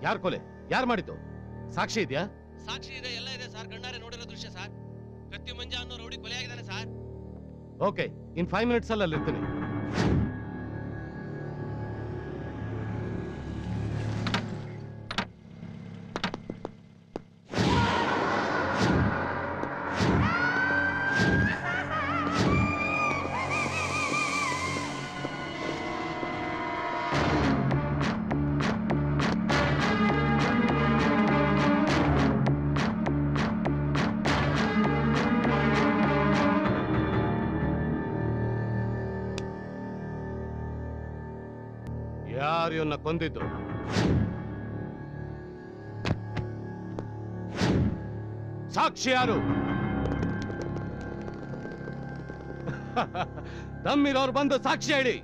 ಯಾರ್ ಕೊಲೆ ಯಾರ್ ಮಾಡಿದ್ದು ಸಾಕ್ಷಿ ಇದೆಯಾ ಸಾಕ್ಷಿ ಇದೆ ಎಲ್ಲ ಇದೆ ಸರ್ ಕಣ್ಣಾರೆ ನೋಡಿರೋ ದೃಶ್ಯ ಸರ್ ಕತ್ತಿ ಮಂಜ ಅನ್ನೋ ರೌಡಿ ಕೊಲೆ ಆಗಿದ್ದಾನೆ sir okay in five minutes ಅಲ್ಲಿ ಅಲ್ಲಿರ್ತೀನಿ ಯಾರು ಇವನ್ನ ಕೊಂದಿದ್ದು ಸಾಕ್ಷಿ ಯಾರು ದಮ್ಮಿರೋರು ಬಂದು ಸಾಕ್ಷಿ ಹೇಳಿ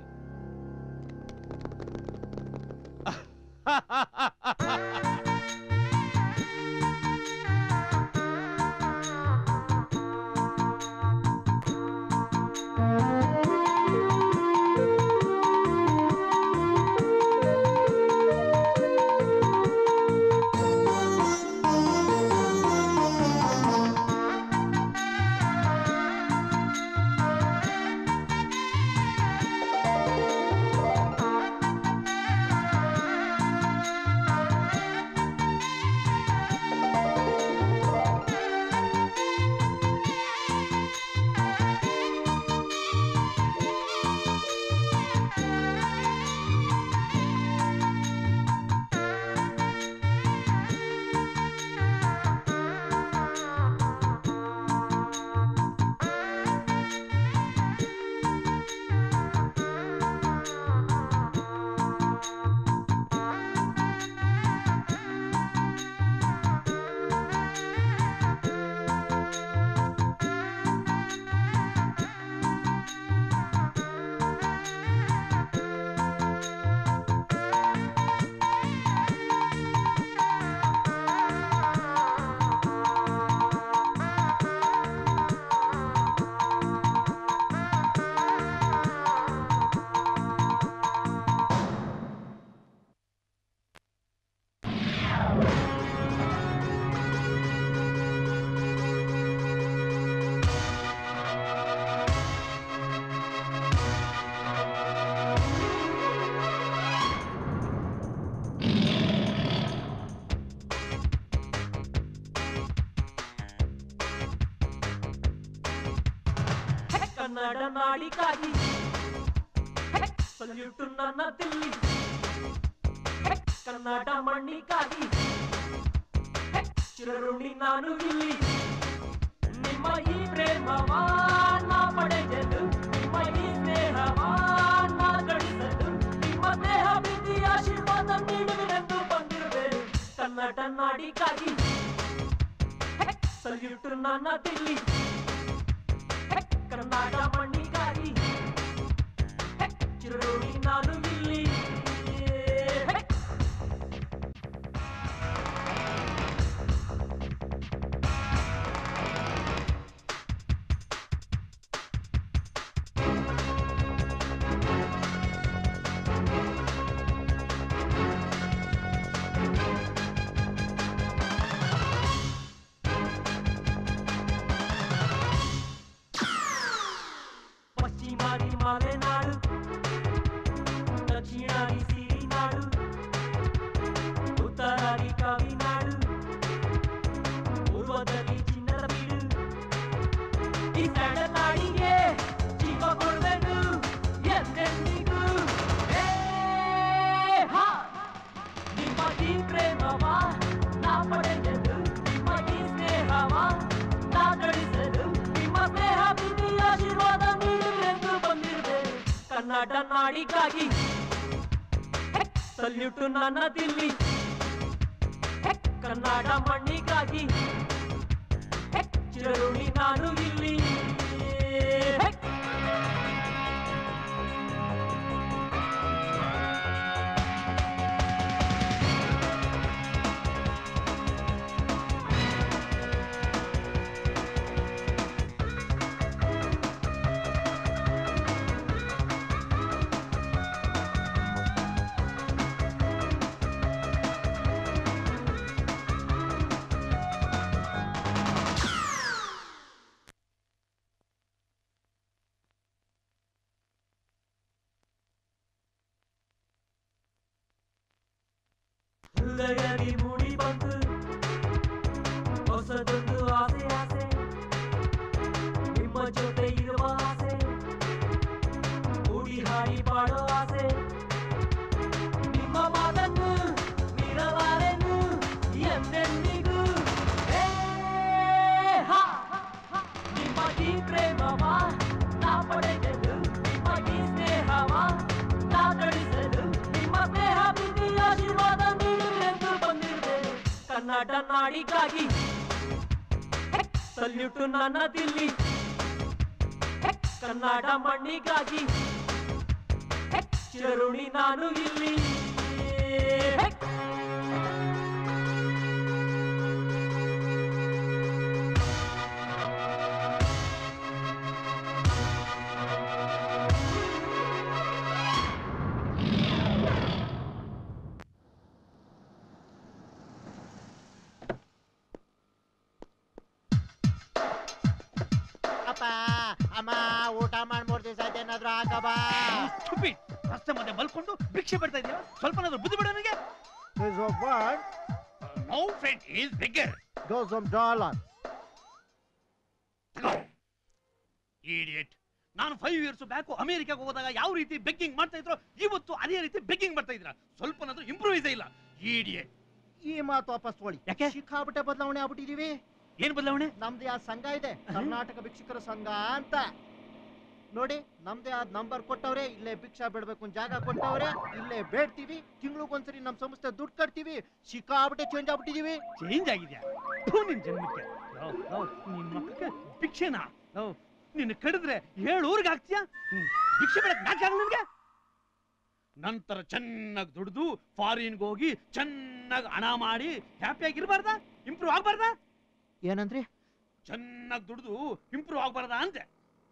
ಕನ್ನಡ ನಾಡಿಗಾಗಿ ಸಲ್ಯೂಟು ನನ್ನ ದಿಲ್ಲಿ ಕನ್ನಡ ಮಣ್ಣಿಗಾಗಿ ಚಿರಋಣಿ ನಾನು ಇಲ್ಲಿ ನಿಮ್ಮ ಈ ಪ್ರೇಮವ ನಾ ಪಡೆಯಲು ನಿಮ್ಮ ಈ ಸ್ನೇಹವ ನಾ ಗಳಿಸಲು ನಿಮ್ಮ ಸ್ನೇಹ ಪ್ರೀತಿ ಆಶೀರ್ವಾದ ನೀಡುವಿರೆಂದು ಬಂದಿರುವೆ ಕನ್ನಡ ನಾಡಿಗಾಗಿ ಸಲ್ಯೂಟು ನನ್ನ ದಿಲ್ಲಿ ಕನ್ನಡ ಮಣ್ಣಿಗಾಗಿ ಚಿರಋಣಿ ನಾನು ಇಲ್ಲಿ ಪಶ್ಚಿಮಾದಿ ಮಲೆನಾಡು ದಕ್ಷಿಣಾದಿ ಸಿರಿನಾಡು ಉತ್ತರಾದಿ ಕವಿನಾಡು ಪೂರ್ವದಲ್ಲಿ ಚಿನ್ನದ ಬೀಡು ಈ ಸಣ್ಣ ನಾಡಿಗೆ ಜೀವ ಕೊಡ್ಬೇಕು ಎಂದೆಂದಿಗೂ ಏ, ಹಾ. ನಿಮ್ಮ ಈ ಪ್ರೇಮವ ನಾ ಪಡೆಯಲು ನಿಮ್ಮ ಈ ಸ್ನೇಹವ ನಾ ಗಳಿಸಲು ನಿಮ್ಮ ಸ್ನೇಹ ಪ್ರೀತಿ ಆಶೀರ್ವಾದ ನೀಡುವೆಂದು ಬಂದಿರುವೆ ಕನ್ನಡ ನಾಡಿಗಾಗಿ ಸಲ್ಯೂಟು ನನ್ನ ದಿಲ್ಲಿ ಕನ್ನಡ ಮಣ್ಣಿಗಾಗಿ ಚಿರಋಣಿ ನಾನು ಇಲ್ಲಿ ಹೃದಯದಿ ಮೂಡಿ ಬಂತು ಹೊಸದೊಂದು ಆಸೆ ಆಸೆ ನಿಮ್ಮ ಜೊತೆ ಇರುವ ಆಸೆ ಕೂಡಿ ಹಾಡಿ ಬಾಳೋ ಆಸೆ ನಿಮ್ಮ ಮಾತನ್ನು ಮೀರಲಾರೆನು ಎಂದೆಂದಿಗೂ ಹೇ, ಹಾ, ಹಾ. ನಿಮ್ಮ ಈ ಪ್ರೇಮವ ನಾ ಪಡೆದೆನು ನಿಮ್ಮ ಈ ಸ್ನೇಹವ ನಾ ಗಳಿಸಲು ನಿಮ್ಮ ಸ್ನೇಹ ಪ್ರೀತಿ ಆಶೀರ್ವಾದ ನೀಡುವೆಂದು ಬಂದಿರುವೆ ಕನ್ನಡ ನಾಡಿಗಾಗಿ ಸಲ್ಯೂಟು ನನ್ನ ದಿಲ್ಲಿ ಹೆ, ಕನ್ನಡ ಮಣ್ಣಿಗಾಗಿ ಹೆ, ಚರುಣಿ ನಾನು ಇಲ್ಲಿ ಹೆ. ಅಪ್ಪ ಅಮ್ಮ ಊಟ ಮಾಡಿ ಮೂರ್ ದಿವಸ ಆಯ್ತು ಏನಾದ್ರು ಹಾಕಬ Stupid! ರಸ್ತೆ ಮಧ್ಯೆ ಮಲ್ಕೊಂಡು ಭಿಕ್ಷೆ ಬಿಡ್ತಾ ಇದೀಯ ಸ್ವಲ್ಪನಾದ್ರೂ ಬುದ್ಧಿ ಬಿಡು ನನಗೆ no friend is bigger dollar idiot ನಾನು ಫೈವ್ ಇಯರ್ಸ್ ಬ್ಯಾಕ್ ಅಮೆರಿಕಾಗೆ ಹೋದಾಗ ಯಾವ ರೀತಿ ಬೆಗ್ಗಿಂಗ್ ಮಾಡ್ತಾ ಇದ್ರು ಇವತ್ತು ಅದೇ ರೀತಿ ಬೆಗ್ಗಿಂಗ್ ಮಾಡ್ತಾ ಇದ್ರ ಸ್ವಲ್ಪನಾದ್ರೂ ಇಂಪ್ರೂವೈಸ್ ಇಲ್ಲ ಇಡಿಯಟ್ ಈ ಮಾತು ವಾಪಸ್ ತೊಗೊಳ್ಳಿ ಯಾಕೆ? ಸಿಕ್ಕಾಬಿಟ್ಟೆ ಬದಲಾವಣೆ ಆಗ್ಬಿಟ್ಟಿದೀವಿ ಏನ್ ಬದಲಾವಣೆ ನಮ್ದು ಯಾವ ಸಂಘ ಇದೆ ಕರ್ನಾಟಕ ಭಿಕ್ಷುಕರ ಸಂಘ ಅಂತ ನೋಡಿ ನಮ್ದೇ ಆದ ನಂಬರ್ ಕೊಟ್ಟವ್ರೆ ಇಲ್ಲೇ ಭಿಕ್ಷಾ ಬಿಡ್ಬೇಕು ಅಂತ ಜಾಗ ಕೊಟ್ಟವ್ರೆ ಇಲ್ಲೇ ಬೇಡ್ತೀವಿ ತಿಂಗ್ಳಿಗೊಂದ್ಸರಿ ನಮ್ ಸಂಸ್ಥೆ ದುಡ್ಡು ಕಟ್ತೀವಿ ಸಿಕ್ಕಾಬಿಟ್ಟೆ ಚೇಂಜ್ ಆಗ್ಬಿಟ್ಟಿದೀವಿ ಚೇಂಜ್ ಆಗಿದ್ಯಾ ಥು, ನಿನ್ ಜನ್ಮಕ್ಕೆ ಲವ್, ಲವ್, ನಿನ್ ಮಕ್ಕಕ್ಕೆ ಭಿಕ್ಷೆನಾ ಲವ್, ನಿನ್ನ ಕಡಿದ್ರೆ ಏಳು ಊರಿಗೆ ಹಾಕ್ತೀಯಾ ಹ್ಮ್. ಭಿಕ್ಷೆ ಬಿಡಕ್ ನಾಚೆ ಆಗಲ್ಲ ನಿನ್ಗೆ ನಂತರ ಚೆನ್ನಾಗಿ ದುಡ್ದು ಫಾರಿನ್ಗೆ ಹೋಗಿ ಚೆನ್ನಾಗಿ ಹಣ ಮಾಡಿ ಹ್ಯಾಪಿಯಾಗಿರ್ಬಾರ್ದಾ ಇಂಪ್ರೂವ್ ಆಗ್ಬಾರ್ದಾ ಏನಂದ್ರಿ ಚೆನ್ನಾಗಿ ದುಡ್ದು ಇಂಪ್ರೂವ್ ಆಗ್ಬಾರ್ದಾ ಅಂತೆ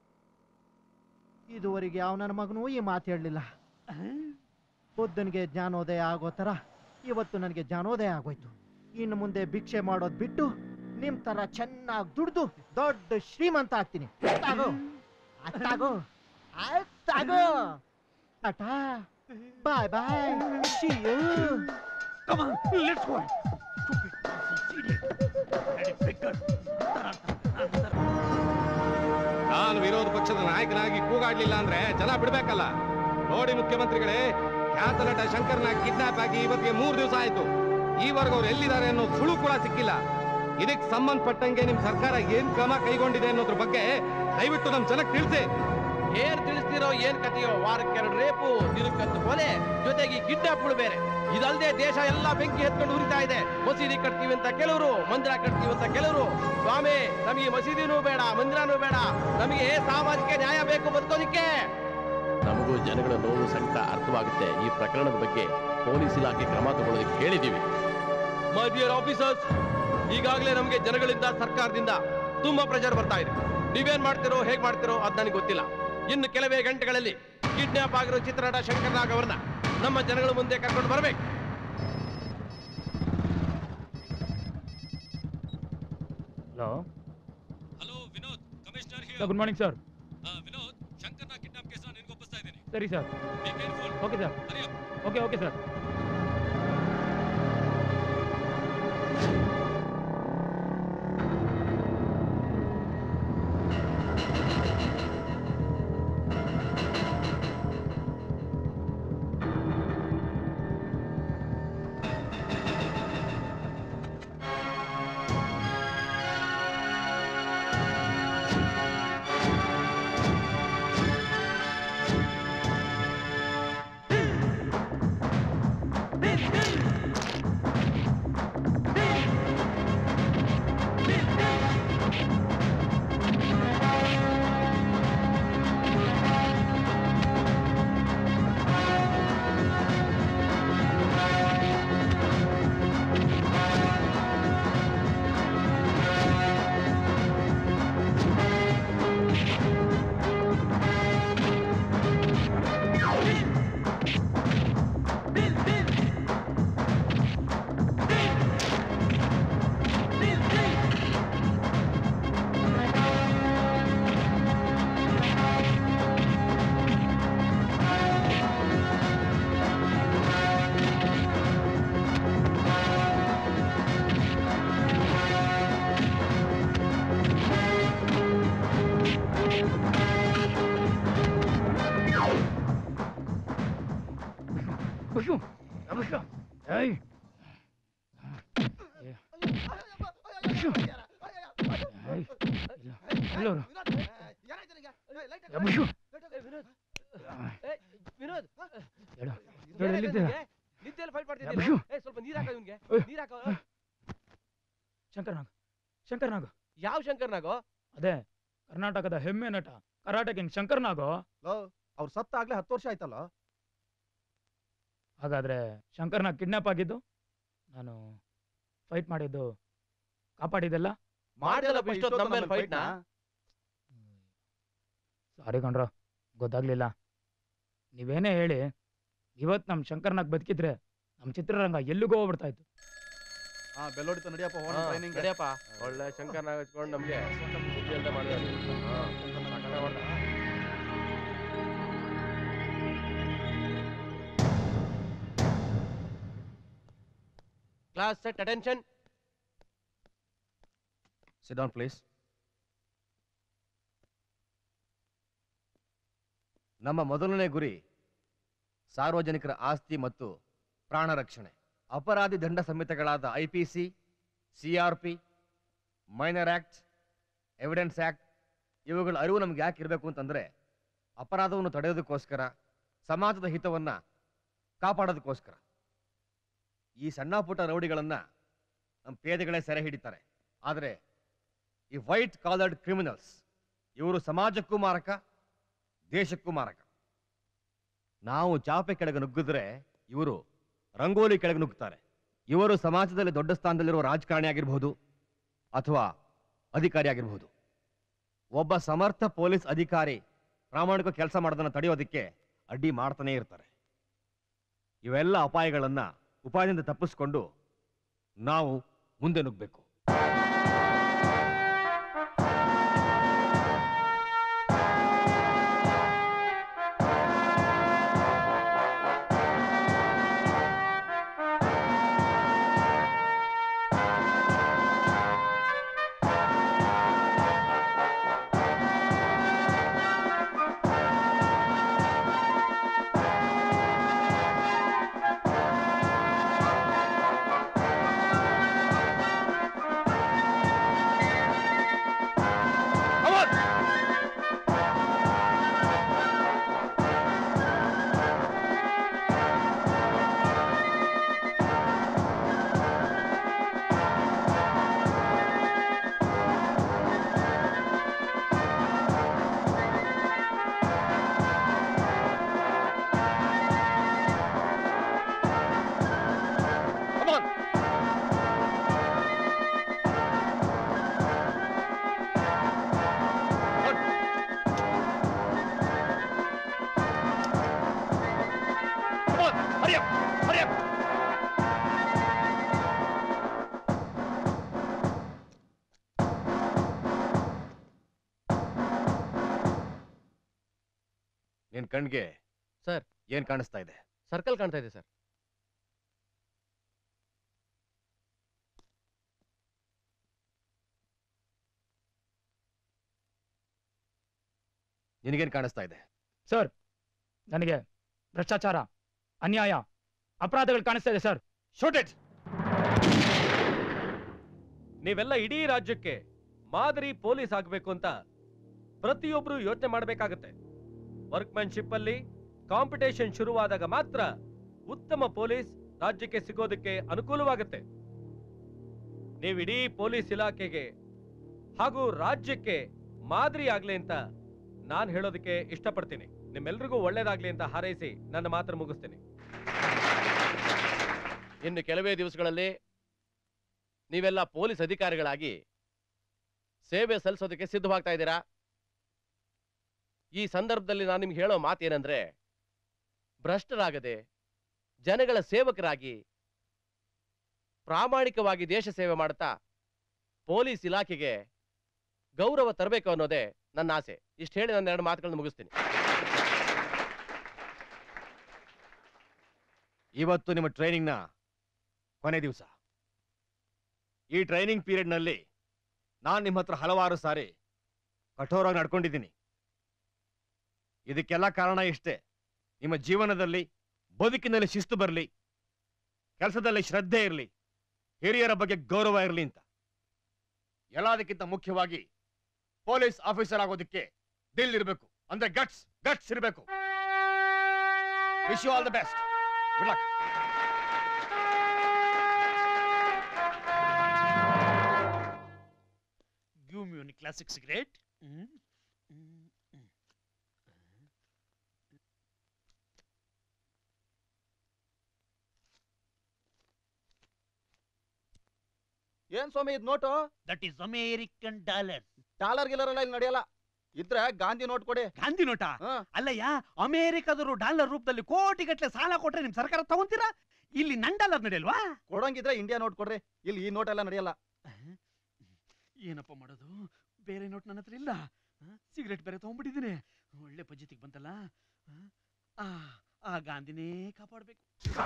ಇದುವರೆಗೆ ಯಾವ ನನ್ನ ಮಗನೂ ಈ ಮಾತು ಹೇಳಲಿಲ್ಲ ಬುದ್ಧನಿಗೆ ಜ್ಞಾನೋದಯ ಆಗೋ ಥರ ಇವತ್ತು ನನಗೆ ಜ್ಞಾನೋದಯ ಆಗೋಯ್ತು ಇನ್ನು ಮುಂದೆ ಭಿಕ್ಷೆ ಮಾಡೋದ್ ಬಿಟ್ಟು ನಿಮ್ ತರ ಚೆನ್ನಾಗಿ ದುಡ್ದು ದೊಡ್ಡ ಶ್ರೀಮಂತ ಆಗ್ತೀನಿ ತಾಗೋ ಅತ್ತಾಗೋ ಆಯ್ತಾಗೋ tata bye bye see you Come on, let's go. Stupid, idiot. Bloody beggar. ಅಂತಾರ, ಅಂತಾರ, ಅಂತಾರ. ನಾನು ವಿರೋಧ ಪಕ್ಷದ ನಾಯಕನಾಗಿ ಕೂಗಾಡ್ಲಿಲ್ಲ ಅಂದ್ರೆ ಜನ ಬಿಡ್ಬೇಕಲ್ಲ ನೋಡಿ ಮುಖ್ಯಮಂತ್ರಿಗಳೇ ಖ್ಯಾತ ನಟ ಶಂಕರ್ನ ಕಿಡ್ನಾಪ್ ಆಗಿ ಇವತ್ತಿಗೆ ಮೂರು ದಿವಸ ಆಯ್ತು ಈವರೆಗೂ ಅವ್ರು ಎಲ್ಲಿದ್ದಾರೆ ಅನ್ನೋ ಸುಳು ಕೂಡ ಸಿಕ್ಕಿಲ್ಲ ಇದಕ್ಕೆ ಸಂಬಂಧಪಟ್ಟಂಗೆ ನಿಮ್ ಸರ್ಕಾರ ಏನ್ ಕ್ರಮ ಕೈಗೊಂಡಿದೆ ಅನ್ನೋದ್ರ ಬಗ್ಗೆ ದಯವಿಟ್ಟು ನಮ್ ಜನಕ್ಕೆ ತಿಳಿಸಿ ಏನ್ ತಿಳಿಸ್ತಿರೋ ಏನ್ ಕತೆಯೋ ವಾರಕ್ಕೆರಡು ರೇಪು ದಿನಕ್ಕಂತ ಕೊಲೆ ಜೊತೆಗೆ ಈ ಕಿಡ್ನಾಪ್ಗಳು ಬೇರೆ ಇದಲ್ದೆ ದೇಶ ಎಲ್ಲ ಬೆಂಕಿ ಎತ್ಕೊಂಡು ಉರಿತಾ ಇದೆ ಮಸೀದಿ ಕಟ್ತೀವಿ ಅಂತ ಕೆಲವರು ಮಂದಿರ ಕಟ್ತೀವಿ ಅಂತ ಕೆಲವರು ಸ್ವಾಮಿ ನಮಗೆ ಮಸೀದಿನೂ ಬೇಡ ಮಂದಿರನೂ ಬೇಡ ನಮಗೆ ಸಾಮಾಜಿಕ ನ್ಯಾಯ ಬೇಕು ಬದುಕೋದಿಕ್ಕೆ ನಮಗೂ ಜನಗಳ ನೋವು ಸಂಕಟ ಅರ್ಥವಾಗುತ್ತೆ ಈ ಪ್ರಕರಣದ ಬಗ್ಗೆ ಪೊಲೀಸ್ ಇಲಾಖೆ ಕ್ರಮ ತಗೊಳ್ಳೋದಕ್ಕೆ ಹೇಳಿದೀವಿ ಮೈ ಡಿಯರ್ ಆಫೀಸರ್ಸ್ ಈಗಾಗಲೇ ನಮಗೆ ಜನಗಳಿಂದ ಸರ್ಕಾರದಿಂದ ತುಂಬಾ ಪ್ರೆಷರ್ ಬರ್ತಾ ಇದೆ ನೀವೇನ್ ಮಾಡ್ತಿರೋ ಹೇಗ್ ಮಾಡ್ತಿರೋ ಅದ್ ನನಗೆ ಗೊತ್ತಿಲ್ಲ ಇನ್ನು ಕೆಲವೇ ಗಂಟೆಗಳಲ್ಲಿ ಕಿಡ್ನಾಪ್ ಆಗಿರೋ ಚಿತ್ರನಟ ಶಂಕರ್ ನಾಗ್ ಅವರನ್ನ ನಮ್ಮ ಜನಗಳ ಮುಂದೆ ಕರ್ಕೊಂಡು ಬರ್ಬೇಕು hello hello Vinod commissioner good morning sir Vinod ಶಂಕರ್ನ ಕಿಡ್ನಾಪ್ ಕೇಸ್ ನಿನ್ಗೆ ಒಪ್ಪಿಸ್ತಾ ಇದ್ದೀನಿ ಸರಿ sir be careful okay sir okay okay sir ಏಯ್. ಏ. ಅಶ್ಶು. ಏಯ್. ಇಲ್ಲ. ಎಲ್ಲೋರು? ಯಮುಷು. ವಿನೋದ್ ಹೇಳು. ಹೇಳು, ಎಲ್ಲಿದ್ದೀರಾ? ನಿದ್ದೆಯಲ್ಲಿ ಫೈಟ್ ಮಾಡ್ತಿದ್ದೀನಿ ಯಮುಷು. ಏ ಸ್ವಲ್ಪ ನೀರ್ ಹಾಕ ಇವ್ನ್ಗೆ ಏಯ್. ನೀರ್ ಹಾಕ ಶಂಕರ್ನಾಗ್ ಶಂಕರ್ನಾಗ್ ಯಾವ ಶಂಕರ್ನಾಗೋ ಅದೇ ಕರ್ನಾಟಕದ ಹೆಮ್ಮೆ ನಟ ಕರಾಟೆ ಕಿಂಗ್ ಶಂಕರ್ನಾಗು ಅವ್ರು ಸತ್ತಾಗ್ಲೇ ಹತ್ತು ವರ್ಷ ಆಯ್ತಲ್ಲ ಹಾಗಾದ್ರೆ ಶಂಕರ್ನಾಗ್ ಕಿಡ್ನಾಪ್ ಆಗಿದ್ದು ನಾನು ಫೈಟ್ ಮಾಡಿದ್ದು ಕಾಪಾಡಿದ್ದೆಲ್ಲ ಮಾಡ್ದಲ್ಲಪ್ಪ ಇಷ್ಟೊತ್ತು ನಮ್ಮ ಮೇಲೆ fight ನ? ಸಾರಿ ಕಣ್ರ ಗೊತ್ತಾಗ್ಲಿಲ್ಲ ನೀವೇನೇ ಹೇಳಿ ಇವತ್ ನಮ್ ಶಂಕರ್ನಾಗ್ ಬದುಕಿದ್ರೆ ನಮ್ ಚಿತ್ರರಂಗ ಎಲ್ಲಿಗೂ ಹೋಗ್ಬಿಡ್ತಾ ಇತ್ತು ಹಾ ಬೆಲ್ಲೋಡಿತ ನಡಿಯಪ್ಪ ಹೋಗೋಣ ಹಾ, ಟ್ರೈನಿಂಗ್ ನಡಿಯಪ್ಪ ಒಳ್ಳೆ ಶಂಕರ್ನಾಗ್ ಹಚ್ಕೊಂಡು ನಮ್ಗೆ ಬುದ್ಧಿ ಅಂತ ಮಾಡಿದ್ರು ಹಾ, ಸಾಕಾಗ್ ಹೊರ್ಟ. Class set attention sit down please ನಮ್ಮ ಮೊದಲನೇ ಗುರಿ ಸಾರ್ವಜನಿಕರ ಆಸ್ತಿ ಮತ್ತು ಪ್ರಾಣ ರಕ್ಷಣೆ ಅಪರಾಧಿ ದಂಡ ಸಂಹಿತೆಗಳಾದ I P C C R P minor act evidence act ಇವುಗಳ ಅರಿವು ನಮ್ಗೆ ಯಾಕೆ ಇರಬೇಕು ಅಂತಂದ್ರೆ ಅಪರಾಧವನ್ನು ತಡೆಯೋದಕ್ಕೋಸ್ಕರ ಸಮಾಜದ ಹಿತವನ್ನ ಕಾಪಾಡೋದಕ್ಕೋಸ್ಕರ ಈ ಸಣ್ಣ ಪುಟ್ಟ ರೌಡಿಗಳನ್ನ ನಮ್ಮ ಪೇದೆಗಳೇ ಸೆರೆ ಹಿಡಿತಾರೆ ಆದರೆ ಈ ವೈಟ್ ಕಾಲರ್ಡ್ ಕ್ರಿಮಿನಲ್ಸ್ ಇವರು ಸಮಾಜಕ್ಕೂ ಮಾರಕ ದೇಶಕ್ಕೂ ಮಾರಕ ನಾವು ಚಾಪೆ ಕೆಳಗೆ ನುಗ್ಗಿದ್ರೆ ಇವರು ರಂಗೋಲಿ ಕೆಳಗೆ ನುಗ್ಗುತ್ತಾರೆ ಇವರು ಸಮಾಜದಲ್ಲಿ ದೊಡ್ಡ ಸ್ಥಾನದಲ್ಲಿರುವ ರಾಜಕಾರಣಿ ಆಗಿರಬಹುದು ಅಥವಾ ಅಧಿಕಾರಿ ಆಗಿರಬಹುದು ಒಬ್ಬ ಸಮರ್ಥ ಪೊಲೀಸ್ ಅಧಿಕಾರಿ ಪ್ರಾಮಾಣಿಕ ಕೆಲಸ ಮಾಡೋದನ್ನ ತಡೆಯೋದಕ್ಕೆ ಅಡ್ಡಿ ಮಾಡ್ತಾನೆ ಇರ್ತಾರೆ ಇವೆಲ್ಲ ಅಪಾಯಗಳನ್ನ ಉಪಾಯದಿಂದ ತಪ್ಪಿಸ್ಕೊಂಡು ನಾವು ಮುಂದೆ ನುಗ್ಗಬೇಕು ನಿನ್ ಕಣ್ಗೆ ಸರ್. ಏನ್ ಕಾಣಿಸ್ತಾ ಇದೆ ಸರ್ಕಲ್ ಕಾಣ್ತಾ ಇದೆ ಸರ್ ನಿನಗೇನ್ ಕಾಣಿಸ್ತಾ ಇದೆ ಸರ್ ನನಗೆ ಭ್ರಷ್ಟಾಚಾರ ಅನ್ಯಾಯ ಅಪರಾಧಗಳು ಕಾಣಿಸ್ತಾ ಇದೆ ಸರ್ ಶೂಟ್ ಇಟ್ ನೀವೆಲ್ಲ ಇಡೀ ರಾಜ್ಯಕ್ಕೆ ಮಾದರಿ ಪೊಲೀಸ್ ಆಗ್ಬೇಕು ಅಂತ ಪ್ರತಿಯೊಬ್ರು ಯೋಚನೆ ಮಾಡಬೇಕಾಗತ್ತೆ ವರ್ಕ್ಮ್ಯಾನ್ಶಿಪ್ ಅಲ್ಲಿ ಕಾಂಪಿಟೇಷನ್ ಶುರುವಾದಾಗ ಮಾತ್ರ ಉತ್ತಮ ಪೊಲೀಸ್ ರಾಜ್ಯಕ್ಕೆ ಸಿಗೋದಕ್ಕೆ ಅನುಕೂಲವಾಗುತ್ತೆ ನೀವಿಡೀ ಪೊಲೀಸ್ ಇಲಾಖೆಗೆ ಹಾಗೂ ರಾಜ್ಯಕ್ಕೆ ಮಾದರಿ ಆಗ್ಲಿ ಅಂತ ನಾನು ಹೇಳೋದಕ್ಕೆ ಇಷ್ಟಪಡ್ತೀನಿ ನಿಮ್ಮೆಲ್ರಿಗೂ ಒಳ್ಳೇದಾಗ್ಲಿ ಅಂತ ಹಾರೈಸಿ ನನ್ನ ಮಾತ್ರ ಮುಗಿಸ್ತೀನಿ ಇನ್ನು ಕೆಲವೇ ದಿವಸಗಳಲ್ಲಿ ನೀವೆಲ್ಲ ಪೊಲೀಸ್ ಅಧಿಕಾರಿಗಳಾಗಿ ಸೇವೆ ಸಲ್ಲಿಸೋದಕ್ಕೆ ಸಿದ್ಧವಾಗ್ತಾ ಇದ್ದೀರಾ ಈ ಸಂದರ್ಭದಲ್ಲಿ ನಾನು ನಿಮ್ಗೆ ಹೇಳೋ ಮಾತೇನೆಂದ್ರೆ ಭ್ರಷ್ಟರಾಗದೆ ಜನಗಳ ಸೇವಕರಾಗಿ ಪ್ರಾಮಾಣಿಕವಾಗಿ ದೇಶ ಸೇವೆ ಮಾಡ್ತಾ ಪೊಲೀಸ್ ಇಲಾಖೆಗೆ ಗೌರವ ತರಬೇಕು ಅನ್ನೋದೇ ನನ್ನ ಆಸೆ ಇಷ್ಟು ಹೇಳಿ ನನ್ನ ಎರಡು ಮಾತುಗಳನ್ನು ಮುಗಿಸ್ತೀನಿ ಇವತ್ತು ನಿಮ್ಮ ಟ್ರೈನಿಂಗ್ನ ಕೊನೆ ದಿವಸ ಈ ಟ್ರೈನಿಂಗ್ ಪೀರಿಯಡ್ನಲ್ಲಿ ನಾನು ನಿಮ್ಮ ಹತ್ರ ಹಲವಾರು ಸಾರಿ ಕಠೋರವಾಗಿ ನಡ್ಕೊಂಡಿದ್ದೀನಿ ಇದಕ್ಕೆಲ್ಲ ಕಾರಣ ಇಷ್ಟೇ ನಿಮ್ಮ ಜೀವನದಲ್ಲಿ ಬದುಕಿನಲ್ಲಿ ಶಿಸ್ತು ಬರಲಿ ಕೆಲಸದಲ್ಲಿ ಶ್ರದ್ಧೆ ಇರಲಿ ಹಿರಿಯರ ಬಗ್ಗೆ ಗೌರವ ಇರಲಿ ಅಂತ ಎಲ್ಲದಕ್ಕಿಂತ ಮುಖ್ಯವಾಗಿ ಪೊಲೀಸ್ ಆಫೀಸರ್ ಆಗೋದಕ್ಕೆ ದಿಲ್ ಇರಬೇಕು ಅಂದ್ರೆ ಗಟ್ಸ್ ಗಟ್ಸ್ ಇರಬೇಕು wish you all the best good luck give me one classic cigarette ಏನ್ ಸ್ವಾಮಿ ಇದ್ note that is American dollar dollar ಗಿಲ್ಲರ್ ಇಲ್ಲಿ ನಡೆಯಲ್ಲ ಇದ್ರೆ ಗಾಂಧಿ ನೋಟ್ ಕೊಡಿ ಗಾಂಧಿ ನೋಟ ಹಾ. ಅಲ್ಲಯ್ಯ ಅಮೇರಿಕದವರು ಡಾಲರ್ ರೂಪದಲ್ಲಿ ಕೋಟಿಗಟ್ಟಲೆ ಸಾಲ ಕೊಟ್ರೆ ನಿಮ್ ಸರ್ಕಾರ ತಗೊಂತೀರಾ ಇಲ್ಲಿ ನನ್ ಡಾಲರ್ ನಡೆಯಲ್ವಾ ಕೊಡಂಗಿದ್ರೆ ಇಂಡಿಯಾ ನೋಟ್ ಕೊಡ್ರಿ ಇಲ್ಲಿ ಈ ನೋಟ್ ಎಲ್ಲ ನಡೆಯಲ್ಲ ಏನಪ್ಪ ಮಾಡೋದು ಬೇರೆ ನೋಟ್ ನನ್ನ ಹತ್ರ ಇಲ್ಲ ಸಿಗರೇಟ್ ಬೇರೆ ತಗೊಂಡ್ಬಿಟ್ಟಿದ್ದೀನಿ ಒಳ್ಳೆ ಪಜಿತಿಗೆ ಬಂತಲ್ಲ ಆ, ಆ ಗಾಂಧಿನೇ ಕಾಪಾಡ್ಬೇಕು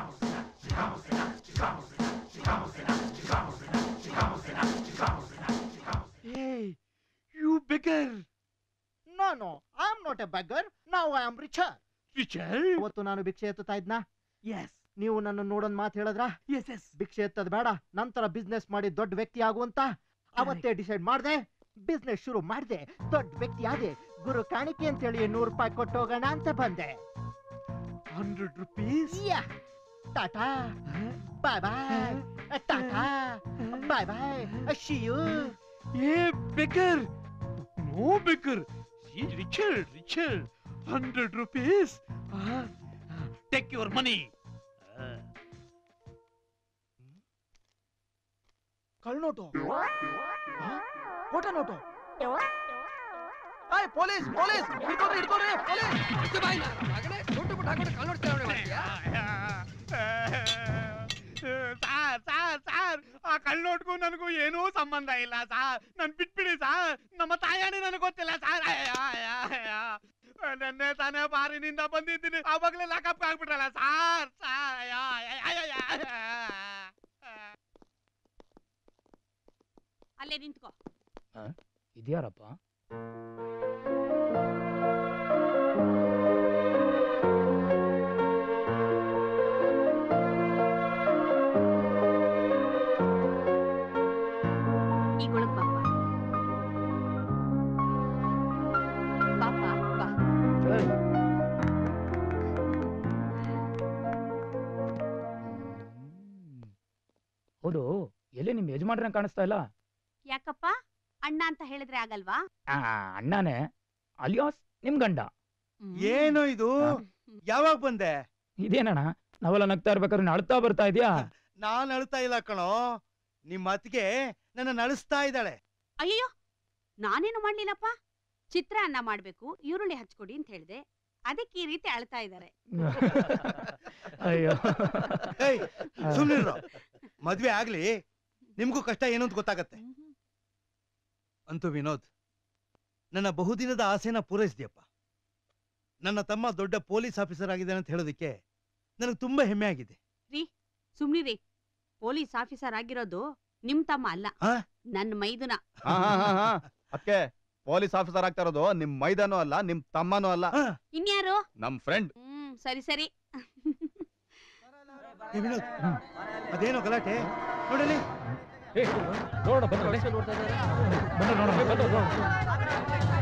ಏಯ್ you beggar no no I am not a beggar ನಾವು ಐ ಆಮ್ ರಿಚರ್ ರಿಚರ್ಡ್ ಅವತ್ತು ನಾನು ಭಿಕ್ಷೆ ಎತ್ತುತ್ತಾ ಇದ್ನಾ ಎಸ್ ನೀವು ನನ್ನ ನೋಡೋನ್ ಮಾತು ಹೇಳಿದ್ರ ಎಸ್ ಎಸ್ ಭಿಕ್ಷೆ ಎತ್ತದ್ ಬೇಡ ನಂತರ ಬಿಸ್ನೆಸ್ ಮಾಡಿ ದೊಡ್ಡ ವ್ಯಕ್ತಿ ಆಗುವಂತ ಅವತ್ತೇ ಡಿಸೈಡ್ ಮಾಡ್ದೆ ಬಿಸ್ನೆಸ್ ಶುರು ಮಾಡ್ದೆ ದೊಡ್ಡ ವ್ಯಕ್ತಿ ಆದೆ ಗುರು ಕಾಣಿಕೆ ಅಂತೇಳಿ ನೂರು ರೂಪಾಯಿ ಕೊಟ್ಟು ಹೋಗೋಣ ಅಂತ ಬಂದೆ hundred rupees yeah tata bye bye tata bye bye see you a beggar no beggar see Richard Richard hundred rupees take your money ಕಳ್ನೋಟು ಕೋಟೆ ನೋಟು ಆಯ್ ಪೊಲೀಸ್ ಪೊಲೀಸ್ ಹಿಡ್ಕೊಡ್ರಿ ಹಿಡ್ಕೊಡ್ರಿ ಪೊಲೀಸ್ ಸಾರ್ ಸಾರ್ ಸಾರ್ ಆ ಕಳ್ಳೋಟ್ಗೂ ನನಗೂ ಏನೂ ಸಂಬಂಧ ಇಲ್ಲ ಸಾರ್ ನನ್ ಬಿಟ್ಬಿಡಿ ಸಾರ್ ನಮ್ಮ ತಾಯಾಣಿ ನನಗೆ ಗೊತ್ತಿಲ್ಲ ಸಾರ್ ನೆನ್ನೆ ತಾನೇ ಬಾರಿನಿಂದ ಬಂದಿದ್ದೀನಿ ಆವಾಗಲೇ ಲಾಕಪ್ ಆಗ್ಬಿಟ್ರಲ್ಲ ಸಾರ್ ಸಾರ್ ಅಯ್ಯೋ, ಅಯ್ಯೋ, ಅಯ್ಯೋ, ಅಯ್ಯೋ. ಅಲ್ಲೇ ನಿಂತ್ಕೋ ಇದ್ಯಾರಪ್ಪ ಈಗ ಒಳಗ್ ಬಾಪ್ಪ ಬಾಪ್ಪ ಬಾ ಹೌದು ಎಲ್ಲಿ ನಿಮ್ ಯಜಮಾನ್ರ ಕಾಣಿಸ್ತಾ ಇಲ್ಲ ಯಾಕಪ್ಪ ಅಣ್ಣ ಅಂತ ಹೇಳಿದ್ರೆ ಆಗಲ್ವಾ ಆ, ಅಣ್ಣನೇ ಅಲಿಯಾಸ್ ನಿಮ್ ಗಂಡ ಏನು ಇದು ಯಾವಾಗ ಬಂದೆ ಇದೇನಣ್ಣ ನಾವೆಲ್ಲ ನಗ್ತಾ ಇರ್ಬೇಕಾದ್ರೆ ನೀನ್ ಅಳ್ತಾ ಬರ್ತಾ ಇದೆಯಾ ನಾನ್ ಅಳ್ತಾ ಇಲ್ಲ ಕಣೋ ನಿಮ್ ಅತ್ತಿಗೆ ನನ್ನ ನಳಿಸ್ತಾ ಇದ್ದಾಳೆ ಅಯ್ಯೋ ನಾನೇನು ಮಾಡ್ಲಿಲ್ಲಪ್ಪ ಚಿತ್ರಾನ್ನ ಮಾಡ್ಬೇಕು ಈರುಳ್ಳಿ ಹಚ್ಕೊಡಿ ಅಂತ ಹೇಳಿದೆ ಅದಕ್ಕೆ ಈ ರೀತಿ ಅಳ್ತಾ ಇದ್ದಾರೆ ಅಯ್ಯೋ ಏಯ್ ಸುಮ್ನಿರು ಮದ್ವೆ ಆಗ್ಲಿ ನಿಮ್ಗೂ ಕಷ್ಟ ಏನು ಅಂತ ಗೊತ್ತಾಗತ್ತೆ ಅಂತೂ ವಿನೋದ್ ನನ್ನ ಬಹುದಿನದ ಆಸೆನ ಪೂರೈಸಿದ್ಯಪ್ಪ ನನ್ನ ತಮ್ಮ ದೊಡ್ಡ ಪೊಲೀಸ್ ಆಫೀಸರ್ ಆಗಿದ್ದಾನೆ ಅಂತ ಹೇಳೋದಕ್ಕೆ ನನಗೆ ತುಂಬಾ ಹೆಮ್ಮೆ ಆಗಿದೆ ಸುಮ್ನಿರಿ ಪೊಲೀಸ್ ಆಫೀಸರ್ ಆಗಿರೋದು ನಿಮ್ ತಮ್ಮ ಅಲ್ಲ ಆ? ನನ್ನ ಮೈದುನ ಅದಕ್ಕೆ ಪೊಲೀಸ್ ಆಫೀಸರ್ ಆಗ್ತಾ ಇರೋದು ನಿಮ್ ಮೈದಾನೂ ಅಲ್ಲ ನಿಮ್ ತಮ್ಮನೂ ಅಲ್ಲ ಆ, ಇನ್ಯಾರು ನಮ್ ಫ್ರೆಂಡ್ ಹ್ಮ್ ಸರಿ ಸರಿ ಏ ವಿನೋದ್ ಅದೇನೋ ಗಲಾಟೆ ನೋಡಲಿ ನೋಡೋಣ ಬಂದ್ರೆ ಬಂದ್ರು ನೋಡೋಣ ಬಂದ್ರು ನೋಡೋಣ.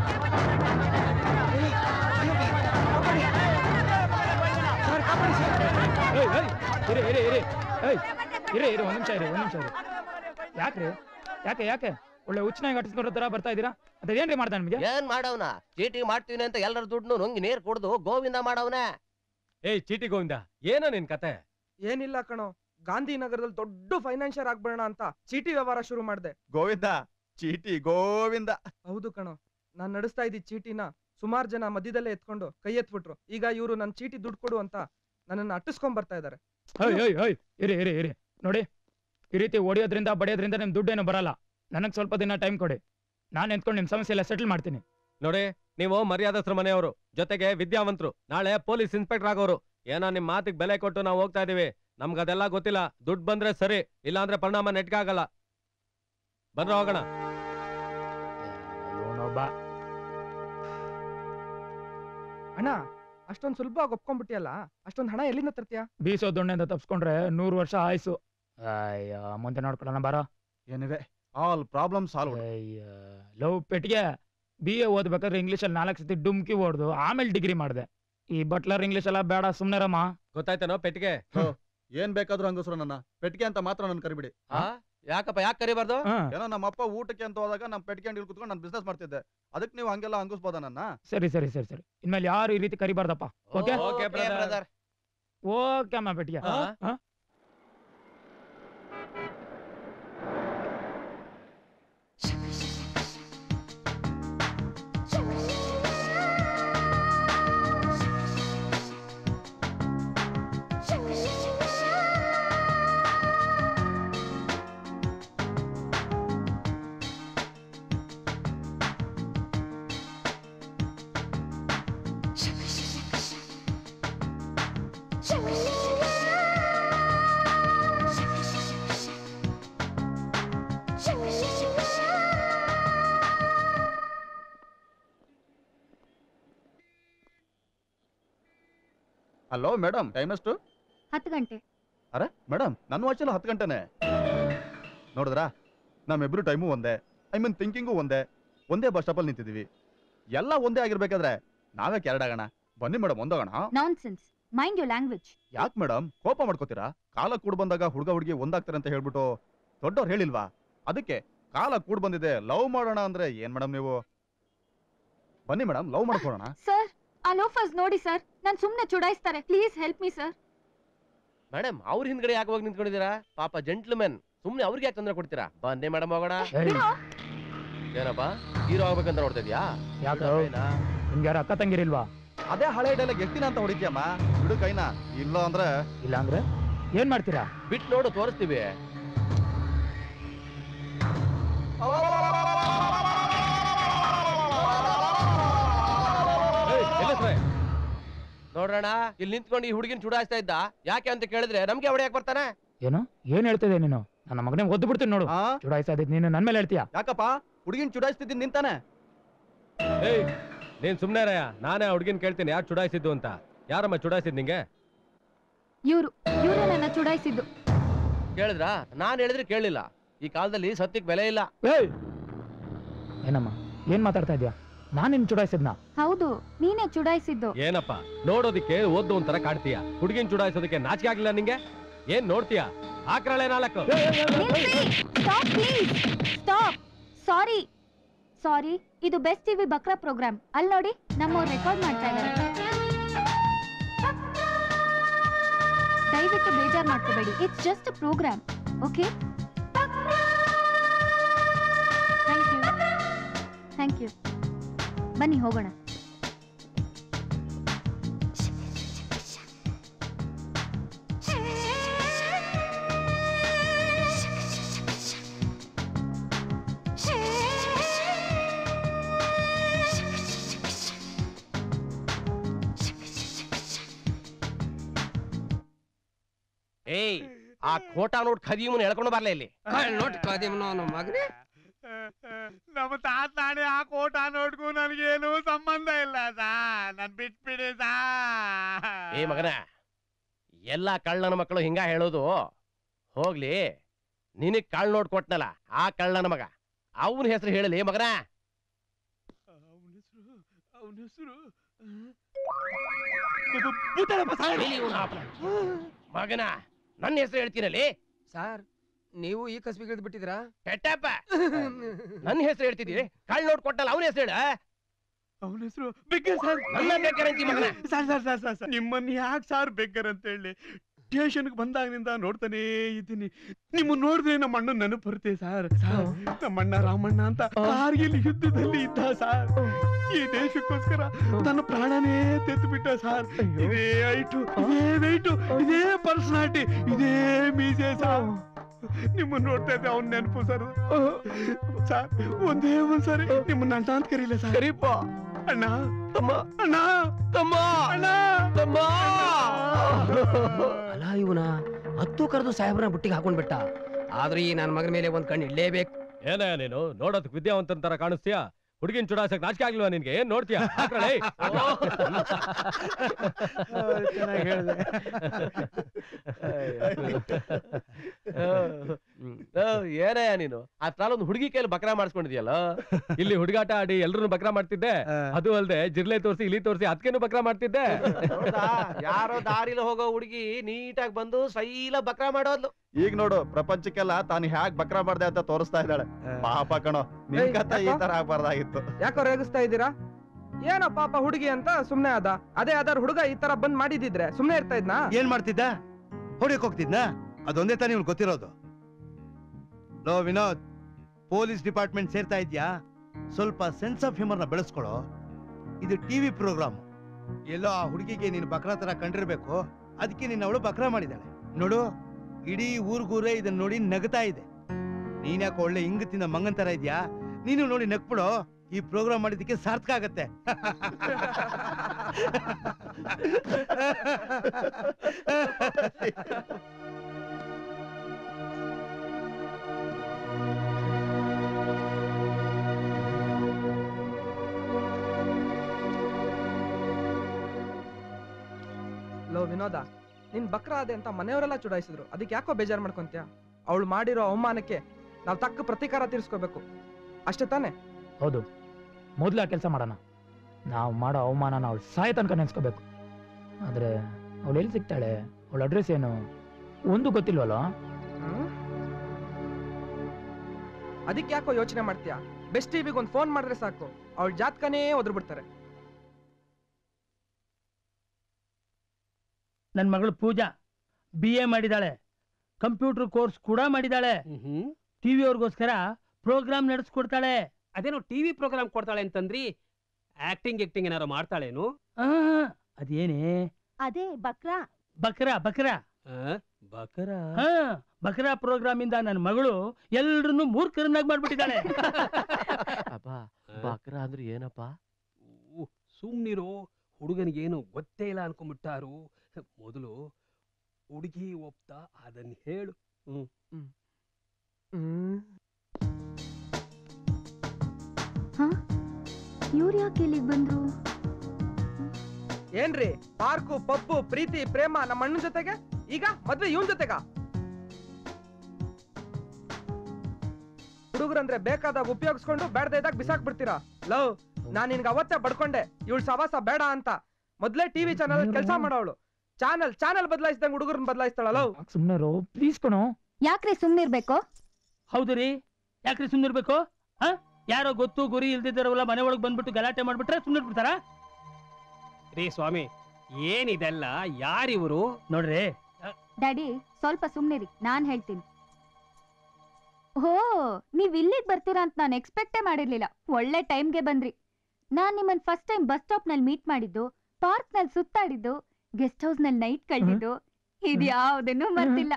ಏಯ್, ಏಯ್, ಇರಿ ಇರಿ ಇರಿ ಏಯ್ ಇರಿ ಇರಿ ಒಂದ್ ನಿಮಿಷ ಇರಿ ಒಂದ್ ನಿಮಿಷ ಇರಿ ಯಾಕ್ರಿ ಯಾಕೆ ಯಾಕೆ ಒಳ್ಳೆ ಹುಚ್ಚನಾಗಿ ಅಟಿಸ್ಕೊಂಡ್ರ ತರ ಬರ್ತಾ ಇದೀರಾ ಅದೇನ್ರಿ ಮಾಡ್ತಾನೆ ನಿಮ್ಗೆ ಏನ್ ಮಾಡವ್ನ ಚೀಟಿ ಮಾಡ್ತೀವಿ ಅಂತ ಎಲ್ಲರ ದುಡ್ಡು ನುಂಗಿ ನೀರ್ ಕುಡ್ದು ಗೋವಿಂದ ಮಾಡವ್ನೆ ಏಯ್ ಚೀಟಿ ಗೋವಿಂದ ಏನೋ ನಿನ್ ಕತೆ ಏನಿಲ್ಲ ಕಣೋ ಗಾಂಧಿನಗರದಲ್ಲಿ ದೊಡ್ಡ ಫೈನಾನ್ಷಿಯರ್ ಆಗ್ಬೇಡ ಅಂತ ಚೀಟಿ ವ್ಯವಹಾರ ಶುರು ಮಾಡ್ದೆ ಗೋವಿಂದ ಚೀಟಿ ಗೋವಿಂದ ಹೌದು ಕಣೋ ನಾನ್ ನಡೆಸ್ತಾ ಇದ್ದ ಚೀಟಿನ ಸುಮಾರು ಜನ ಮಧ್ಯದಲ್ಲೇ ಎತ್ಕೊಂಡು ಕೈ ಎತ್ಬಿಟ್ರು ಈಗ ಇವರು ನನ್ ಚೀಟಿ ದುಡ್ಡು ಕೊಡು ಅಂತ ನನ್ನನ್ನು ಅಟ್ಟಿಸ್ಕೊಂಡ್ ಬರ್ತಾ ಇದಾರೆ ಏಯ್ ಏಯ್ ಏಯ್ ಇರಿ ಇರಿ ಇರಿ ನೋಡಿ ಈ ರೀತಿ ಹೊಡಿಯೋದ್ರಿಂದ ಬಡಿಯೋದ್ರಿಂದ ನಿಮ್ ದುಡ್ಡೇನು ಬರಲ್ಲ ನನಗ್ ಸ್ವಲ್ಪ ದಿನ ಟೈಮ್ ಕೊಡಿ ನಾನು ಎತ್ಕೊಂಡು ನಿಮ್ ಸಮಸ್ಯೆ ಎಲ್ಲ ಸೆಟಲ್ ಮಾಡ್ತೀನಿ ನೋಡಿ ನೀವು ಮರ್ಯಾದಸ್ತ್ರ ಮನೆಯವರು ಜೊತೆಗೆ ವಿದ್ಯಾವಂತರು ನಾಳೆ ಪೊಲೀಸ್ ಇನ್ಸ್ಪೆಕ್ಟರ್ ಆಗೋರು ಏನೋ ನಿಮ್ ಮಾತಿಗೆ ಬೆಲೆ ಕೊಟ್ಟು ನಾವು ಹೋಗ್ತಾ ಇದೀವಿ ನಮ್ಗೆ ಅದೆಲ್ಲ ಗೊತ್ತಿಲ್ಲ ದುಡ್ಡು ಬಂದ್ರೆ ಸರಿ ಇಲ್ಲಾಂದ್ರೆ ಪರಿಣಾಮ ನೆಟ್ಗಾಗಲ್ಲ ಬಂದ್ರೆ ಹೋಗೋಣ ಇವನೊಬ್ಬ ಅಣ್ಣ ಅಷ್ಟೊಂದ್ ಸುಲಭವಾಗಿ ಒಪ್ಕೊಂಡ್ಬಿಟ್ಟಿಯಲ್ಲ ಅಷ್ಟೊಂದ್ ಹಣ ಎಲ್ಲಿಂದ ತರ್ತೀಯ ಬೀಸೋ ದೊಣ್ಣೆಯಿಂದ ತಪ್ಸ್ಕೊಂಡ್ರೆ ನೂರು ವರ್ಷ ಆಯ್ಸು ಅಯ್ಯ ಮುಂದೆ ನೋಡ್ಕೊಳ್ಳೋಣ ಬಾರ ಏನಿವೆ ಆಲ್ ಪ್ರಾಬ್ಲಮ್ ಸಾಲ್ವ್ ಅಯ್ಯ ಲವ್ ಪೆಟ್ಟಿಗೆ ಬಿ ಎ ಓದ್ಬೇಕಾದ್ರೆ ಇಂಗ್ಲೀಷಲ್ಲಿ ನಾಲ್ಕು ಸತಿ ಡುಮ್ಕಿ ಓಡ್ದು ಆಮೇಲೆ ಡಿಗ್ರಿ ಮಾಡಿದೆ ಈ ಬಟ್ಲರ್ ಇಂಗ್ಲೀಷ್ ಎಲ್ಲ ಬೇಡ ಸುಮ್ನೆರಮ್ಮ ಗೊತ್ತಾಯ್ತೇನೋ ಪೆಟ್ಟಿಗೆ ಏನ್ ಬೇಕಾದ್ರೂ ಹಂಗಸ್ರು ನನ್ನ ಪೆಟ್ಟಿಗೆ ಅಂತ ಮಾತ್ರ ನನ್ ಕರಿಬಿಡಿ ಆ? ಯಾಕಪ್ಪ ಯಾಕೆ ಕರಿಬಾರ್ದು ಏನೋ ನಮ್ಮ ಅಪ್ಪ ಊಟಕ್ಕೆ ಅಂತ ಹೋದಾಗ ನಮ್ ಪೆಟ್ಟಿಗೆ ಅಂಗಡಿ ಕುತ್ಕೊಂಡು ನಾನು ಬಿಸ್ನೆಸ್ ಮಾಡ್ತಿದ್ದೆ ಅದಕ್ಕೆ ನೀವು ಹಂಗೆಲ್ಲ ಹಂಗಿಸ್ಬೋದ ನನ್ನ ಸರಿ ಸರಿ ಸರಿ ಸರಿ ಇನ್ಮೇಲೆ ಯಾರು ಈ ರೀತಿ ಕರಿಬಾರ್ದಪ್ಪ ಓಕೆ ಓಕೆ ಬ್ರದರ್ ಓಕೆ ಅಮ್ಮ ಪೆಟ್ಟಿಗೆ ಹಾ? ಹಾ? ಹಲೋ ಮೇಡಮ್ ಟೈಮ್ ಎಷ್ಟು ಹತ್ತು ಗಂಟೆ ಅರೆ ಮೇಡಮ್ ನನ್ನ ವಾಚಲ್ಲಿ ಹತ್ತು ಗಂಟೆನೆ ನೋಡಿದ್ರಾ ನಮ್ಮಿಬ್ರು ಟೈಮು ಒಂದೇ ಐ ಮೀನ್ ಥಿಂಕಿಂಗು ಒಂದೇ ಒಂದೇ ಬಸ್ ಸ್ಟಾಪಲ್ಲಿ ನಿಂತಿದ್ದೀವಿ ಎಲ್ಲ ಒಂದೇ ಆಗಿರ್ಬೇಕಾದ್ರೆ ನಾವೇ ಕೆರಡಾಗೋಣ ಬನ್ನಿ ಮೇಡಮ್ ಒಂದೋಗೋಣ nonsense mind your language ಯಾಕೆ ಮೇಡಮ್ ಕೋಪ ಮಾಡ್ಕೋತೀರಾ ಕಾಲ ಕೂಡ್ ಬಂದಾಗ ಹುಡುಗ ಹುಡುಗಿ ಒಂದಾಗ್ತಾರೆ ಅಂತ ಹೇಳ್ಬಿಟ್ಟು ದೊಡ್ಡವ್ರು ಹೇಳಿಲ್ವಾ ಅದಕ್ಕೆ ಕಾಲ ಕೂಡ್ ಬಂದಿದೆ ಲವ್ ಮಾಡೋಣ ಅಂದ್ರೆ ಏನ್ ಮೇಡಮ್ ನೀವು ಬನ್ನಿ ಮೇಡಮ್ ಲವ್ ಮಾಡ್ಕೊಳ್ಳೋಣ ಸರ್ ಆ ಲೋಫರ್ಸ್ ನೋಡಿ ಸರ್ ನಾನ್ ಸುಮ್ನೆ ಚುಡಾಯಿಸ್ತಾರೆ please help me sir madam ಅವ್ರ ಹಿಂದ್ಗಡೆ ಯಾಕೆ ಹೋಗಿ ನಿಂತ್ಕೊಂಡಿದ್ದೀರಾ ಪಾಪ ಜೆಂಟ್ಲ್ಮೆನ್ ಸುಮ್ನೆ ಅವ್ರಿಗೆ ಯಾಕೆ ತೊಂದರೆ ಕೊಡ್ತೀರಾ ಬನ್ನಿ ಮೇಡಮ್ ಹೋಗೋಣ ಏಯ್, ಏನಪ್ಪ ಹೀರೋ ಆಗ್ಬೇಕಂತ ನೋಡ್ತಾ ಇದೀಯಾ ಯಾಕೆ ನಿಮ್ಗೆ ಯಾರು ಅಕ್ಕ ತಂಗಿರಿಲ್ವಾ ಅದೇ ಹಳೆ ಡೈಲಾಗ್ ಎಷ್ಟ್ ದಿನ ಅಂತ ಹೊಡಿತೀಯಮ್ಮ ಬಿಡು ಕೈನ ಇಲ್ಲ ಅಂದ್ರೆ ಇಲ್ಲ ಅಂದ್ರೆ ಏನ್ ಮಾಡ್ತೀರಾ ಬಿಟ್ ನೋಡು ತೋರಿಸ್ತೀವಿ ನೋಡ್ರಣ ಇಲ್ಲಿ ನಿಂತ್ಕೊಂಡು ಈ ಹುಡುಗಿನ ಚುಡಾಯಿಸ್ತಾ ಇದ್ದ ಯಾಕೆ ಅಂತ ಕೇಳಿದ್ರೆ ನಮ್ಗೆ ಹೊಡೆಯಕ್ ಬರ್ತಾನೆ ಏನು ಏನ್ ಹೇಳ್ತಿದೆ ನೀನು ನನ್ನ ಮಗನೇ ಒದ್ದು ಬಿಡ್ತೀನಿ ನೋಡು ಚುಡಾಯಿಸ್ತಾ ಇದ್ದಿದ್ ನೀನು ನನ್ ಮೇಲೆ ಹೇಳ್ತೀಯಾ ಯಾಕಪ್ಪ ಹುಡುಗಿನ ಚುಡಾಯಿಸ್ತಿದ್ದೀನಿ ನಿಂತಾನೆ ಏಯ್ ನೀನ್ ಸುಮ್ನೆ ರಯ್ಯ ನಾನೇ ಆ ಹುಡ್ಗಿನ್ ಕೇಳ್ತೀನಿ ಯಾರು ಚುಡಾಯಿಸಿದ್ದು ಅಂತ ಯಾರಮ್ಮ ಚುಡಾಯಿಸಿದ್ ನಿಂಗೆ ಇವ್ರು ಇವ್ರು ನನ್ನ ಚುಡಾಯಿಸಿದ್ದು ಕೇಳಿದ್ರ ನಾನ್ ಹೇಳಿದ್ರೆ ಕೇಳಲಿಲ್ಲ ಈ ಕಾಲದಲ್ಲಿ ಸತ್ಯಕ್ಕೆ ಬೆಲೆ ಇಲ್ಲ ಏಯ್ ಏನಮ್ಮ ಏನ್ ಮಾತಾಡ್ತಾ ಇದ್ಯಾ ನಾನ್ ನಿನ್ ಚುಡಾಯಿಸಿದ್ನಾ ಹೌದು ನೀನೇ ಚುಡಾಯಿಸಿದ್ದು ಏನಪ್ಪ ನೋಡೋದಿಕ್ಕೆ ಓದ್ದು ಒಂಥರ ಕಾಡ್ತೀಯ ಹುಡುಗಿನ್ ಚುಡಾಯಿಸೋದಕ್ಕೆ ನಾಚಿಕೆ ಆಗ್ಲಿಲ್ಲ ನಿಂಗೆ ಏನ್ ನೋಡ್ತೀಯ ಆಕ್ರಳೆ ನಾಲ್ಕು stop please stop sorry sorry ಇದು ಬೆಸ್ಟ್ ಟಿವಿ ಬಕ್ರಾ ಪ್ರೋಗ್ರಾಮ್ ಅಲ್ಲಿ ನೋಡಿ ನಮ್ಮವ್ರು ರೆಕಾರ್ಡ್ ಮಾಡ್ತಾ ಇದ್ದಾರೆ ದಯವಿಟ್ಟು ಬೇಜಾರ್ ಮಾಡ್ಕೋಬೇಡಿ it's just a programme okay thank you thank you ಬನ್ನಿ ಹೋಗೋಣ ಏಯ್ ಆ ಖೋಟಾ ನೋಟ್ ಖದೀಮನ್ ಎಳ್ಕೊಂಡು ಬರ್ಲೇ ಇಲ್ಲಿ ನೋಟ್ ಕದಿಮ್ನವನು ಮಗನೇ ನಮ್ಮ ತಾತ ನಾಡಿ ಆ ಕೋಟ ನೋಡ್ಗೂ ನನಗೇನು ಸಂಬಂಧ ಇಲ್ಲ ಸಾ ನನ್ ಬಿಟ್ಬಿಡಿ ಸಾ ಏ ಮಗನ ಎಲ್ಲ ಕಳ್ಳನ ಮಕ್ಕಳು ಹಿಂಗ ಹೇಳೋದು ಹೋಗ್ಲಿ ನಿನಗ್ ಕಳ್ ನೋಡ್ ಕೊಟ್ನಲ್ಲ ಆ ಕಳ್ಳನ ಮಗ ಅವನ ಹೆಸರು ಹೇಳಲಿ ಮಗನ ಅವನ ಹೆಸರು ಎಲ್ಲಿ ಇವ್ನ ಆಪ್ನ? ಮಗನ ನನ್ನ ಹೆಸರು ಹೇಳ್ತೀನಲ್ಲಿ ಸರ್ ನೀವು ಈ ಕಸ್ಬಿಗೆ ಇಳಿದು ಬಿಟ್ಟಿದ್ರಾ ಕೆಟ್ಟಪ್ಪ ನನ್ನ ಹೆಸರು ಹೇಳ್ತಿದ್ದೀರಿ ಕಳ್ ನೋಡ್ ಕೊಟ್ಟಲ್ಲ ಅವನ ಹೆಸರು ಹೇಳ ಅವನ ಹೆಸರು ಬೆಕ್ಕರ್ ಸರ್ ನನ್ನ ಬೇಕಾರಂತಿ ಮಗನ sir sir sir sir sir ನಿಮ್ಮನ್ನ ಯಾಕೆ ಸಾರ್ ಬೆಕ್ಕರ್ ಅಂತ ಹೇಳಿ ಸ್ಟೇಷನ್ಗೆ ಬಂದಾಗಿನಿಂದ ನೋಡ್ತಾನೇ ಇದ್ದೀನಿ ನಿಮ್ಮನ್ನ ನೋಡಿದ್ರೆ ನಮ್ಮ ಅಣ್ಣ ನೆನಪು ಬರುತ್ತೆ ಸರ್ ಸರ್ ನಮ್ಮ ಅಣ್ಣ ರಾಮಣ್ಣ ಅಂತ ಕಾರ್ಗಿಲ್ ಯುದ್ಧದಲ್ಲಿ ಇದ್ದ ಸರ್ ಈ ದೇಶಕ್ಕೋಸ್ಕರ ತನ್ನ ಪ್ರಾಣನೇ ತೆತ್ತು ಬಿಟ್ಟ ಸರ್ ಇದೇ ಐಟು ಇದೇ ವೆಯ್ಟು ಇದೇ ಪರ್ಸನಾಲಿಟಿ ಇದೇ ಮೀಸೆ ಸರ್ ನಿಮ್ಮನ್ನ ನೋಡ್ತಾ ಇದ್ದೆ ಅವ್ನ ನೆನಪು ಸರ್ ಸರ್ ಒಂದೇ ಒಂದ್ಸರಿ ನಿಮ್ಮನ್ನ ಅಣ್ಣ ಅಂತ ಕರೀಲ ಸರ್ ಕರೀಪ ಅಣ್ಣ ತಮ್ಮ ಅಣ್ಣ ತಮ್ಮ ಅಣ್ಣ ತಮ್ಮ ಅಲ್ಲ ಇವನ ಹತ್ತು ಕರೆದು ಸಾಹೇಬ್ರನ್ನ ಬುಟ್ಟಿಗೆ ಹಾಕೊಂಡ್ಬಿಟ್ಟ ಆದ್ರೆ ಈ ನನ್ನ ಮಗನ ಮೇಲೆ ಒಂದ್ ಕಣ್ಣು ಇಡ್ಲೇಬೇಕು ಏನೇ ನೀನು ನೋಡೋದಕ್ ವಿದ್ಯಾವಂತನ ತರ ಕಾಣಿಸ್ತೀಯಾ ಹುಡುಗಿನ ಚುಡಾಸಕ್ ನಾಚಿಕೆ ಆಗ್ಲಿಲ್ವಾ ನಿನ್ಗೆ ಏನ್ ನೋಡ್ತೀಯ ಹಾಕ್ರಲೇ. ಚೆನ್ನಾಗಿ ಹೇಳ್ದೆ. ಏನೇ ನೀನು ಆಫ್ಟರ್ ಒಂದು ಹುಡುಗಿ ಕೈಯಲ್ಲಿ ಬಕ್ರಾ ಮಾಡಿಸ್ಕೊಂಡಿದ್ಯಲ್ಲ ಇಲ್ಲಿ ಹುಡುಗಾಟ ಆಡಿ ಎಲ್ರು ಬಕ್ರಾ ಮಾಡ್ತಿದ್ದೆ ಅದು ಅಲ್ದೆ ಜಿರ್ಲೆ ತೋರಿಸಿ ಇಲಿ ತೋರಿಸಿ ಅದಕ್ಕೇನು ಬಕ್ರಾ ಮಾಡ್ತಿದ್ದೆ ಹೌದಾ? ಯಾರೋ ದಾರಿಲಿ ಹೋಗೋ ಹುಡುಗಿ ನೀಟಾಗಿ ಬಂದು ಸೈಲ ಬಕ್ರಾ ಮಾಡೋದ್ಲು ಈಗ ನೋಡು ಪ್ರಪಂಚಕ್ಕೆಲ್ಲ ತಾನು ಹ್ಯಾಕ್ ಬಕ್ರಾ ಮಾಡ್ದೆ ಅಂತ ತೋರಿಸ್ತಾ ಇದ್ದಾಳೆ ಪಾಪ ಕಣೋ ನಿನ್ ಏಯ್, ಕಥೆ ಈ ಯಾಕೋ? ತರ ಆಗ್ಬಾರ್ದಾಗಿತ್ತು ಯಾಕೋ ರೇಗಿಸ್ತಾ ಇದ್ದೀರಾ ಏನೋ ಪಾಪ ಹುಡುಗಿ ಅಂತ ಸುಮ್ನೆ ಅದ ಅದೇ ಅದರ ಹುಡುಗ ಈ ತರ ಬಂದ್ ಮಾಡಿದಿದ್ರೆ ಸುಮ್ನೆ ಇರ್ತಾ ಇದ್ನಾ ಏನ್ ಮಾಡ್ತಿದ್ದ ಹೊಡಿಯಕ್ ಹೋಗ್ತಿದ್ನ ಅದೊಂದೇ ತಾನೇ ಇವ್ನು ಗೊತ್ತಿರೋದು ಲೋ ವಿನೋದ್ ಪೊಲೀಸ್ ಡಿಪಾರ್ಟ್ಮೆಂಟ್ ಸೇರ್ತಾ ಇದ್ಯಾ ಸ್ವಲ್ಪ ಸೆನ್ಸ್ ಆಫ್ ಹ್ಯೂಮರ್ನ ಬೆಳೆಸ್ಕೊಳೋ ಇದು ಟಿವಿ ಪ್ರೋಗ್ರಾಮ್ ಎಲ್ಲೋ ಆ ಹುಡುಗಿಗೆ ನೀನು ಬಕ್ರಾ ತರ ಕಂಡಿರ್ಬೇಕು ಅದಕ್ಕೆ ನಿನ್ನ ಅವಳು ಬಕ್ರಾ ಮಾಡಿದಾಳೆ ನೋಡು ಇಡೀ ಊರ್ಗೂರೇ ಇದನ್ನ ನೋಡಿ ನಗ್ತಾ ಇದೆ ನೀನ್ಯಾಕೆ ಒಳ್ಳೆ ಹಿಂಗ್ ತಿಂದ ಮಂಗನ್ ತರ ಇದ್ಯಾ ನೀನು ನೋಡಿ ನಗ್ಬಿಡೋ ಈ ಪ್ರೋಗ್ರಾಮ್ ಮಾಡಿದ್ದಕ್ಕೆ ಸಾರ್ಥಕ ಆಗತ್ತೆ ಲೋ ವಿನೋದ ನಿನ್ ಬಕ್ರ ಅದೆ ಅಂತ ಮನೆಯವರೆಲ್ಲ ಚುಡಾಯಿಸಿದ್ರು ಅದಕ್ಕೆ ಯಾಕೋ ಬೇಜಾರ್ ಮಾಡ್ಕೊಂತ್ಯಾ ಅವಳು ಮಾಡಿರೋ ಅವಮಾನಕ್ಕೆ ನಾವ್ ತಕ್ಕ ಪ್ರತೀಕಾರ ತೀರ್ಸ್ಕೋಬೇಕು ಅಷ್ಟೇ ತಾನೇ ಹೌದು ಮೊದ್ಲು ಆ ಕೆಲಸ ಮಾಡೋಣ ನಾವು ಮಾಡೋ ಅವಮಾನನ ಅವಳು ಸಾಯ ತನಕ ನೆನ್ಸ್ಕೋಬೇಕು ಆದ್ರೆ ಅವಳು ಎಲ್ಲಿ ಸಿಗ್ತಾಳೆ ಅವಳ ಅಡ್ರೆಸ್ ಏನು ಒಂದು ಗೊತ್ತಿಲ್ವಲ್ಲ ಅದಕ್ಕೆ ಯಾಕೋ ಯೋಚನೆ ಮಾಡ್ತೀಯಾ ಬೆಸ್ಟ್ ಟಿವಿಗೆ ಒಂದು ಫೋನ್ ಮಾಡಿದ್ರೆ ಸಾಕು ಅವಳ ಜಾತಕನೇ ಒದ್ರು ಬಿಡ್ತಾರೆ ನನ್ನ ಮಗಳು ಪೂಜಾ ಬಿ ಎ ಮಾಡಿದಾಳೆ ಕಂಪ್ಯೂಟರ್ ಕೋರ್ಸ್ ಕೂಡ ಮಾಡಿದಾಳೆ ಟಿವಿ ಅವ್ರಿಗೋಸ್ಕರ ಪ್ರೋಗ್ರಾಮ್ ನಡೆಸ್ಕೊಡ್ತಾಳೆ ಅದೇನೋ ಟಿವಿ ಪ್ರೋಗ್ರಾಮ್ ಕೊಡ್ತಾಳೆ ಅಂತಂದ್ರಿ ಆಕ್ಟಿಂಗ್ ಆಕ್ಟಿಂಗ್ ಏನಾರು ಮಾಡ್ತಾಳೇನು ಆ, ಅದೇನೇ ಅದೇ ಬಕ್ರಾ ಬಕ್ರಾ ಬಕ್ರಾ ಬಕರ ಹಾ ಬಕ್ರಾ ಪ್ರೋಗ್ರಾಮ್ ಇಂದ ನನ್ನ ಮಗಳು ಎಲ್ರನ್ನೂ ಮೂರ್ಖರನ್ನಾಗಿ ಮಾಡ್ಬಿಟ್ಟಿದ್ದಾಳೆ ಅಪ್ಪ ಬಕ್ರಾ ಅಂದ್ರೆ ಏನಪ್ಪ ಸುಮ್ನಿರೋ ಹುಡುಗನಿಗೇನು ಗೊತ್ತೇ ಇಲ್ಲ ಅನ್ಕೊಂಡ್ಬಿಟ್ಟಾರು ಮೊದಲು ಹುಡುಗಿ ಒಪ್ತಾ ಅದನ್ನ ಹೇಳು ಹ್ಮ್ ಇವ್ರು ಯಾಕೆ ಇಲ್ಲಿಗೆ ಬಂದ್ರು ಏನ್ರಿ ಪಾರ್ಕು ಪಬ್ಬು ಪ್ರೀತಿ ಪ್ರೇಮ ನಮ್ಮ ಅಣ್ಣನ ಜೊತೆಗೆ ಈಗ ಮದ್ವೆ ಇವನ್ ಜೊತೆಗ ಹುಡುಗರಂದ್ರೆ ಬೇಕಾದಾಗ ಉಪಯೋಗಿಸ್ಕೊಂಡು ಬೇಡದ ಇದ್ದಾಗ ಬಿಸಾಕ್ ಬಿಡ್ತೀರಾ ಲವ್ ನಾನ್ ನಿನ್ಗೆ ಅವತ್ತೇ ಬಡ್ಕೊಂಡೆ ಇವಳು ಸವಾಸ ಬೇಡ ಅಂತ ಮೊದ್ಲೇ ಟಿವಿ ಚಾನಲ್ ಕೆಲಸ ಮಾಡೋವಳು ಚಾನಲ್ ಚಾನಲ್ ಬದಲಾಯಿಸಿದಂಗ್ ಹುಡುಗರನ್ನ ಬದಲಾಯಿಸ್ತಾಳ ಲವ್ ಸುಮ್ಮನೆ ಪ್ಲೀಸ್ ಕಣೋ ಯಾಕ್ರಿ ಸುಮ್ನಿರ್ಬೇಕು ಹೌದು ರೀ ಯಾಕ್ರಿ ಸುಮ್ಮನಿರ್ಬೇಕು ಹಾ ಯಾರೋ ಗೊತ್ತು ಗುರಿ ಇಲ್ದಿದ್ದಾರವಲ್ಲ ಮನೆ ಒಳಗೆ ಬಂದ್ಬಿಟ್ಟು ಗಲಾಟೆ ಮಾಡ್ಬಿಟ್ರೆ ಸುಮ್ಮನೆ ಬಿಡ್ತಾರಾ ರೀ ಸ್ವಾಮಿ ಏನಿದೆಲ್ಲ ಯಾರಿವರು ನೋಡ್ರಿ ಡ್ಯಾಡಿ ಸ್ವಲ್ಪ ಸುಮ್ನಿರಿ ನಾನ್ ಹೇಳ್ತೀನಿ ಓ ನೀವ್ ಇಲ್ಲಿಗ್ ಬರ್ತೀರಾ ಅಂತ ನಾನು ಎಕ್ಸ್ಪೆಕ್ಟೇ ಮಾಡಿರ್ಲಿಲ್ಲ ಒಳ್ಳೆ ಟೈಮ್ಗೆ ಬಂದ್ರಿ ನಾನ್ ನಿಮ್ಮನ್ ಫಸ್ಟ್ ಟೈಮ್ ಬಸ್ ಸ್ಟಾಪ್ ನಲ್ಲಿ ಮೀಟ್ ಮಾಡಿದ್ದು ಪಾರ್ಕ್ ನಲ್ಲಿ ಸುತ್ತಾಡಿದ್ದು ಗೆಸ್ಟ್ ಹೌಸ್ ನಲ್ಲಿ ನೈಟ್ ಕಳೆದಿದ್ದು ಇದ್ಯಾವುದನ್ನು ಮರ್ತಿಲ್ಲ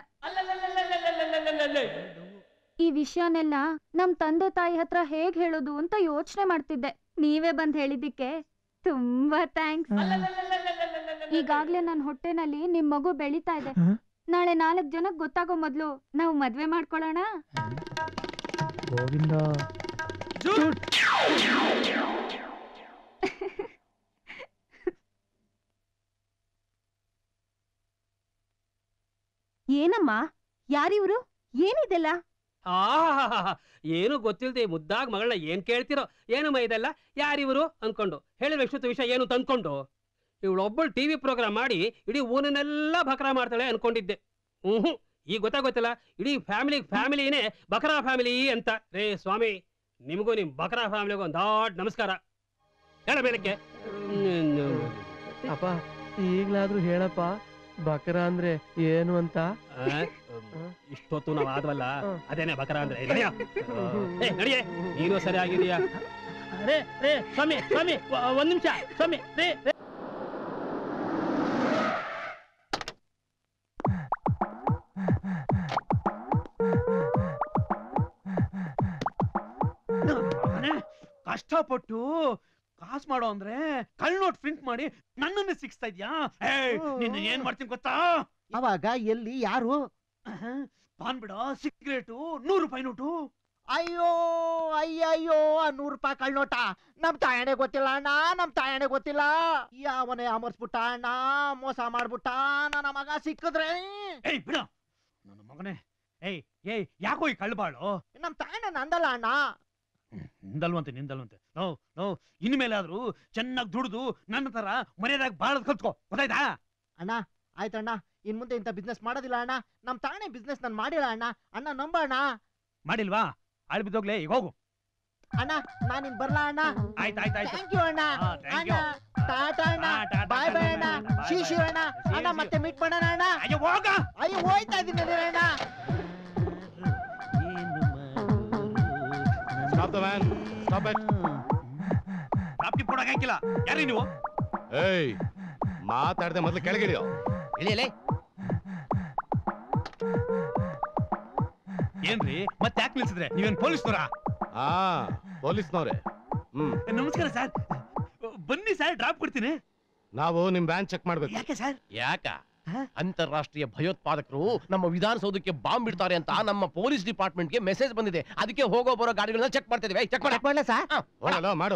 ಈ ವಿಷಯನೆಲ್ಲ ನಮ್ ತಂದೆ ತಾಯಿ ಹತ್ರ ಹೇಗ್ ಹೇಳೋದು ಅಂತ ಯೋಚನೆ ಮಾಡ್ತಿದ್ದೆ ನೀವೇ ಬಂದ್ ಹೇಳಿದ್ದಕ್ಕೆ ತುಂಬಾ ಥ್ಯಾಂಕ್ಸ್ ಈಗಾಗ್ಲೇ ನನ್ ಹೊಟ್ಟೆನಲ್ಲಿ ನಿಮ್ ಮಗು ಬೆಳೀತಾ ಇದೆ ನಾಳೆ ನಾಲ್ಕ್ ಜನಕ್ ಗೊತ್ತಾಗೋ ಮೊದ್ಲು ನಾವು ಮದ್ವೆ ಮಾಡ್ಕೊಳ್ಳೋಣ ಗೋವಿಂದ ಏನಮ್ಮ ಯಾರಿವ್ರು ಏನಿದೆಲ್ಲ ಆಹಾಹಾಹಾ, ಏನು ಗೊತ್ತಿಲ್ದೆ ಮುದ್ದಾಗ್ ಮಗಳನ್ನ ಏನ್ ಕೇಳ್ತಿರೋ ಏನಮ್ಮ ಇದೆಲ್ಲ ಯಾರಿವರು ಅನ್ಕೊಂಡು ಹೇಳಿದ್ರೆ ಎಷ್ಟೊತ್ತು ವಿಷಯ ಏನು ತಂದ್ಕೊಂಡು ಇವಳೊಬ್ಬಳು ಟಿವಿ ಪ್ರೋಗ್ರಾಮ್ ಮಾಡಿ ಇಡೀ ಊನನ್ನೆಲ್ಲ ಬಕರಾ ಮಾಡ್ತಾಳೆ ಅನ್ಕೊಂಡಿದ್ದೆ ಹ್ಮ್ ಈಗ ಗೊತ್ತಾಗೋತ್ತಿಲ್ಲ ಇಡೀ ಫ್ಯಾಮಿಲಿ ಫ್ಯಾಮಿಲಿನೇ ಬಕರಾ ಫ್ಯಾಮಿಲಿ ಅಂತ ರೇ ಸ್ವಾಮಿ ನಿಮಗೂ ನಿಮ್ ಬಕರಾ ಫ್ಯಾಮಿಲಿಗೂ ಒಂದು ದೊಡ್ಡ ನಮಸ್ಕಾರ ಹೇಳ ಮೇಲಕ್ಕೆ ಅಪ್ಪ ಈಗ್ಲಾದ್ರೂ ಹೇಳಪ್ಪ ಬಕ್ರ ಅಂದ್ರೆ ಏನು ಅಂತ ಆ, ಇಷ್ಟೊತ್ತು ನಾವು ಆದ್ವಲ್ಲ ಅದೇನೆ ಬಕರಾ ಅಂದ್ರೆ ನಡಿಯ. ಏ, ನಡಿಯೇ ನೀನು ಸರಿ ಆಗಿದೀಯಾ ರೇ ರೇ ಸ್ವಾಮಿ ಸ್ವಾಮಿ ಒ- ಒಂದ್ ನಿಮಿಷ ಸ್ವಾಮಿ ರೇ ರೇ. ಕಷ್ಟಪಟ್ಟು ಕಾಸ್ ಮಾಡೋ ಅಂದ್ರೆ ಕಳ್ ನೋಟ್ ಪ್ರಿಂಟ್ ಮಾಡಿ ನನ್ನನ್ನೇ ಸಿಕ್ಸ್ತಾ ಇದ್ಯಾ ಏಯ್, ನಿನ್ನ ಏನ್ ಮಾಡ್ತೀನಿ ಗೊತ್ತಾ ಅವಾಗ ಎಲ್ಲಿ ಯಾರು ಪಾನ್ ಬಿಡ ಸಿಗರೇಟು ನೂರು ರೂಪಾಯಿ ನೋಟು ಅಯ್ಯೋ ಅಯ್ಯಯ್ಯೋ ಆ ನೂರು ರೂಪಾಯಿ ಕಳ್ನೋಟ ನಮ್ ತಾಯಣೆ ಗೊತ್ತಿಲ್ಲ ಅಣ್ಣ ನಮ್ ತಾಯಣೆ ಗೊತ್ತಿಲ್ಲ ಯಾವನೇ ಅಮರ್ಸ್ಬಿಟ್ಟ ಅಣ್ಣ ಮೋಸ ಮಾಡ್ಬಿಟ್ಟ ನನ್ನ ಮಗ ಸಿಕ್ಕಿದ್ರೆ ಏಯ್ ಬಿಡು ನನ್ನ ಮಗನೇ ಏಯ್ ಏಯ್ ಯಾಕೋ ಈ ಕಳ್ಬಾಳು ನಮ್ ತಾಯಣೆ ನಂದಲ್ಲ ಅಣ್ಣ ನಿಂದಲ್ವಂತೆ ನಿಂದಲ್ವಂತೆ ನೋ ನೋ ಇನ್ಮೇಲಾದ್ರೂ ಚೆನ್ನಾಗಿ ದುಡ್ದು ನನ್ನ ತರ ಮರ್ಯಾದಾಗ ಬಾಳದ್ ಕಲ್ತ್ಕೋ ಗೊತ್ತಾಯ್ತಾ ಅಣ್ಣ ಆಯ್ತಣ್ಣ ಇನ್ ಮುಂದೆ ಇಂಥ ಬಿಸ್ನೆಸ್ ಮಾಡೋದಿಲ್ಲ ಅಣ್ಣ ನಮ್ ತಾಯಣೆ ಬಿಸ್ನೆಸ್ ನಾನು ಮಾಡಿಲ್ಲ ಅಣ್ಣ ಅಣ್ಣ ನಂಬ ಅಣ್ಣ ಮಾಡಿಲ್ವಾ ಆಳ್ ಬಿದ್ದೋಗ್ಲೆ ಈಗ ಹೋಗು ಅಣ್ಣ ನಾನ್ ಇನ್ ಬರ್ಲಾ ಅಣ್ಣ ಆಯ್ತು ಆಯ್ತು ಆಯ್ತು ಥ್ಯಾಂಕ್ ಯು ಅಣ್ಣ ಹಾ, thank ಅಣ್ಣ you. ಟಾಟಾ ಅಣ್ಣ ಹಾ, ಟಾಟಾ, ಬಾಯ್ ಬಾಯ್ ಅಣ್ಣ bye, bye, ಶಿಶು bye. ಅಣ್ಣ See ಅಣ್ಣ you, ಮತ್ತೆ ಮೀಟ್ ಮಾಡೋಣ ಅಣ್ಣ ಅಯ್ಯೋ ಹೋಗ ಅಯ್ಯೋ ಹೋಯ್ತಾ ಇದೀನಿ ಅಣ್ಣ Stop the van. Stop it. ರಾಪ್ಟಿ ಕೊಡಕ್ ಹಾಕಿಲ್ಲ ಯಾರೀ ನೀವು ಏಯ್ ಮಾತಾಡದೆ ಮೊದಲು ಕೆಳಗಿಳಿಯೋ ಇಳಿಯಲೇ ಏನ್ರಿ ಮತ್ತೆ ಯಾಕೆ ನಿಲ್ಸಿದ್ರೆ ನೀವೇನ್ ಪೊಲೀಸ್ನವರ ಆ ಪೊಲೀಸ್ನವ್ರೆ ಹ್ಮ್ ನಮಸ್ಕಾರ ಸರ್ ಬನ್ನಿ ಸರ್ ಡ್ರಾಪ್ ಕೊಡ್ತೀನಿ ನಾವು ನಿಮ್ ವ್ಯಾನ್ ಚೆಕ್ ಮಾಡ್ಬೇಕು ಯಾಕೆ ಸರ್ ಯಾಕ ಅಂತಾರಾಷ್ಟ್ರೀಯ ಭಯೋತ್ಪಾದಕರು ನಮ್ಮ ವಿಧಾನಸೌಧಕ್ಕೆ ಬಾಂಬ್ ಬಿಡ್ತಾರೆ ಅಂತ ನಮ್ಮ ಪೊಲೀಸ್ ಡಿಪಾರ್ಟ್ಮೆಂಟ್ಗೆ ಮೆಸೇಜ್ ಬಂದಿದೆ ಅದಕ್ಕೆ ಹೋಗೋ ಬರೋ ಗಾಡಿಗಳನ್ನ ಚೆಕ್ ಮಾಡ್ತಾ ಇದೀವಿ ಚೆಕ್ ಮಾಡಿ ಮಾಡಲ ಸರ್ ಹೋಗಲ್ಲ ಮಾಡು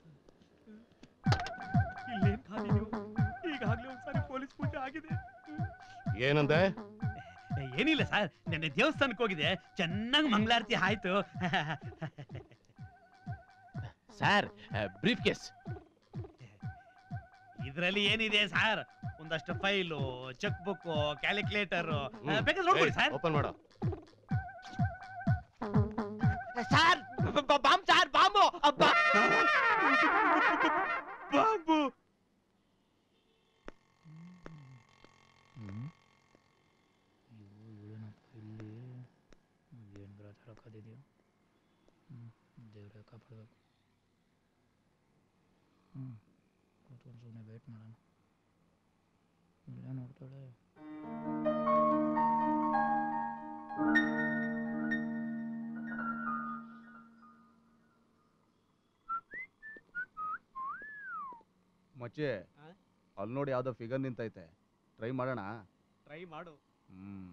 ಇಲ್ಲೇನ್ ಖಾಲಿ ನೀವು ಈಗಾಗ್ಲೇ ಒಂದ್ಸಾರಿ ಪೊಲೀಸ್ ಪೂಜೆ ಆಗಿದೆ ಏನಂದೆ ಏನಿಲ್ಲ ಸರ್ ನೆನ್ನೆ ದೇವಸ್ಥಾನಕ್ಕೆ ಹೋಗಿದೆ ಚೆನ್ನಾಗಿ ಮಂಗಳಾರತಿ ಆಯ್ತು ಸರ್ ಬ್ರೀಫ್ ಕೇಸ್ ಇದ್ರಲ್ಲಿ ಏನಿದೆ ಸರ್ ಒಂದಷ್ಟು ಫೈಲು ಚೆಕ್ ಬುಕ್ ಕ್ಯಾಲ್ಕುಲೇಟರ್ ಬೇಕಾದ್ರೆ ನೋಡ್ಕೊಳ್ಳಿ ಸರ್ ಓಪನ್ ಮಾಡು ಸರ್ ಬಾಂಬ್ ಸರ್ ಬಾಂಬು ಅಬ್ಬಾ ಬಾಂಬು ಏನು ಗ್ರಾಚಾರ ಕಾದಿದೆಯೋ ದೇವ್ರೆ ಕಾಪಾಡಬೇಕು ಹ್ಞೂ ಕೂತ್ಕೊಂಡು ಸುಮ್ಮನೆ ವೇಟ್ ಮಾಡೋಣ ಇಲ್ಲೇ ನೋಡ್ತಾಳೆ ಮಚ್ಚೆ ಅಲ್ಲಿ ನೋಡಿ ಯಾವ್ದೋ ಫಿಗರ್ ನಿಂತೈತೆ ಟ್ರೈ ಮಾಡೋಣ ಟ್ರೈ ಮಾಡು ಹ್ಮ್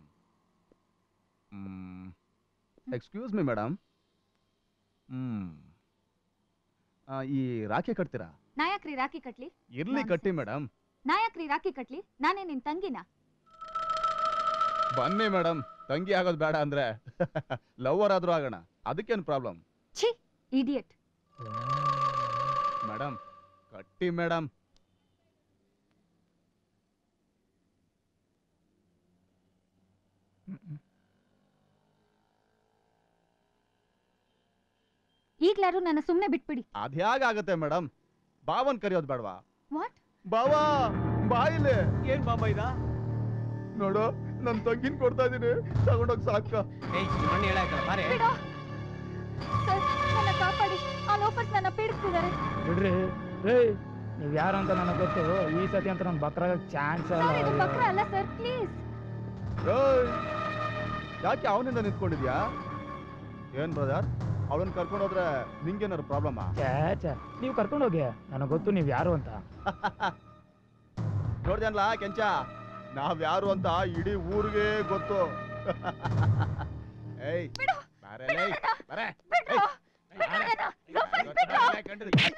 ಹ್ಮ್ ಎಕ್ಸ್ಕ್ಯೂಸ್ ಮಿ ಮೇಡಮ್ ಹ್ಮ್ ಆ, ಈ ರಾಖಿ ಕಟ್ತೀರಾ ನಾಯಕ್ರಿ ರಾಖಿ ಕಟ್ಲಿ ಇರ್ಲಿ ಕಟ್ಟಿ ಮೇಡಮ್ ನಾಯಕ್ರಿ ರಾಖಿ ಕಟ್ಲಿ ನಾನೇ ನಿನ್ ತಂಗಿನ ಬನ್ನಿ ಮೇಡಮ್ ತಂಗಿ ಆಗೋದು ಬೇಡ ಅಂದ್ರೆ ಲವರ್ ಆದ್ರೂ ಆಗೋಣ ಅದಕ್ಕೇನು ಪ್ರಾಬ್ಲಮ್ ಛೀ ಇಡಿಯಟ್ ಮೇಡಮ್ ಕಟ್ಟಿ ಮೇಡಮ್ ಈಗ್ಲಾರು ನನ್ನ ಸುಮ್ನೆ ಬಿಟ್ಬಿಡಿ ಅದ್ಯಾಗಾಗತ್ತೆ ಮೇಡಮ್ ಬಾವನ್ ಕರಿಯೋದು ಬೇಡವಾ ವಾಟ್ ಬಾವಾ ಬಾಯಿಲೆ ಏನ್ ಬಾಬಾ ಇದ ನೋಡು ನನ್ ತಂಗಿನ್ ಕೊಡ್ತಾ ಇದೀನಿ ತಗೊಂಡೋಗ್ ಸಾಕ ಬಿಡೋ ಸರ್ ನನ್ನ ಕಾಪಾಡಿ ಆ ಲೋಫರ್ಸ್ ನನ್ನ ಪೀಡಿಸ್ತಿದ್ದಾರೆ ಬಿಡ್ರಿ ರೇ ನೀವು ಯಾರು ಅಂತ ನನಗೆ ಗೊತ್ತು ಈ ಸತಿ ಅಂತ ನಾನು ಬಕ್ರಾಗ ಚಾನ್ಸ್ ಸರ್ ಇದು ಅಲ್ಲ ಬಕ್ರ ಅಲ್ಲ ಸರ್ ಪ್ಲೀಸ್ ಏಯ್! ಯಾಕೆ ಅವನಿಂದ ನಿಂತ್ಕೊಂಡಿದ್ಯಾ ಏನ್ ಬ್ರದರ್ ಅವಳನ್ನ ಕರ್ಕೊಂಡು ಹೋದ್ರೆ ನಿಂಗೇನಾರು ಪ್ರಾಬ್ಲಮಾ ಛೇ ಛೇ ನೀವು ಕರ್ಕೊಂಡು ಹೋಗಿ ನನಗೆ ಗೊತ್ತು ನೀವು ಯಾರು ಅಂತ ನೋಡ್ದನ್ಲ ಕೆಂಚ ನಾವ್ ಯಾರು ಅಂತ ಇಡೀ ಊರಿಗೆ ಗೊತ್ತು ಏಯ್ ಬಾರೆ ಲೇ, ಬಾರೆ. ಏಯ್, ಬಾರೆ. ಗೊತ್ತಾಗಲ್ಲ ಕಂಡ್ರೆ.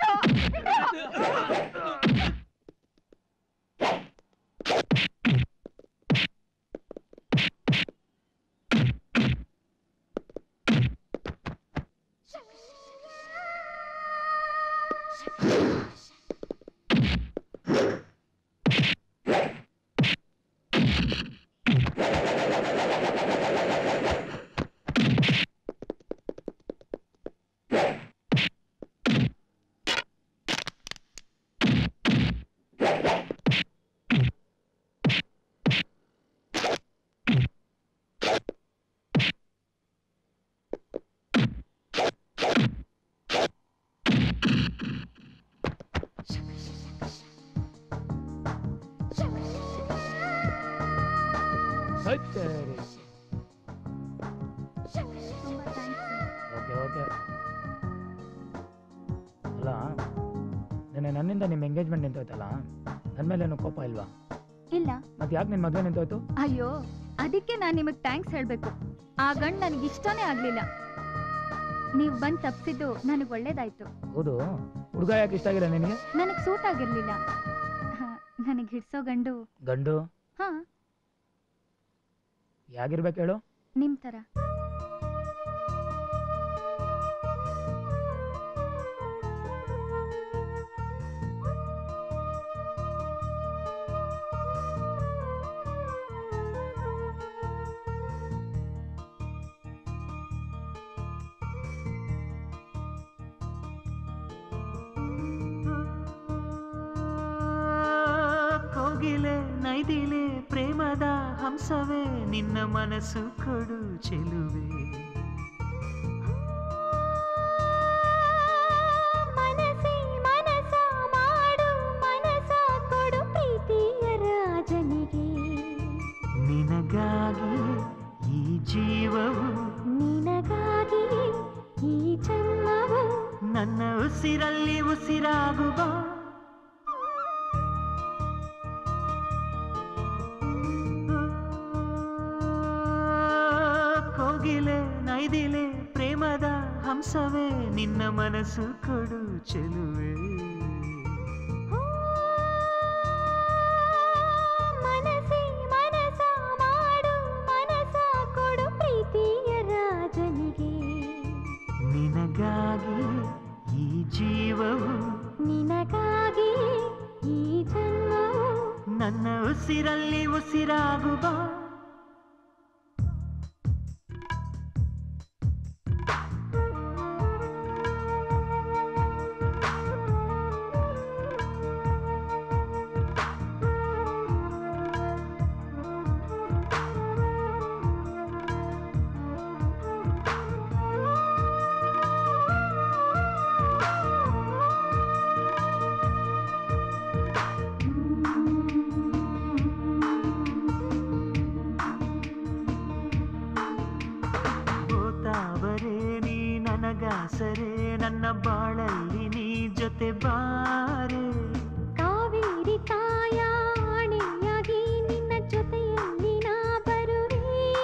ಓಕೆ ಓಕೆ ಅಲ್ಲ ನೆನ್ನೆ ನನ್ನಿಂದ ನಿಮ್ಮ ಎಂಗೇಜ್ಮೆಂಟ್ ನಿಂತೋಯ್ತಲ್ಲ ನನ್ನ ಮೇಲೆ ಏನು ಕೋಪ ಇಲ್ವಾ ಇಲ್ಲ ಮತ್ತೆ ಯಾಕೆ ನಿನ್ನ ಮದುವೆ ನಿಂತೋಯ್ತು ಅಯ್ಯೋ ಅದಕ್ಕೆ ನಾನ್ ನಿಮಗ್ ಥ್ಯಾಂಕ್ಸ್ ಹೇಳ್ಬೇಕು ಆ ಗಂಡ್ ನನಗೆ ಇಷ್ಟನೇ ಆಗ್ಲಿಲ್ಲ ನೀವು ಬಂದ್ ತಪ್ಸಿದ್ದು ನನಗೆ ಒಳ್ಳೇದಾಯ್ತು ಹೌದು ಹುಡುಗ ಯಾಕೆ ಇಷ್ಟ ಆಗಿಲ್ಲ ನಿನಗೆ ನನಗೆ ಸೂಟ್ ಆಗಿರ್ಲಿಲ್ಲ ನನಗೆ ಹಿಡ್ಸೋ ಗಂಡು ಗಂಡು ಹಾ ಯಾಗಿರ್ಬೇಕು ಹೇಳು ನಿಮ್ ತರ ಕೋಗಿಲೆ ನೈದಿಲೆ ಪ್ರೇಮದ ಹಂಸವೇ ನಿನ್ನ ಮನಸ್ಸು ಕೊಡು ಚೆಲುವೆ ಮನಸೇ ಮನಸ ಮಾಡು ಮನಸ ಕೊಡು ಪ್ರೀತಿಯ ರಾಜನಿಗೆ ನಿನಗಾಗಿ ಈ ಜೀವವು ನಿನಗಾಗಿ ಈ ಜನ್ಮವು ನನ್ನ ಉಸಿರಲ್ಲಿ ಉಸಿರಾಗುವ ಕೋಗಿಲೆ ನೈದಿಲೆ ಪ್ರೇಮದ ಹಂಸವೇ ನಿನ್ನ ಮನಸ್ಸು ಕೊಡು ಚೆಲುವೆ ಮನಸೇ ಮನಸ ಮಾಡು ಮನಸ ಕೊಡು ಪ್ರೀತಿಯ ರಾಜನಿಗೆ ನಿನಗಾಗಿ ಈ ಜೀವವು ನಿನಗಾಗಿ ಈ ಜನ್ಮವು ನನ್ನ ಉಸಿರಲ್ಲಿ ಉಸಿರಾಗುವ ಗೋತಾವರೆ ನೀ ನನಗಾಸರೆ ನನ್ನ ಬಾಳಲ್ಲಿ ನೀ ಜೊತೆ ಬಾರೆ ಕಾವೇರಿ ತಾಯ ಆಣೆಯಾಗಿ ನಿನ್ನ ಜೊತೆಯಲ್ಲಿ ನಾ ಬರುವೆ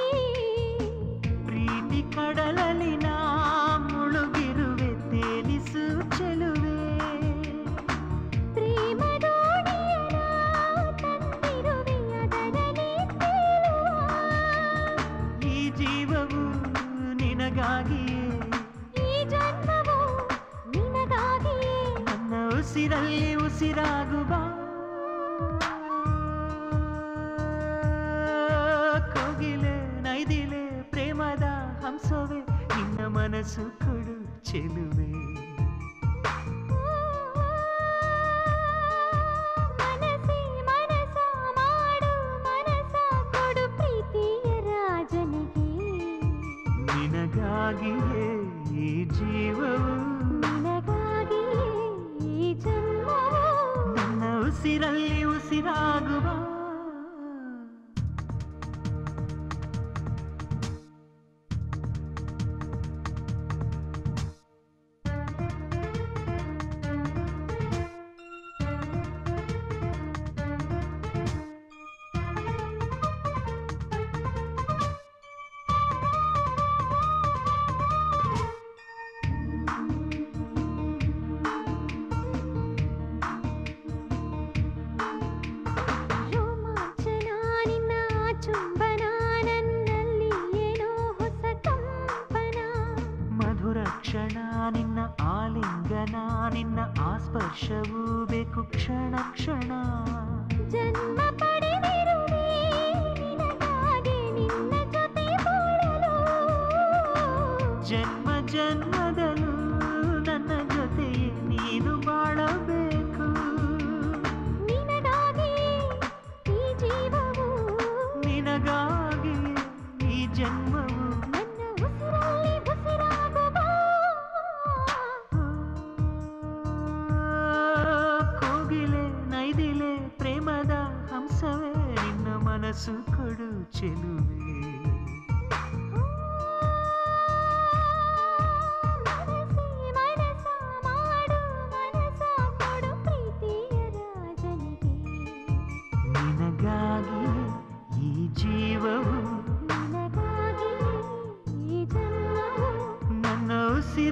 ಪ್ರೀತಿ ಕಡಲಲ್ಲಿ ನಾ ಮುಳುಗಿರುವೆ ತೇಲಿಸು ಚೆಲುವೆ ಪ್ರೇಮ ದೋಣಿಯ ತಂದಿರುವೆ ಅದರಲ್ಲಿ ತೇಲುವ ಈ ಜೀವವು ನಿನಗಾಗಿಯೇ ಈ ಜನ್ಮವು ನಿನಗಾಗಿಯೇ ನನ್ನ ಉಸಿರಲ್ಲಿ ಉಸಿರಾಗುವ ಕೋಗಿಲೆ ನೈದಿಲೆ ಪ್ರೇಮದ ಹಂಸವೇ ನಿನ್ನ ಮನಸ್ಸು ಕೊಡು ಚೆಲುವೆ ಮನಸೇ ಮನಸ ಮಾಡು ಮನಸ ಕೊಡು ಪ್ರೀತಿಯ ರಾಜನಿಗೆ ನಿನಗಾಗಿಯೇ ಈ ಜೀವವು ನಿನಗಾಗಿಯೇ ಈ ಜನ್ಮವು ನನ್ನ ಉಸಿರಲ್ಲಿ ಉಸಿರಾಗುವ ರೋಮಾಂಚನ ನಿನ್ನ ಚುಂಬನ ನನ್ನಲ್ಲಿ ಏನೋ ಹೊಸ ಕಂಪನ ಮಧುರ ಕ್ಷಣ ನಿನ್ನ ಆಲಿಂಗನ ನಿನ್ನ ಆಸ್ಪರ್ಶವೂ ಬೇಕು ಕ್ಷಣ ಕ್ಷಣ ಜನ್ಮ ಪಡೆದಿರುವೆ ನಿನಗಾಗಿ ನಿನ್ನ ಜೊತೆ ಬಾಳಲು ಜನ್ಮ ಜನ್ಮದಲ್ಲೂ ನನ್ನ ಜೊತೆಯೇ ನೀನು ಬಾಳಬೇಕು ನಿನಗಾಗಿ ಈ ಜೀವವು ನಿನಗಾಗಿ ಈ ಜನ್ಮವು ನನ್ನ ಉಸಿರಲ್ಲಿ ಉಸಿರಾಗುವ ಕೋಗಿಲೆ ನೈದಿಲೆ ಪ್ರೇಮದ ಹಂಸವೇ ನಿನ್ನ ಮನಸ್ಸು ಕೊಡು ಚೆಲುವೆ ಮನಸ ಮಾಡು ಮನಸ ಕೊಡು ಪ್ರೀತಿಯ ರಾಜನಿಗೆ ನಿನಗಾಗಿ ಈ ಜೀವವು ನಿನಗಾಗಿ ಈ ಜನ್ಮವು ನನ್ನ ಉಸಿ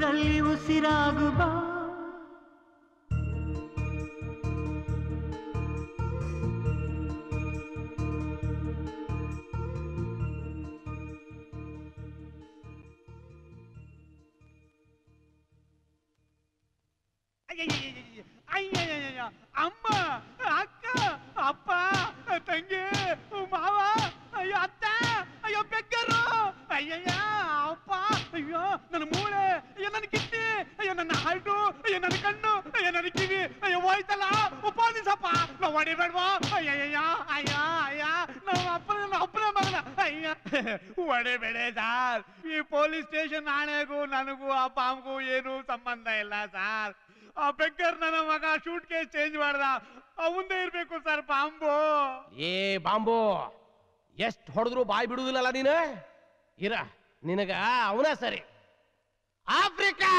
ಅಯ್ಯಯ್ಯಯ್ಯಯ್ಯ, ಅಯ್ಯಯ್ಯಯ್ಯಯ್ಯ, ಅಮ್ಮ ಅಕ್ಕ ಅಪ್ಪ ತಂಗಿ ಮಾವ ಅಯ್ಯೋ ಅತ್ತ ಅಯ್ಯೋ ಬೆಕ್ಕರು ಅಯ್ಯಯ್ಯ ಅಪ್ಪ ಅಯ್ಯೋ ನನ್ನ ಮೂಳೆ ಅಯ್ಯೋ ನನ್ನ ಕಿಡ್ನಿ ಅಯ್ಯೋ ನನ್ನ ಹಾರ್ಟು ಅಯ್ಯೋ ನನ್ನ ಕಣ್ಣು ಅಯ್ಯೋ ನನ್ನ ಕಿವಿ ಅಯ್ಯೋ ಹೋಯ್ತಲ್ಲ ಉಪಾದಿಸಪ್ಪ ನಾವು ಹೊಡಿಬೇಡ್ವಾ ಅಯ್ಯಯ್ಯ ಅಯ್ಯ ಅಯ್ಯ ನಮ್ಮ ಅಪ್ಪನ ನನ್ನ ಅಪ್ಪನ ಮಗನ ಅಯ್ಯ ಹೊಡಿಬೇಡಿ ಸಾರ್ ಈ ಪೊಲೀಸ್ ಸ್ಟೇಷನ್ ಆಣೆಗೂ ನನಗೂ ಆ ಪಾಮ್ಗೂ ಏನು ಸಂಬಂಧ ಇಲ್ಲ ಸಾರ್ ಆ ಬೆಕ್ಕರ್ ನನ್ನ ಮಗ ಶೂಟ್ ಕೇಸ್ ಚೇಂಜ್ ಮಾಡ್ದ ಅವಂದೇ ಇರ್ಬೇಕು ಸರ್ ಪಾಂಬು ಏ ಬಾಂಬು ಎಷ್ಟ್ ಹೊಡೆದ್ರು ಬಾಯಿ ಬಿಡುದಿಲ್ಲಲ್ಲ ನೀನು ಇರ ನಿನಗ ಅವನ ಸರಿ ಆಫ್ರಿಕಾ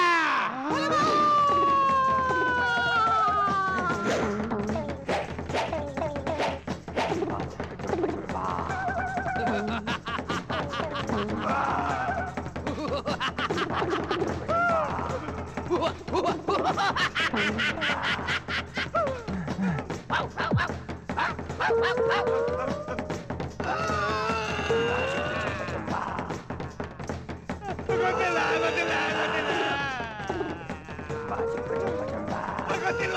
ಗೊತ್ತಿಲ್ಲ ಗೊತ್ತಿಲ್ಲ ಗೊತ್ತಿಲ್ಲ ಗೊತ್ತಿಲ್ಲ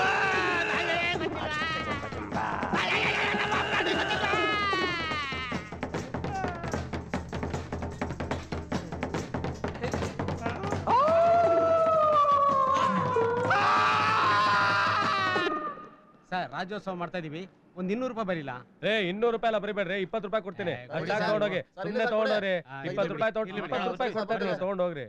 ಸರ್ ರಾಜ್ಯೋತ್ಸವ ಮಾಡ್ತಾ ಇದೀವಿ ಒಂದ್ ಇನ್ನೂರು ರೂಪಾಯಿ ಬರಿಲ್ಲ ಏ ಇನ್ನೂರು ರೂಪಾಯಿ ಎಲ್ಲ ಬರಿಬೇಡ್ರಿ ಇಪ್ಪತ್ತು ರೂಪಾಯಿ ಕೊಡ್ತೀನಿ ಕೊಡಿ ಅಷ್ಟಾಗಿ ಸರ್. ತಗೊಂಡೋಗಿ ಸರ್, ಸುಮ್ಮನೆ ಇಲ್ಲ ತಗೊಂಡೋಗ್ರಿ ಹಾ, ಇಪ್ಪತ್ತು ಇಲ್ಲಿ ರೂಪಾಯಿ ಬಿಡಿ. ತೊಗೊಂಡು ಇಲ್ಲಿ ಬಿಡಿ. ಇಪ್ಪತ್ತು ರೂಪಾಯಿ ಸರ್, ಕೊಡ್ತಾರೆ ಕೊಡಿ. ತಗೊಂಡೋಗ್ರಿ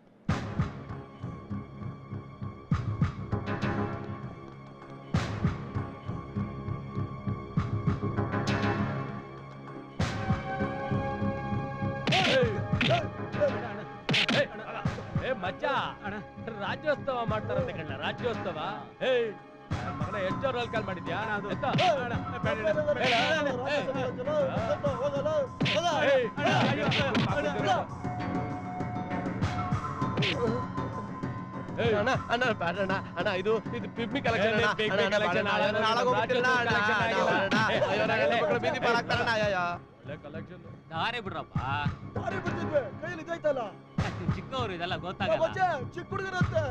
ಏ ಮಚ್ಚ ರಾಜ್ಯೋತ್ಸವ ಮಾಡ್ತಾರಂತೆ ಕಣ್ಣ ರಾಜ್ಯೋತ್ಸವ ಏ ಮಗನ ಎಷ್ಟು ರೋಲ್ ಕಾಲ್ ಮಾಡಿದ್ಯಾ ಎತ್ತ. ಹೇಳ. ಏಯ್, ಏಯ್. ಅಣ್ಣ ಅಣ್ಣ ಬೇಡ ಅಣ್ಣ ಅಣ್ಣ ಇದು ಇದು ಪಿಗ್ಮಿ ಕಲೆಕ್ಷನ್ ಏ, picnic collection ಅಲ್ಲ, ಅದು ನಮ್ಮ ರಾಜ್ಯೋತ್ಸವ collection ಆಗಿಲ್ಲ. ಅಯ್ಯೋ ನಾಳೆಲ್ಲ ಮಕ್ಕಳು ಬೀದಿ ಪಾಲಾಗ್ತಾರಣ್ಣ ಅಯ್ಯೋ ಒಳ್ಳೆ collection. ದಾರಿ ಬಿಡ್ರಪ್ಪ ದಾರಿ ಬಿಡ್ತಿದ್ವಿ ಕೈಲಿ ಇದಾಯ್ತಲ್ಲ ಚಿಕ್ಕವರು ಇದೆಲ್ಲ ಗೊತ್ತಾಗಲ್ಲ ಮಚ್ಚೆ ಚಿಕ್ಕ ಹುಡುಗರಂತೆ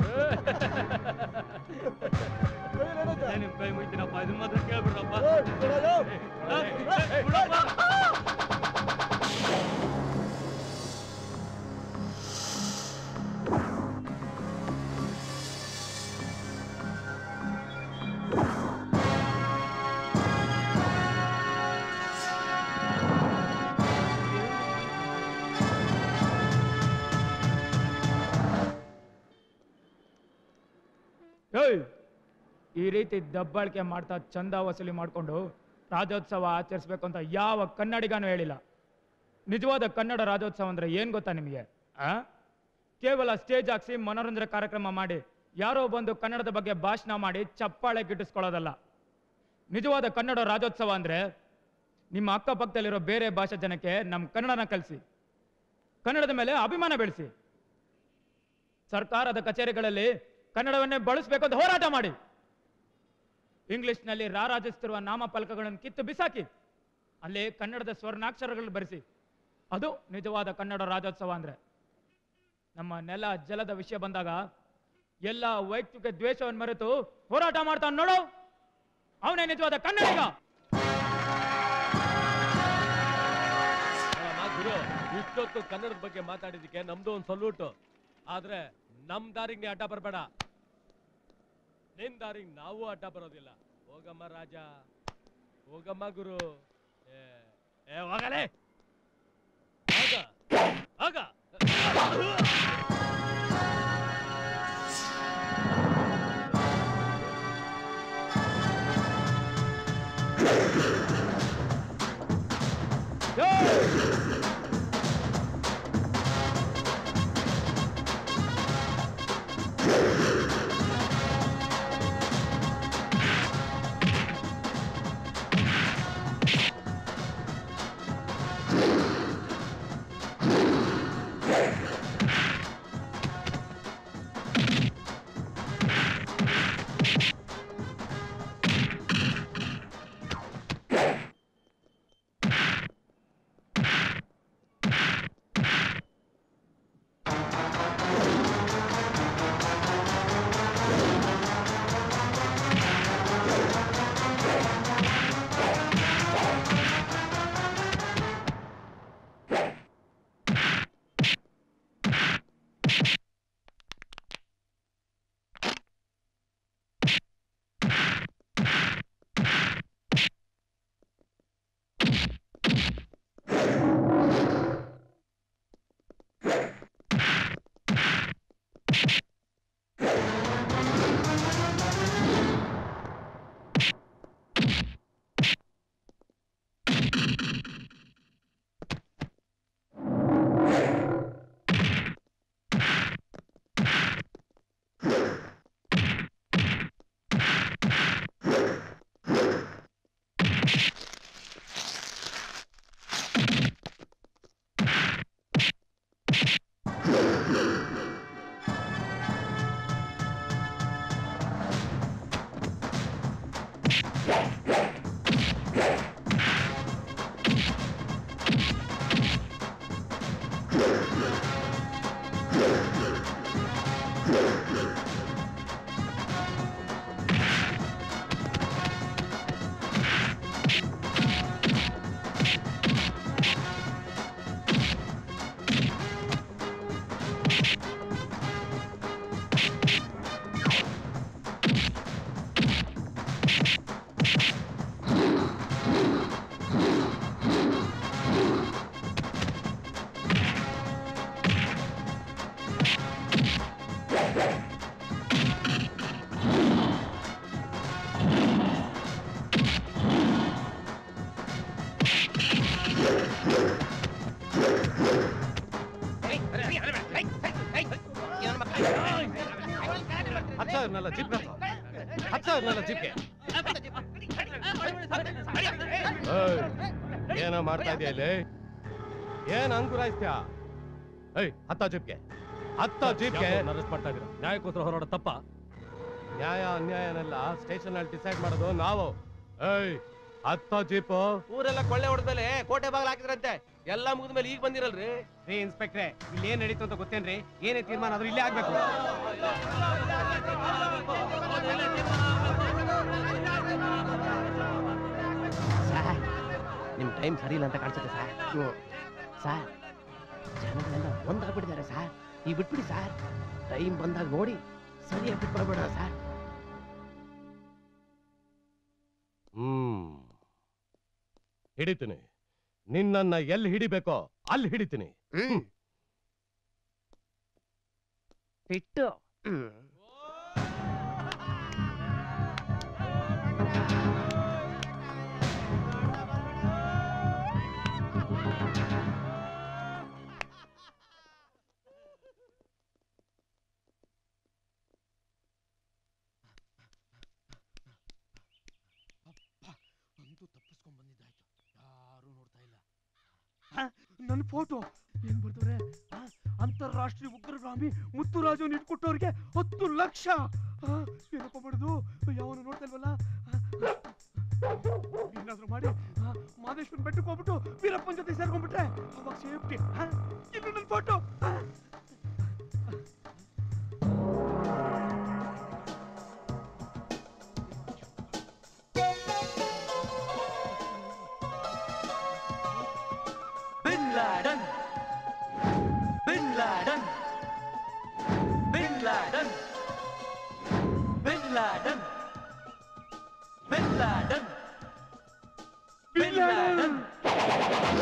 ನಿಮ್ ಕೈ ಮುಯ್ತೀನಪ್ಪ ಇದನ್ನ ಮಾತ್ರ ಕೇಳ್ಬಿಡ್ರಪ್ಪ ಏಯ್ ಈ ರೀತಿ ದಬ್ಬಾಳಿಕೆ ಮಾಡ್ತಾ ಚಂದ ವಸೂಲಿ ಮಾಡಿಕೊಂಡು ರಾಜ್ಯೋತ್ಸವ ಆಚರಿಸ್ಬೇಕು ಅಂತ ಯಾವ ಕನ್ನಡಿಗನೂ ಹೇಳಿಲ್ಲ ನಿಜವಾದ ಕನ್ನಡ ರಾಜ್ಯೋತ್ಸವ ಅಂದ್ರೆ ಏನ್ ಗೊತ್ತಾ ನಿಮಗೆ ಆ ಕೇವಲ ಸ್ಟೇಜ್ ಹಾಕ್ಸಿ ಮನೋರಂಜನೆ ಕಾರ್ಯಕ್ರಮ ಮಾಡಿ ಯಾರೋ ಬಂದು ಕನ್ನಡದ ಬಗ್ಗೆ ಭಾಷಣ ಮಾಡಿ ಚಪ್ಪಾಳೆ ಗಿಟ್ಟಿಸ್ಕೊಳ್ಳೋದಲ್ಲ ನಿಜವಾದ ಕನ್ನಡ ರಾಜ್ಯೋತ್ಸವ ಅಂದ್ರೆ ನಿಮ್ಮ ಅಕ್ಕಪಕ್ಕದಲ್ಲಿರೋ ಬೇರೆ ಭಾಷೆ ಜನಕ್ಕೆ ನಮ್ಮ ಕನ್ನಡನ ಕಲಿಸಿ ಕನ್ನಡದ ಮೇಲೆ ಅಭಿಮಾನ ಬೆಳೆಸಿ ಸರ್ಕಾರದ ಕಚೇರಿಗಳಲ್ಲಿ ಕನ್ನಡವನ್ನೇ ಬಳಸಬೇಕು ಅಂತ ಹೋರಾಟ ಮಾಡಿ ಇಂಗ್ಲಿಷ್ನಲ್ಲಿ ರಾರಾಜಿಸ್ತಿರುವ ನಾಮಫಲಕಗಳನ್ನು ಕಿತ್ತು ಬಿಸಾಕಿ ಅಲ್ಲಿ ಕನ್ನಡದ ಸ್ವರ್ಣಾಕ್ಷರಗಳು ಬರೆಸಿ ಅದು ನಿಜವಾದ ಕನ್ನಡ ರಾಜ್ಯೋತ್ಸವ ಅಂದ್ರೆ ನಮ್ಮ ನೆಲ ಜಲದ ವಿಷಯ ಬಂದಾಗ ಎಲ್ಲ ವೈಯಕ್ತಿಕ ದ್ವೇಷವನ್ನು ಮರೆತು ಹೋರಾಟ ಮಾಡ್ತಾನೆ ನೋಡು ಅವನೇ ನಿಜವಾದ ಕನ್ನಡಿಗ ಅಮ್ಮ ಗುರು ಇಷ್ಟೊತ್ತು ಕನ್ನಡದ ಬಗ್ಗೆ ಮಾತಾಡಿದಕ್ಕೆ ನಮ್ದು ಒಂದು ಸಲ್ಯೂಟ್ ಆದ್ರೆ ನಮ್ ದಾರಿಗೆ ನೀ ಅಡ್ಡ ಬರಬೇಡ ನಿನ್ ದಾರಿಗೆ ನಾವು ಅಡ್ಡ ಬರೋದಿಲ್ಲ ಹೋಗಮ್ಮ ರಾಜ ಹೋಗಮ್ಮ ಗುರು ಏ, ಏ ಹೋಗಲೇ ಆಗ ಆಗ ಹತ್ತು ಸಾವಿರನಲ್ಲ ಜಿಪ್ ಹತ್ತು ಸಾವಿರನಲ್ಲ ಜಿಪ್ಗೆ ಏಯ್, ಏನೋ ಮಾಡ್ತಾ ಇದೆಯಾ ಇಲ್ಲಿ ಏನ್ ಅಂಕುರಾಯಿಸ್ತ್ಯಾ ಏಯ್ ಹತ್ತ ಜಿಪ್ಗೆ ಹತ್ತ ಜಿಪ್ಗೆ ಅರೆಸ್ಟ್ ಮಾಡ್ತಾ ಇದ್ದೀರಾ ನ್ಯಾಯಕ್ಕೋಸ್ಕರ ಹೋರಾಡ ತಪ್ಪ ನ್ಯಾಯ ಅನ್ಯಾಯನೆಲ್ಲ ಸ್ಟೇಷನ್ ಅಲ್ಲಿ ಡಿಸೈಡ್ ಮಾಡೋದು ನಾವು ಏಯ್ ಹತ್ತ ಜೀಪ್ ಊರೆಲ್ಲ ಕೊಳ್ಳೆ ಹೊಡೆದ್ಮೇಲೆ ಕೋಟೆ ಬಾಗಿಲು ಹಾಕಿದ್ರಂತೆ ಎಲ್ಲ ಮುಗಿದ್ಮೇಲೆ ಈಗ ಬಂದಿರಲ್ರಿ ರೀ ಇನ್ಸ್ಪೆಕ್ಟ್ರೆ ಇಲ್ಲಿ ಏನ್ ನಡೀತು ಅಂತ ಗೊತ್ತೇನ್ರಿ ಏನೇ ತೀರ್ಮಾನ ಆದ್ರೂ ಇಲ್ಲೇ ಆಗ್ಬೇಕು ಸರ್ ನಿಮ್ ಟೈಮ್ ಸರಿ ಇಲ್ಲ ಅಂತ ಕಾಣಿಸುತ್ತೆ ಸರ್ ಸರ್ ಜನಗಳೆಲ್ಲ ಒಂದಾಗ್ಬಿಟ್ಟಿದ್ದಾರೆ ಸರ್ ಈ ಬಿಟ್ಬಿಡಿ ಸರ್ ಟೈಮ್ ಬಂದಾಗ ನೋಡಿ ಸರಿಯಾಗಿ ಬಿಟ್ಬಿಡಬೇಡ ಸರ್ ಹ್ಮ್ ಹಿಡಿತೀನಿ ನಿನ್ನನ್ನ ಎಲ್ಲಿ ಹಿಡಿಬೇಕೋ ಅಲ್ಲಿ ಹಿಡಿತೀನಿ ಹ್ಮ್ ಬಿಟ್ಟು ಅಂತೂ ತಪ್ಪಿಸ್ಕೊಂಡ್ ಬಂದಿದ್ದಾಯ್ತು ಯಾರು ನೋಡ್ತಾ ಇಲ್ಲ ನನ್ನ ಫೋಟೋ ಏನ್ ಬರ್ದವ್ರೆ ಆ, ಅಂತಾರಾಷ್ಟ್ರೀಯ ಉಗ್ರಗಾಮಿ ಮುತ್ತುರಾಜು ಇಟ್ಕೊಟ್ಟವ್ರಿಗೆ ಹತ್ತು ಲಕ್ಷ ಆ, ಏನಪ್ಪ ಮಾಡುದು ಯಾವನು ನೋಡ್ತಾ ಇಲ್ವಲ್ಲ ಆ, ಏನಾದ್ರೂ ಮಾಡಿ ಆ, ಮಾದೇಶ್ವರನ್ ಬೆಟ್ಟಕ್ಕೆ ಹೋಗ್ಬಿಟ್ಟು ವೀರಪ್ಪನ ಜೊತೆ ಸೇರ್ಕೊಂಡ್ಬಿಟ್ರೆ ಅವಾಗ ಸೇಫ್ಟಿ ಇನ್ನು ನನ್ನ photo Bin Laden. Bin Laden. Bin Laden. Bin Laden. Bin Laden. Bin Laden.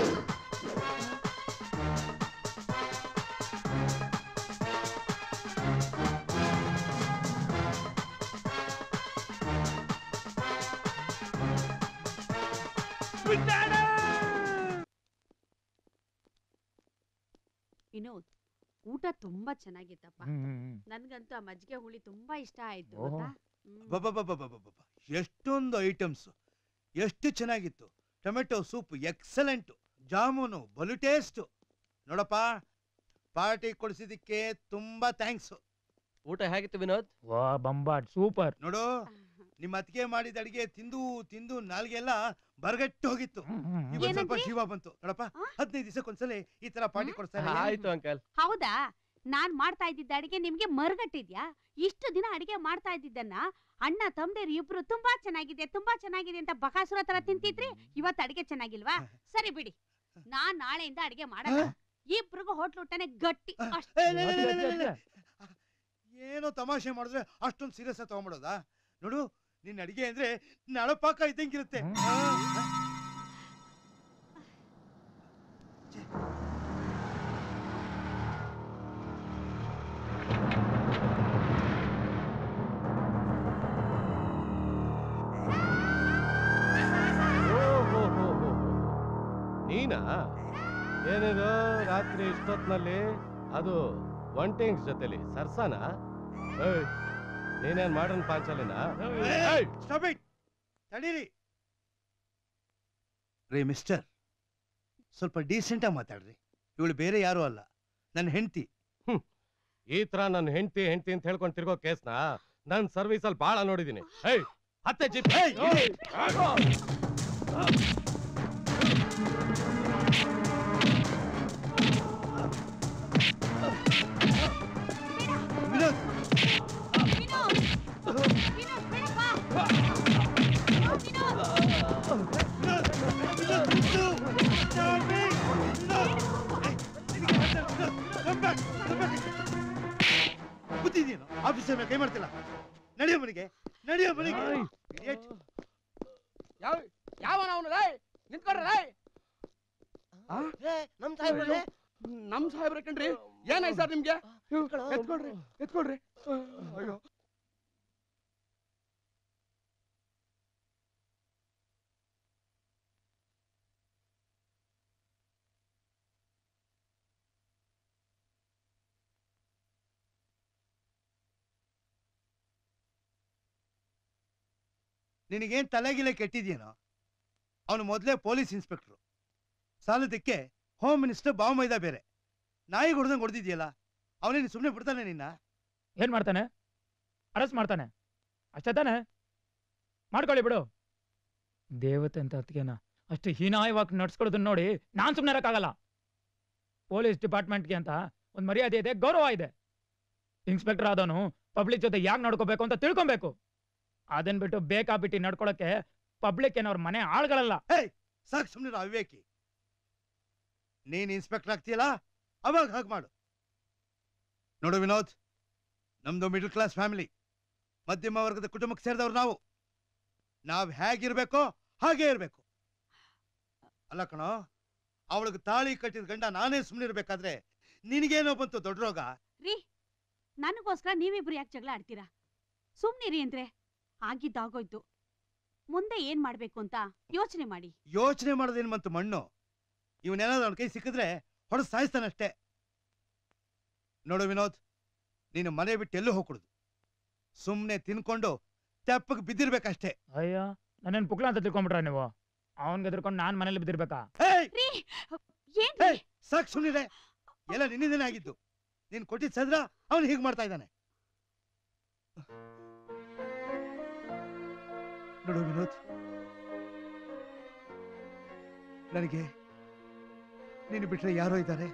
Vinod ಊಟ ತುಂಬಾ ಚೆನ್ನಾಗಿತ್ತಪ್ಪ ನನ್ಗಂತೂ ಆ ಮಜ್ಜಿಗೆ ಹುಳಿ ತುಂಬಾ ಇಷ್ಟ ಆಯ್ತು ಓಹೋ. ಗೊತ್ತಾ ಹ್ಮ್. ಬಬ್ಬಬ್ಬಬ್ಬಬ್ಬಬ್ಬ. ಎಷ್ಟೊಂದು ಐಟಮ್ಸ್ ಎಷ್ಟು ಚೆನ್ನಾಗಿತ್ತು ಟೊಮೆಟೊ ಸೂಪ್ ಎಕ್ಸಲೆಂಟ್ ಜಾಮೂನು ಬಲು ಟೇಸ್ಟ್ ನೋಡಪ್ಪ ಪಾರ್ಟಿ ಕೊಡಿಸಿದಕ್ಕೆ ತುಂಬಾ ಥ್ಯಾಂಕ್ಸ್ ಊಟ ಹೇಗಿತ್ತು ವಿನೋದ್ ವಾ ಬಂಬಾಟ್ ಸೂಪರ್ ನೋಡು ನಿಮ್ಮ ಅತ್ತಿಗೆ ಮಾಡಿದ ಅಡಿಗೆ ತಿಂದು ತಿಂದು ನಾಲ್ಗೆಲ್ಲ ಬರಗಟ್ಟು ಹೋಗಿತ್ತು ಇವತ್ತು ಸ್ವಲ್ಪ ಏನಂದ್ರಿ? ಶಿವ ಬಂತು ನೋಡಪ್ಪ ಹದಿನೈದು ದಿವಸಕ್ಕೊಂದ್ಸಲ ಈ ತರ ಪಾರ್ಟಿ ಕೊಡ್ತಾ ಇಲ್ಲ ಆಯ್ತು ಅಂಕಲ್ ಹೌದಾ ನಾನ್ ಮಾಡ್ತಾ ಇದ್ದಿದ್ದ ಅಡಿಗೆ ನಿಮ್ಗೆ ಮರ್ಗಟ್ಟಿದ್ಯಾ ಇಷ್ಟು ದಿನ ಅಡಿಗೆ ಮಾಡ್ತಾ ಇದ್ದಿದ್ದನ್ನ ಅಣ್ಣ ತಮ್ದೇರು ಇಬ್ರು ತುಂಬಾ ಚೆನ್ನಾಗಿದೆ ತುಂಬಾ ಚೆನ್ನಾಗಿದೆ ಅಂತ ಬಕಾಸುರ ತರ ತಿಂತಿದ್ರಿ ಇವತ್ತು ಅಡಿಗೆ ಚೆನ್ನಾಗಿಲ್ವಾ ಸರಿ ಬಿಡಿ ನಾನ್ ನಾಳೆಯಿಂದ ಅಡಿಗೆ ಮಾಡಲ್ಲ ಇಬ್ರಿಗೂ ಹೋಟ್ಲು ಊಟನೇ ಗಟ್ಟಿ ಅಷ್ಟೇ. ಏ, ಲೇ, ಲೇ, ಲೇ, ಲೇ, ಲೇ, ಲೇ. ಏನೋ ತಮಾಷೆ ಮಾಡಿದ್ರೆ ಅಷ್ಟೊಂದು ಸೀರಿಯಸ್ ಆಗಿ ತಗೊಂಡ್ಬಿಡೋದಾ ನೋಡು ನಿನ್ನ ಅಡಿಗೆ ಅಂದ್ರೆ ನಳಪಾಕ ಇದ್ದಂಗಿರುತ್ತೆ ಆ, ಆ. ಓಹೋಹೋಹೋ. ನೀನಾ ಏನಿದು ರಾತ್ರಿ ಇಷ್ಟೊತ್ನಲ್ಲಿ ಅದು ಒಂಟಿಂಗ್ಸ್ ಜೊತೆಲಿ ಸರ್ಸಾನ ಏಯ್, ನೀನೇನ್ ಮಾಡನ್ ಪಾಂಚಾಲಿನ ಏಯ್, stop it. ತಡೀರಿ ರೇ ಮಿಸ್ಟರ್ ಸ್ವಲ್ಪ ಡೀಸೆಂಟಾಗಿ ಮಾತಾಡ್ರಿ ಇವಳು ಬೇರೆ ಯಾರು ಅಲ್ಲ ನನ್ನ ಹೆಂಡತಿ ಈ ತರ ನನ್ನ ಹೆಂಡತಿ ಹೆಂಡತಿ ಅಂತ ಹೇಳ್ಕೊಂಡು ತಿರ್ಗೋ ಕೇಸ್ನ ನನ್ ಸರ್ವಿಸ್ ಅಲ್ಲಿ ಬಾಳ ನೋಡಿದೀನಿ ಏಯ್ ಹತ್ತೆ ಜೀಪ್ ವಿನೋದ್ ಕೂತಿದ್ದೀನು ಆಫೀಸರ್ ಮೇಲೆ ಕೈ ಮಾಡ್ತಿಲ್ಲ ನಡೆಯೋ ಮನೆಗೆ ನಡೆಯೋ ಮನೆಗೆ Idiot. ಯಾವ ಯಾವನ ಅವನು ರೈ ನಿಂತ್ಕೊಡ್ರಿ ರೈ ನಮ್ ಸಾಹೇಬ್ರೇ ನಮ್ ಸಾಹೇಬ್ರ ಕಣ್ರಿ ಏನಾಯ್ತು ಸರ್ ನಿಮ್ಗೆ ಎತ್ಕೊಳ್ರಿ ಎತ್ಕೊಳ್ರಿ ಅಯ್ಯೋ ನಿನಗೇನ್ ತಲೆಗಿಲೆ ಕೆಟ್ಟಿದ್ಯೇನೋ ಅವನು ಮೊದಲೇ ಪೊಲೀಸ್ ಇನ್ಸ್ಪೆಕ್ಟ್ರು ಸಾಲದಕ್ಕೆ ಹೋಮ್ ಮಿನಿಸ್ಟರ್ ಬಾವಮೈದ ಬೇರೆ ನಾಯಿ ಹೊಡೆದಂಗೆ ಹೊಡೆದಿದ್ಯಲ್ಲ ಅವನೇನು ಸುಮ್ಮನೆ ಬಿಡ್ತಾನೆ ನಿನ್ನ ಏನ್ ಮಾಡ್ತಾನೆ ಅರೆಸ್ಟ್ ಮಾಡ್ತಾನೆ ಅಷ್ಟೇ ತಾನೆ ಮಾಡ್ಕೊಳ್ಳಿ ಬಿಡು ದೇವತೆ ಅಂತ ಅದಕ್ಕೆನ ಅಷ್ಟು ಹೀನಾಯವಾಗಿ ನಡ್ಸ್ಕೊಳ್ಳೋದನ್ನ ನೋಡಿ ನಾನ್ ಸುಮ್ಮನೆ ಇರಕ್ಕಾಗಲ್ಲ ಪೊಲೀಸ್ ಡಿಪಾರ್ಟ್ಮೆಂಟ್ಗೆ ಅಂತ ಒಂದು ಮರ್ಯಾದೆ ಇದೆ ಗೌರವ ಇದೆ ಇನ್ಸ್ಪೆಕ್ಟರ್ ಆದವನು ಪಬ್ಲಿಕ್ ಜೊತೆ ಯಾಕೆ ನಡ್ಕೋಬೇಕು ಅಂತ ತಿಳ್ಕೊಬೇಕು ಅದನ್ ಬಿಟ್ಟು ಬೇಕಾಬಿಟ್ಟು ನಡ್ಕೊಳಕ್ಕೆ ಪಬ್ಲಿಕ್ ಏನವ್ರ ಮನೆ ಆಳ್ಗಳಲ್ಲ ಸಾಕು ಸುಮ್ಮನೆ ಅವಿವೇಕಿ ನೀನ್ ಇನ್ಸ್ಪೆಕ್ಟರ್ ಆಗ್ತೀಯಲ್ಲ ಅವಾಗ ಹಾಗೆ ಮಾಡು ನೋಡು ವಿನೋದ್ ನಮ್ದು ಮಿಡಲ್ ಕ್ಲಾಸ್ ಫ್ಯಾಮಿಲಿ ಮಧ್ಯಮ ವರ್ಗದ ಕುಟುಂಬಕ್ಕೆ ಸೇರಿದವ್ರು ನಾವು ನಾವ್ ಹೇಗಿರ್ಬೇಕೋ ಹಾಗೇ ಇರ್ಬೇಕು ಅಲ್ಲ ಕಣೋ ಅವಳಿಗೆ ತಾಳಿ ಕಟ್ಟಿದ ಗಂಡ ನಾನೇ ಸುಮ್ಮನೆ ಇರ್ಬೇಕಾದ್ರೆ ನಿನಗೇನೋ ಬಂತು ದೊಡ್ಡ ರೋಗ ರೀ ನನಗೋಸ್ಕರ ನೀವಿಬ್ರು ಯಾಕೆ ಜಗಳ ಆಡ್ತೀರಾ ಸುಮ್ನಿರಿ ಅಂದ್ರೆ ಆಗಿದ್ದಾಗೋಯ್ತು ಮುಂದೆ ಏನ್ ಮಾಡ್ಬೇಕು ಅಂತ ಯೋಚನೆ ಮಾಡಿ ಯೋಚನೆ ಮಾಡೋದೇನು ಬಂತು ಮಣ್ಣು ಇವನೇನಾದ್ರು ಅವನ ಕೈ ಸಿಕ್ಕಿದ್ರೆ ಹೊಡೆದು ಸಾಯಿಸ್ತಾನಷ್ಟೇ ನೋಡು ವಿನೋದ್ ನೀನು ಮನೆ ಬಿಟ್ಟು ಎಲ್ಲೂ ಹೋಗ್ಕೊಡುದು ಸುಮ್ಮನೆ ತಿನ್ಕೊಂಡು ತೆಪ್ಪಗೆ ಬಿದ್ದಿರ್ಬೇಕಷ್ಟೇ ಅಯ್ಯ ನನ್ನೇನು ಪುಕ್ಲ ಅಂತ ತಿಳ್ಕೊಂಬಿಟ್ರ ನೀವು ಅವನ್ಗೆ ಎದ್ರಕೊಂಡು ನಾನ್ ಮನೇಲಿ ಬಿದ್ದಿರ್ಬೇಕಾ ಏಯ್ ಸಾಕ್ ಸುಮ್ಮನೆ ಎಲ್ಲ ನಿನ್ನಿಂದನೇ ಆಗಿದ್ದು ನೀನ್ ಕೊಟ್ಟಿದ್ ಸದ್ರ ಅವನು ಹೀಗೆ ಮಾಡ್ತಾ ಇದ್ದಾನೆ ನೋಡು ವಿನೋದ್ ನನಗೆ ನೀನು ಬಿಟ್ರೆ ಯಾರೋ ಇದ್ದಾರೆ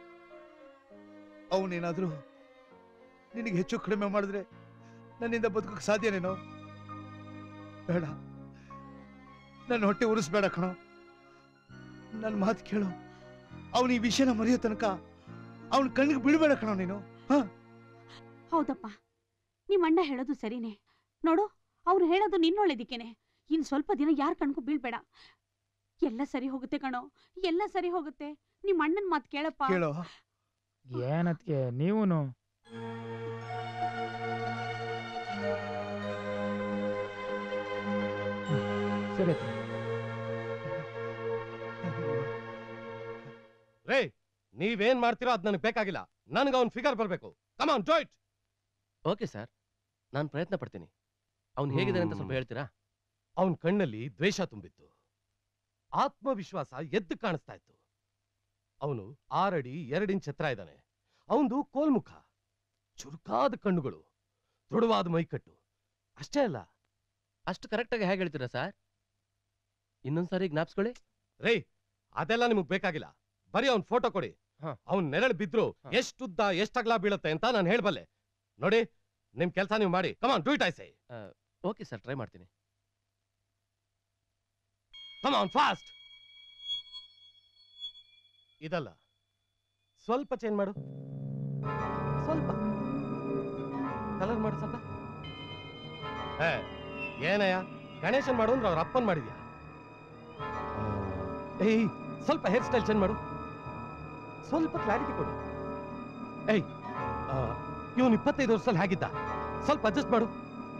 ಅವನೇನಾದ್ರೂ ನಿನಗೆ ಹೆಚ್ಚು ಕಡಿಮೆ ಮಾಡಿದ್ರೆ ನನ್ನಿಂದ ಬದುಕಕ್ಕೆ ಸಾಧ್ಯನೇನೋ ಬೇಡ ನನ್ನ ಹೊಟ್ಟೆ ಉರಿಸ್ಬೇಡ ಕಣೋ ನನ್ನ ಮಾತು ಕೇಳು ಅವನು ಈ ವಿಷಯನ ಮರೆಯೋ ತನಕ ಅವನ ಕಣ್ಣಿಗೆ ಬಿಡಬೇಡ ಕಣೋ ನೀನು ಹಾ ಹೌದಪ್ಪ ನಿಮ್ಮ ಅಣ್ಣ ಹೇಳೋದು ಸರಿನೇ ನೋಡು ಅವ್ರು ಹೇಳೋದು ನಿನ್ನೊಳ್ಳೇದಿಕ್ಕೇನೆ ಇನ್ ಸ್ವಲ್ಪ ದಿನ ಯಾರ ಕಣ್ಗೂ ಬೀಳ್ಬೇಡ ಎಲ್ಲ ಸರಿ ಹೋಗುತ್ತೆ ಕಣೋ ಎಲ್ಲ ಸರಿ ಹೋಗುತ್ತೆ ನಿಮ್ಮ ಅಣ್ಣನ ಮಾತು ಕೇಳಪ್ಪ ಕೇಳೋ ಏನತ್ಗೆ ನೀವೂನು ಸರಿ ಅತ್ತೆ. ರೇ ನೀವೇನ್ ಮಾಡ್ತೀರೋ ಅದ್ ನನಗೆ ಬೇಕಾಗಿಲ್ಲ ನನಗೆ ಅವ್ನ ಫಿಗರ್ ಬರ್ಬೇಕು come on do it okay sir ನಾನು ಪ್ರಯತ್ನ ಪಡ್ತೀನಿ ಅವ್ನು ಹೇಗಿದ್ದಾನೆ ಅಂತ ಸ್ವಲ್ಪ ಹೇಳ್ತೀರಾ ಅವನ ಕಣ್ಣಲ್ಲಿ ದ್ವೇಷ ತುಂಬಿತ್ತು ಆತ್ಮವಿಶ್ವಾಸ ಎದ್ದು ಕಾಣಿಸ್ತಾ ಇತ್ತು ಅವನು ಆರಡಿ ಎರಡು ಇಂಚ್ ಎತ್ತರ ಇದ್ದಾನೆ ಅವನದು ಕೋಲ್ಮುಖ ಚುರುಕಾದ ಕಣ್ಣುಗಳು ದೃಢವಾದ ಮೈಕಟ್ಟು ಅಷ್ಟೇ ಅಲ್ಲ ಅಷ್ಟು ಕರೆಕ್ಟಾಗಿ ಹೇಗೆ ಹೇಳ್ತೀರಾ ಸರ್ ಇನ್ನೊಂದ್ಸಾರಿ ಜ್ಞಾಪಿಸ್ಕೊಳ್ಳಿ ರೇ ಅದೆಲ್ಲ ನಿಮಗ್ ಬೇಕಾಗಿಲ್ಲ ಬರೀ ಅವ್ನ್ ಫೋಟೋ ಕೊಡಿ ಅವ್ನ್ ನೆರಳು ಬಿದ್ರು ಎಷ್ಟುದ್ದ ಎಷ್ಟ್ ಅಗಲ ಬೀಳುತ್ತೆ ಅಂತ ನಾನು ಹೇಳ್ಬಲ್ಲೆ ನೋಡಿ ನಿಮ್ ಕೆಲಸ ನೀವು ಮಾಡಿ come on do it I say okay sir try ಮಾಡ್ತೀನಿ ಕಮಾನ್ ಫಾಸ್ಟ್ ಇದಲ್ಲ ಸ್ವಲ್ಪ ಚೇಂಜ್ ಮಾಡು ಸ್ವಲ್ಪ ಕಲರ್ ಮಾಡು ಸ್ವಲ್ಪ ಏ ಏನಯ್ಯ ಗಣೇಶನ್ ಮಾಡು ಅಂದ್ರೆ ಅವ್ರ ಅಪ್ಪನ್ ಮಾಡಿದ್ಯಾ ಏಯ್ ಸ್ವಲ್ಪ ಹೇರ್ ಸ್ಟೈಲ್ ಚೇಂಜ್ ಮಾಡು ಸ್ವಲ್ಪ ಕ್ಲಾರಿಟಿ ಕೊಡು ಏಯ್ ಇವನು ಇಪ್ಪತ್ತೈದು ವರ್ಷದಲ್ಲಿ ಹೇಗಿದ್ದ ಸ್ವಲ್ಪ ಅಡ್ಜಸ್ಟ್ ಮಾಡು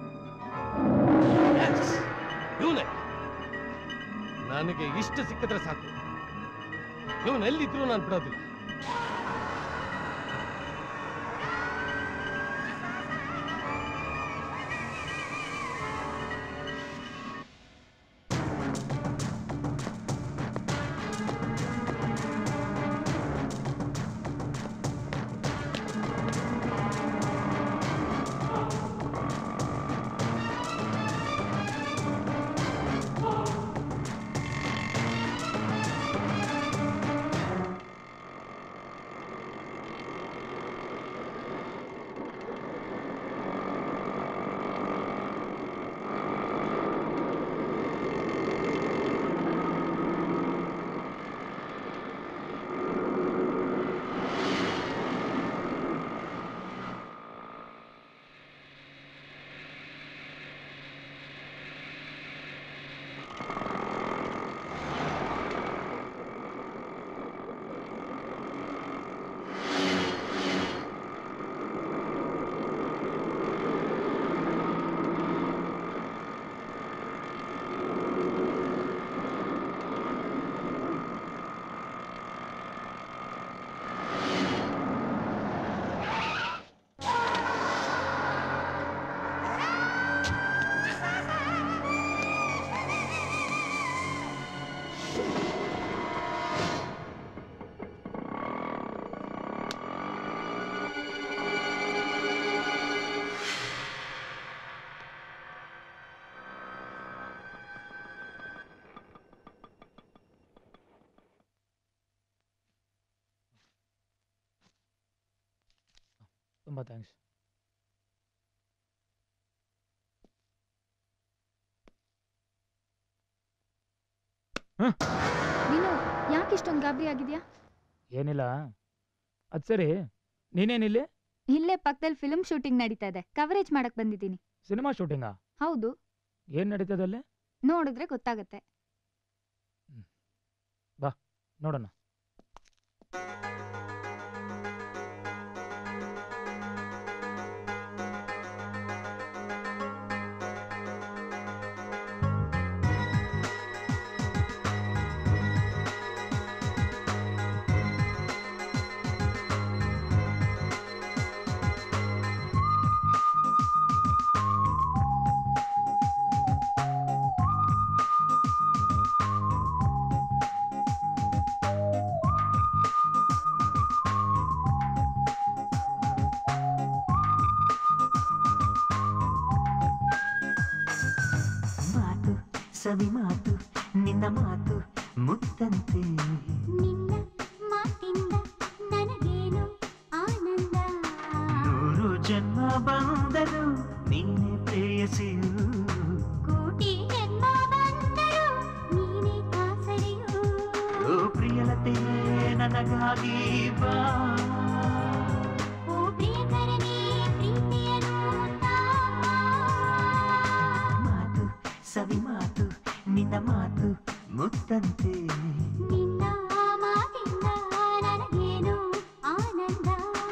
ಇವನೇ ನನಗೆ ಇಷ್ಟು ಸಿಕ್ಕಿದ್ರೆ ಸಾಕು ಇವನು ಎಲ್ಲಿದ್ರು ನಾನು ಬಿಡೋದಿಲ್ಲ ತುಂಬ ಥ್ಯಾಂಕ್ಸ್ ನೀನು ಯಾಕೆ ಇಷ್ಟೊಂದು ಗಾಬರಿ ಆಗಿದ್ಯಾ ಏನಿಲ್ಲ ಅದು ಸರಿ ನೀನೇನಿಲ್ಲಿ ಇಲ್ಲೇ ಪಕ್ಕದಲ್ಲಿ ಫಿಲ್ಮ್ ಶೂಟಿಂಗ್ ನಡೀತಾ ಇದೆ ಕವರೇಜ್ ಮಾಡಕ್ ಬಂದಿದ್ದೀನಿ ಸಿನಿಮಾ ಶೂಟಿಂಗಾ ಹೌದು ಏನು ನಡೀತದೆ ಅಲ್ಲಿ ನೋಡಿದ್ರೆ ಗೊತ್ತಾಗತ್ತೆ ಬಾ ನೋಡೋಣ ಮಾತು ಸವಿ ಮಾತು ನಿನ್ನ ಮಾತು ಮುತ್ತಂತೆ ನಿನ್ನ ಮಾತಿಂದ ನನಗೇನು ಆನಂದ ನೂರು ಜನ್ಮ ಬಂದರು ನೀನೆ ಪ್ರೇಯಸಿಯು ಕೋಟಿ ಜನ್ಮ ಬಂದರೂ ನೀನೇ ಆಸರೆಯು ಓ ಪ್ರಿಯಲತೆ ನನಗಾಗಿ ಬಾ ಓ ಪ್ರಿಯಕರನೇ ಪ್ರೀತಿಯನ್ನು ಮಾತು ಸವಿ ಮಾತು ನಿನ್ನ ಮಾತು ಮುತ್ತಂತೆ ನಿನ್ನ ಮಾತಿಂದ ನನಗೇನು ಆನಂದ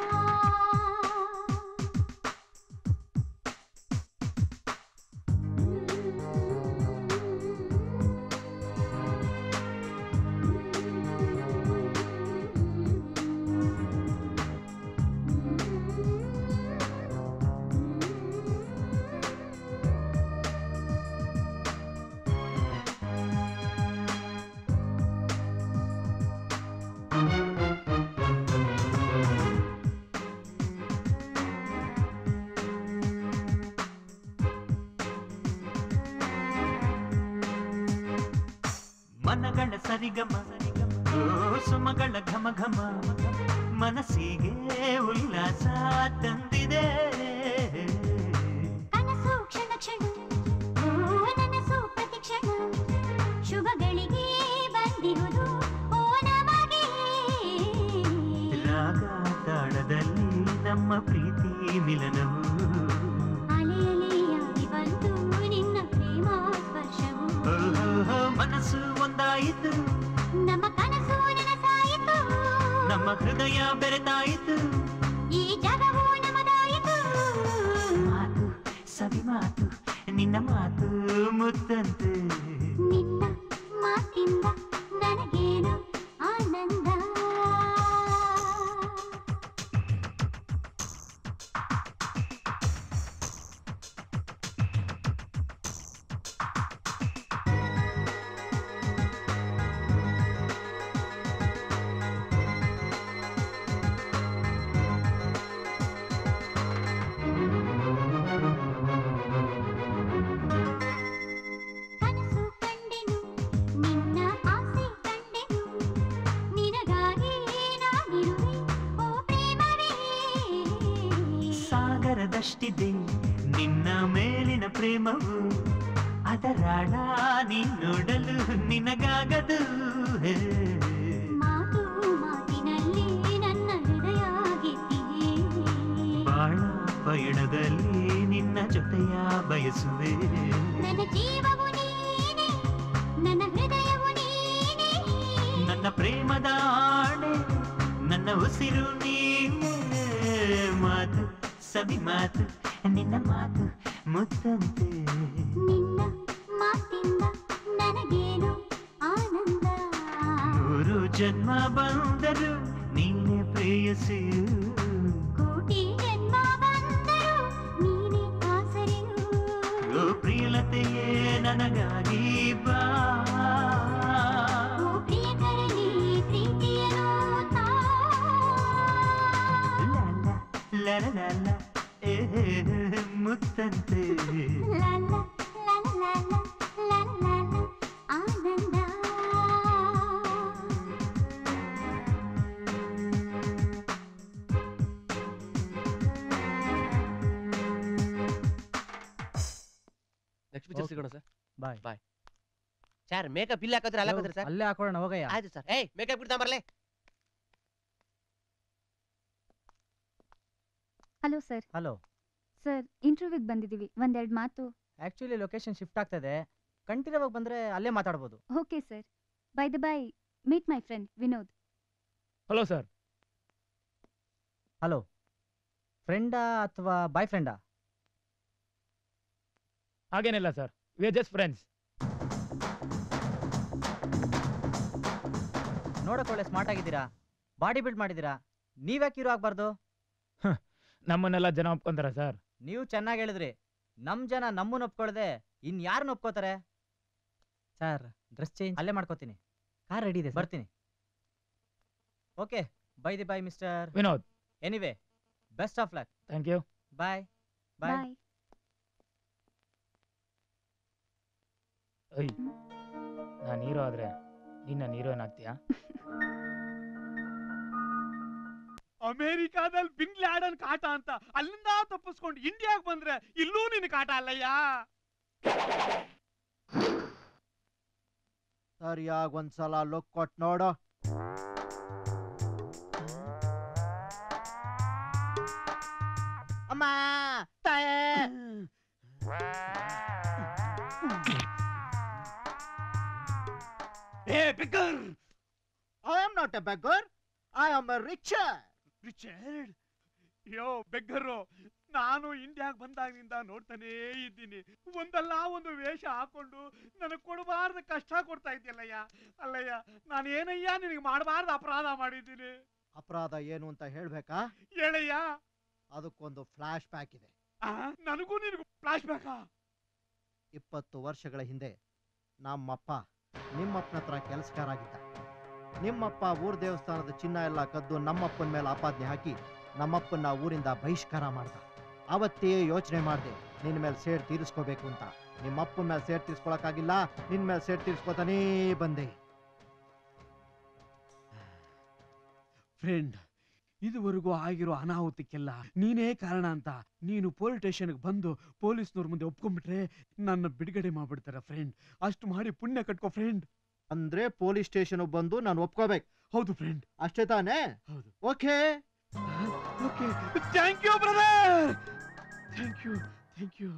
ಮನಗಳ ಸರಿಗಮ ಓ ಸುಮಗಳ ಘಮ ಘಮ ಮನಸ್ಸಿಗೆ ಉಲ್ಲಾಸ ತಂದಿದೆ ಕನಸು ಕ್ಷಣ ಕ್ಷಣ ಓ ನನಸು ಪ್ರತಿ ಕ್ಷಣ ಶುಭಗಳಿಗೆ ಬಂದಿರುವುದು ಓ ನಮಗೆ ರಾಗ ತಾಳದಲ್ಲಿ ನಮ್ಮ ಪ್ರೀತಿ ಮಿಲನವು ಅಲೆ ಅಲೆಯಾಗಿ ಬಂತು ನಿನ್ನ ಪ್ರೇಮ ಸ್ಪರ್ಶವು ಓಹೋ, ಮನಸ್ಸು ಒಂದಾಯಿತು ನಮ್ಮ ಕನಸು ನನಸಾಯಿತು ನಮ್ಮ ಹೃದಯ ಬೆರೆತಾಯಿತು ಈ ಜಗವು ನಮದಾಯಿತು ಮಾತು ಸವಿ ಮಾತು ನಿನ್ನ ಮಾತು ಮುತ್ತಂತೆ ನಿನ್ನ ಮಾತಿಂದ ನನಗೇನು ಆನಂದ ಕನಸು ಕಂಡೆನು ನಿನ್ನ ಆಸೆ ಕಂಡೆನು ನಿನಗಾಗಿ ನಾನಿರುವೆ ಓ ಪ್ರೇಮವೇ ಸಾಗರದಷ್ಟಿದೆ ನಿನ್ನ ಮೇಲಿನ ಪ್ರೇಮವು ಅದರಾಳ ನೀ ನೋಡಲು ನಿನಗಾಗದು ಹೇ. ಮಾತು ಮಾತಿನಲ್ಲಿ ನನ್ನ ಹೃದಯ ಗೆದ್ದಿದೆ ಬಾಳ ಪಯಣದಲ್ಲಿ ನಿನ್ನ ಜೊತೆಯ ಬಯಸುವೆ ನನ್ನ ಜೀವವು ನೀನೆ ನನ್ನ ಹೃದಯವು ನೀನೆ ನನ್ನ ಪ್ರೇಮದ ಆಣೆ ನನ್ನ ಉಸಿರು ನೀನೆ ಮಾತು ಸವಿ ಮಾತು ನಿನ್ನ ಮಾತು ಮುತ್ತಂತೆ ನಿನ್ನ ಮಾತಿಂದ ನನಗೇನು ಆನಂದ ನೂರು ಜನ್ಮ ಬಂದರು ನೀನೆ ಪ್ರೇಯಸಿಯು ಕೋಟಿ ಜನ್ಮ ಬಂದರೂ ನೀನೇ ಆಸರೆಯು ಓ ಪ್ರಿಯಲತೆಯೇ ನನಗಾಗಿ ಬಾ ಓ ಪ್ರಿಯಕರನೇ ಪ್ರೀತಿಯನ್ನು ತಾ ಲಲ ಲಲ ಏ ಮುತ್ತಂತೆ ಲಲ ಲಲ ಲಲ ಲಲ ಲಲ ಆನಂದ ಆ ಬಾಯ್ ಬಾಯ್ ಸರ್ ಮೇಕಪ್ ಇಲ್ಲಿ ಹಾಕೋದ್ರೆ ಅಲ್ಲ ಹಾಕೋದ್ರೆ ಸರ್ ಅಲ್ಲೇ ಹಾಕೊಳ್ಳೋಣ ಹೋಗಯ್ಯ ಆಯ್ತು ಸರ್ ಏಯ್ ಮೇಕಪ್ ಬಿಡ್ತಾ ಬರಲೇ ಹಲೋ ಸರ್ ಹಲೋ ಸರ್ ಇಂಟರ್ವ್ಯೂಗೆ ಬಂದಿದ್ದೀವಿ ಒಂದೆರಡು ಮಾತು ಆಕ್ಚುಲಿ ಲೊಕೇಶನ್ ಶಿಫ್ಟ್ ಆಗ್ತದೆ ಕಂಟಿನ್ಯೂ ಆಗಿ ಬಂದ್ರೆ ಅಲ್ಲೇ ಮಾತಾಡ್ಬೋದು okay sir by the by meet my friend Vinod hello sir hello ಫ್ರೆಂಡಾ ಅಥವಾ ಬಾಯ್ ಫ್ರೆಂಡಾ ಹಾಗೇನಿಲ್ಲ sir we are just friends ನೋಡಕ್ ಒಳ್ಳೆ ಸ್ಮಾರ್ಟ್ ಆಗಿದ್ದೀರಾ ಬಾಡಿ ಬಿಲ್ಡ್ ಮಾಡಿದ್ದೀರಾ ನೀವ್ಯಾಕೆ ಹೀರೋ ಆಗ್ಬಾರ್ದು ನಮ್ಮನ್ನೆಲ್ಲ ಜನ ಒಪ್ಕೊಂತಾರ ಸರ್ ನೀವು ಚೆನ್ನಾಗಿ ಹೇಳಿದ್ರಿ ನಮ್ ಜನ ನಮ್ಮನ್ನ ಒಪ್ಕೊಳ್ದೆ ಇನ್ ಯಾರನ್ನ ಒಪ್ಕೋತಾರೆ ಸರ್ ಡ್ರೆಸ್ ಚೇಂಜ್ ಅಲ್ಲೇ ಮಾಡ್ಕೋತೀನಿ ಕಾರ್ ರೆಡಿ ಇದೆ ಬರ್ತೀನಿ okay by the by mister Vinod anyway best of luck thank you bye bye ಅಯ್ಯ ನಾನು ಹೀರೋ ಆದ್ರೆ ನೀನ್ ನನ್ನ ಹೀರೋಯಿನ್ ಆಗ್ತೀಯಾ ಅಮೇರಿಕಾದಲ್ಲಿ ಬಿನ್ ಲ್ಯಾಡನ್ ಕಾಟ ಅಂತ ಅಲ್ಲಿಂದ ತಪ್ಪಿಸ್ಕೊಂಡು ಇಂಡಿಯಾಗ್ ಬಂದ್ರೆ ಇಲ್ಲೂ ನಿನ್ ಕಾಟ ಅಲ್ಲಯ್ಯ ಸರಿಯಾಗಿ ಒಂದ್ಸಲ ಲುಕ್ ಕೊಟ್ ನೋಡು ಅಮ್ಮ ತಾಯೇ ಏ beggar I am not a beggar I am a richer Richard ಯೋ ಬೆಗ್ಗರು ನಾನು ಇಂಡಿಯಾಗ್ ಬಂದಾಗಿನಿಂದ ನೋಡ್ತಾನೇ ಇದ್ದೀನಿ ಒಂದಲ್ಲ ಒಂದು ವೇಷ ಹಾಕೊಂಡು ನನಗೆ ಕೊಡಬಾರ್ದ ಕಷ್ಟ ಕೊಡ್ತಾ ಇದ್ಯಲ್ಲಯ್ಯ ಅಲ್ಲಯ್ಯ ನಾನು ಏನಯ್ಯ ನಿನಗೆ ಮಾಡಬಾರ್ದು ಅಪರಾಧ ಮಾಡಿದ್ದೀನಿ ಅಪರಾಧ ಏನು ಅಂತ ಹೇಳ್ಬೇಕಾ ಹೇಳಯ್ಯ ಅದಕ್ಕೊಂದು ಫ್ಲಾಶ್ ಬ್ಯಾಕ್ ಇದೆ ಆ, ನನಗೂ ನಿನಗೂ ಫ್ಲಾಶ್ ಬ್ಯಾಕಾ ಇಪ್ಪತ್ತು ವರ್ಷಗಳ ಹಿಂದೆ ನಮ್ಮಪ್ಪ ನಿಮ್ಮಪ್ಪನ ಹತ್ರ ಕೆಲಸಗಾರ ಆಗಿದ್ದ ನಿಮ್ಮಪ್ಪ ಊರ್ ದೇವಸ್ಥಾನದ ಚಿನ್ನ ಎಲ್ಲ ಕದ್ದು ನಮ್ಮಪ್ಪನ ಮೇಲೆ ಆಪಾದನೆ ಹಾಕಿ ನಮ್ಮಪ್ಪನ ಊರಿಂದ ಬಹಿಷ್ಕಾರ ಮಾಡ್ದ ಅವತ್ತೇ ಯೋಚನೆ ಮಾಡಿದೆ ನಿನ್ನ ಮೇಲೆ ಸೇಡ್ ತೀರಿಸ್ಕೋಬೇಕು ಅಂತ ನಿಮ್ಮಪ್ಪನ ಮೇಲೆ ಸೇಡ್ ತೀರ್ಸ್ಕೊಳಕ್ಕಾಗಿಲ್ಲ ನಿನ್ನ ಮೇಲೆ ಸೇಡ್ ತೀರ್ಸ್ಕೊತಾನೇ ಬಂದೆ ಫ್ರೆಂಡ್ ಇದುವರೆಗೂ ಆಗಿರೋ ಅನಾಹುತಕ್ಕೆಲ್ಲ ನೀನೇ ಕಾರಣ ಅಂತ ನೀನು ಪೊಲೀಸ್ ಸ್ಟೇಷನ್ಗೆ ಬಂದು ಪೊಲೀಸ್ನವ್ರ ಮುಂದೆ ಒಪ್ಕೊಂಡ್ಬಿಟ್ರೆ ನನ್ನ ಬಿಡುಗಡೆ ಮಾಡ್ಬಿಡ್ತಾರೆ ಫ್ರೆಂಡ್ ಅಷ್ಟು ಮಾಡಿ ಪುಣ್ಯ ಕಟ್ಕೋ ಫ್ರೆಂಡ್ ಅಂದ್ರೆ ಪೊಲೀಸ್ ಸ್ಟೇಷನ್ ಬಂದು ನಾನು ಒಪ್ಕೋಬೇಕು ಹೌದು ಫ್ರೆಂಡ್ ಅಷ್ಟೇ ತಾನೇ ಹೌದು okay okay thank you brother thank you thank you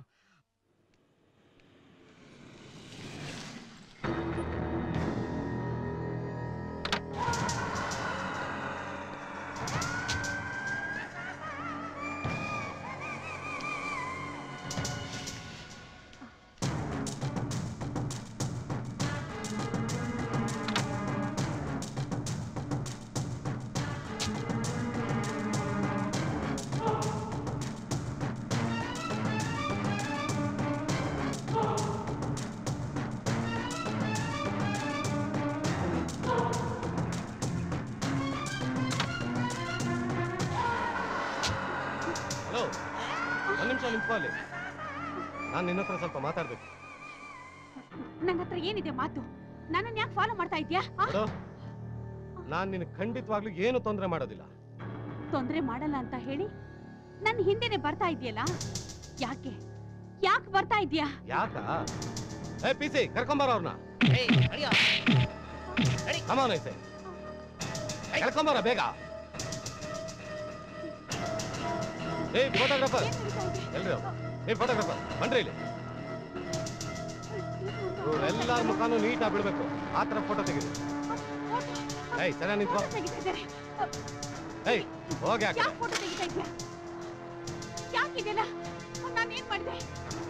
hello ಒಂದು ನಿಮಿಷ ನಿಂತ್ಕೋ ಅಲ್ಲಿ ನಾನು ನಿನ್ನ ಹತ್ರ ಸ್ವಲ್ಪ ಮಾತಾಡ್ಬೇಕು ನನ್ನ ಹತ್ರ ಏನಿದೆ ಮಾತು ನನ್ನನ್ನು ಯಾಕೆ ಫಾಲೋ ಮಾಡ್ತಾ ಇದ್ಯಾ ನೋಡು ನಾನು ನಿನ್ನ ಖಂಡಿತವಾಗ್ಲೂ ಏನು ತೊಂದರೆ ಮಾಡೋದಿಲ್ಲ ತೊಂದ್ರೆ ಮಾಡಲ್ಲ ಅಂತ ಹೇಳಿ ನನ್ನ ಹಿಂದೆನೆ ಬರ್ತಾ ಇದೆಯಲ್ಲ ಯಾಕೆ ಯಾಕೆ ಬರ್ತಾ ಇದ್ಯಾ ಯಾಕ ಏ ಪಿ ಸಿ ಕರ್ಕೊಂಬಾರ ಅವ್ರನ್ನ ಕಮಾನ್ ಐಸೆ ಕರ್ಕೊಂಬಾರ ಬೇಗ ಏ ಫೋಟೋಗ್ರಾಫರ್ ಎಲ್ರಿ ಅವ್ರು? ಏ ಫೋಟೋಗ್ರಾಫರ್ ಬನ್ರಿ ಇಲ್ಲಿ ಎಲ್ಲಾರ ಮುಖಾನು ನೀಟಾಗಿ ಬಿಡ್ಬೇಕು ಆ ಥರ ಫೋಟೋ ತೆಗೀರಿ ಏಯ್ ಚೆನ್ನಾಗಿ ನಿಂತ್ಕೋ ತೆಗಿತಾ ಇದ್ದಾರೆ ಏಯ್ ಹೋಗಿ ಯಾಕೆ ಯಾಕೆ ಫೋಟೋ ತೆಗಿತಾ ಇದ್ಯಾ ಯಾಕಿದೆಲ್ಲ ನಾನೇನ್ ಮಾಡಿದೆ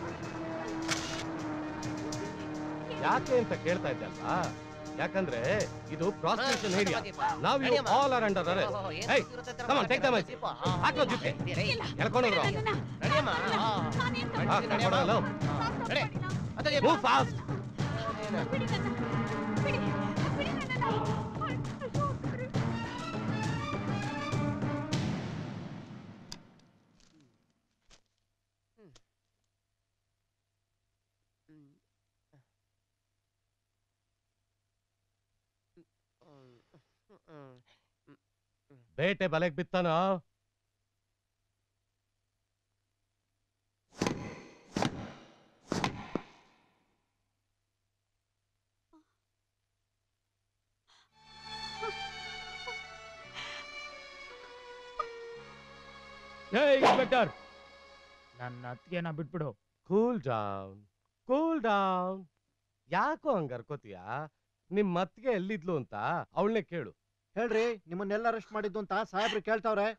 ಯಾಕೆ ಅಂತ ಕೇಳ್ತಾ ಇದ್ದೆ ಅಲ್ವಾ ಯಾಕಂದ್ರೆ ಇದು ಪ್ರಾಸ್ಟಿಟ್ಯೂಷನ್ ಏರಿಯಾ ನಾವು you all are under arrest ಏಯ್ ಕಮ್ ಆನ್ ಟೇಕ್ ದಮ್ ಹಾಕೋ ಜುತ್ತೆ ಎಳ್ಕೊಂಡು ಹೋಗ್ರು ಹಾ ಕರ್ಕೊಂಡು ಹೋಗಲ್ಲ ಮೂವ್ ಫಾಸ್ಟ್ ಬೇಟೆ ಬಲೆಗೆ ಬಿತ್ತಾನ ಏ ಇನ್ಸ್ಪೆಕ್ಟರ್ ನನ್ನ ಅತ್ತಿಗೆನ ಬಿಟ್ಬಿಡು ಕೂಲ್ ಡೌನ್ ಕೂಲ್ ಡೌನ್ ಯಾಕೋ ಹಂಗ ಅರ್ಕೋತೀಯ ನಿಮ್ ಮತ್ಗೆ ಎಲ್ಲಿದ್ಲು ಅಂತ ಅವಳನ್ನೇ ಕೇಳು ಹೇಳ್ರಿ ನಿಮ್ಮನ್ನೆಲ್ಲ ಅರೆಸ್ಟ್ ಮಾಡಿದ್ದು ಅಂತ ಸಾಹೇಬ್ರು ಕೇಳ್ತಾವ್ರೆ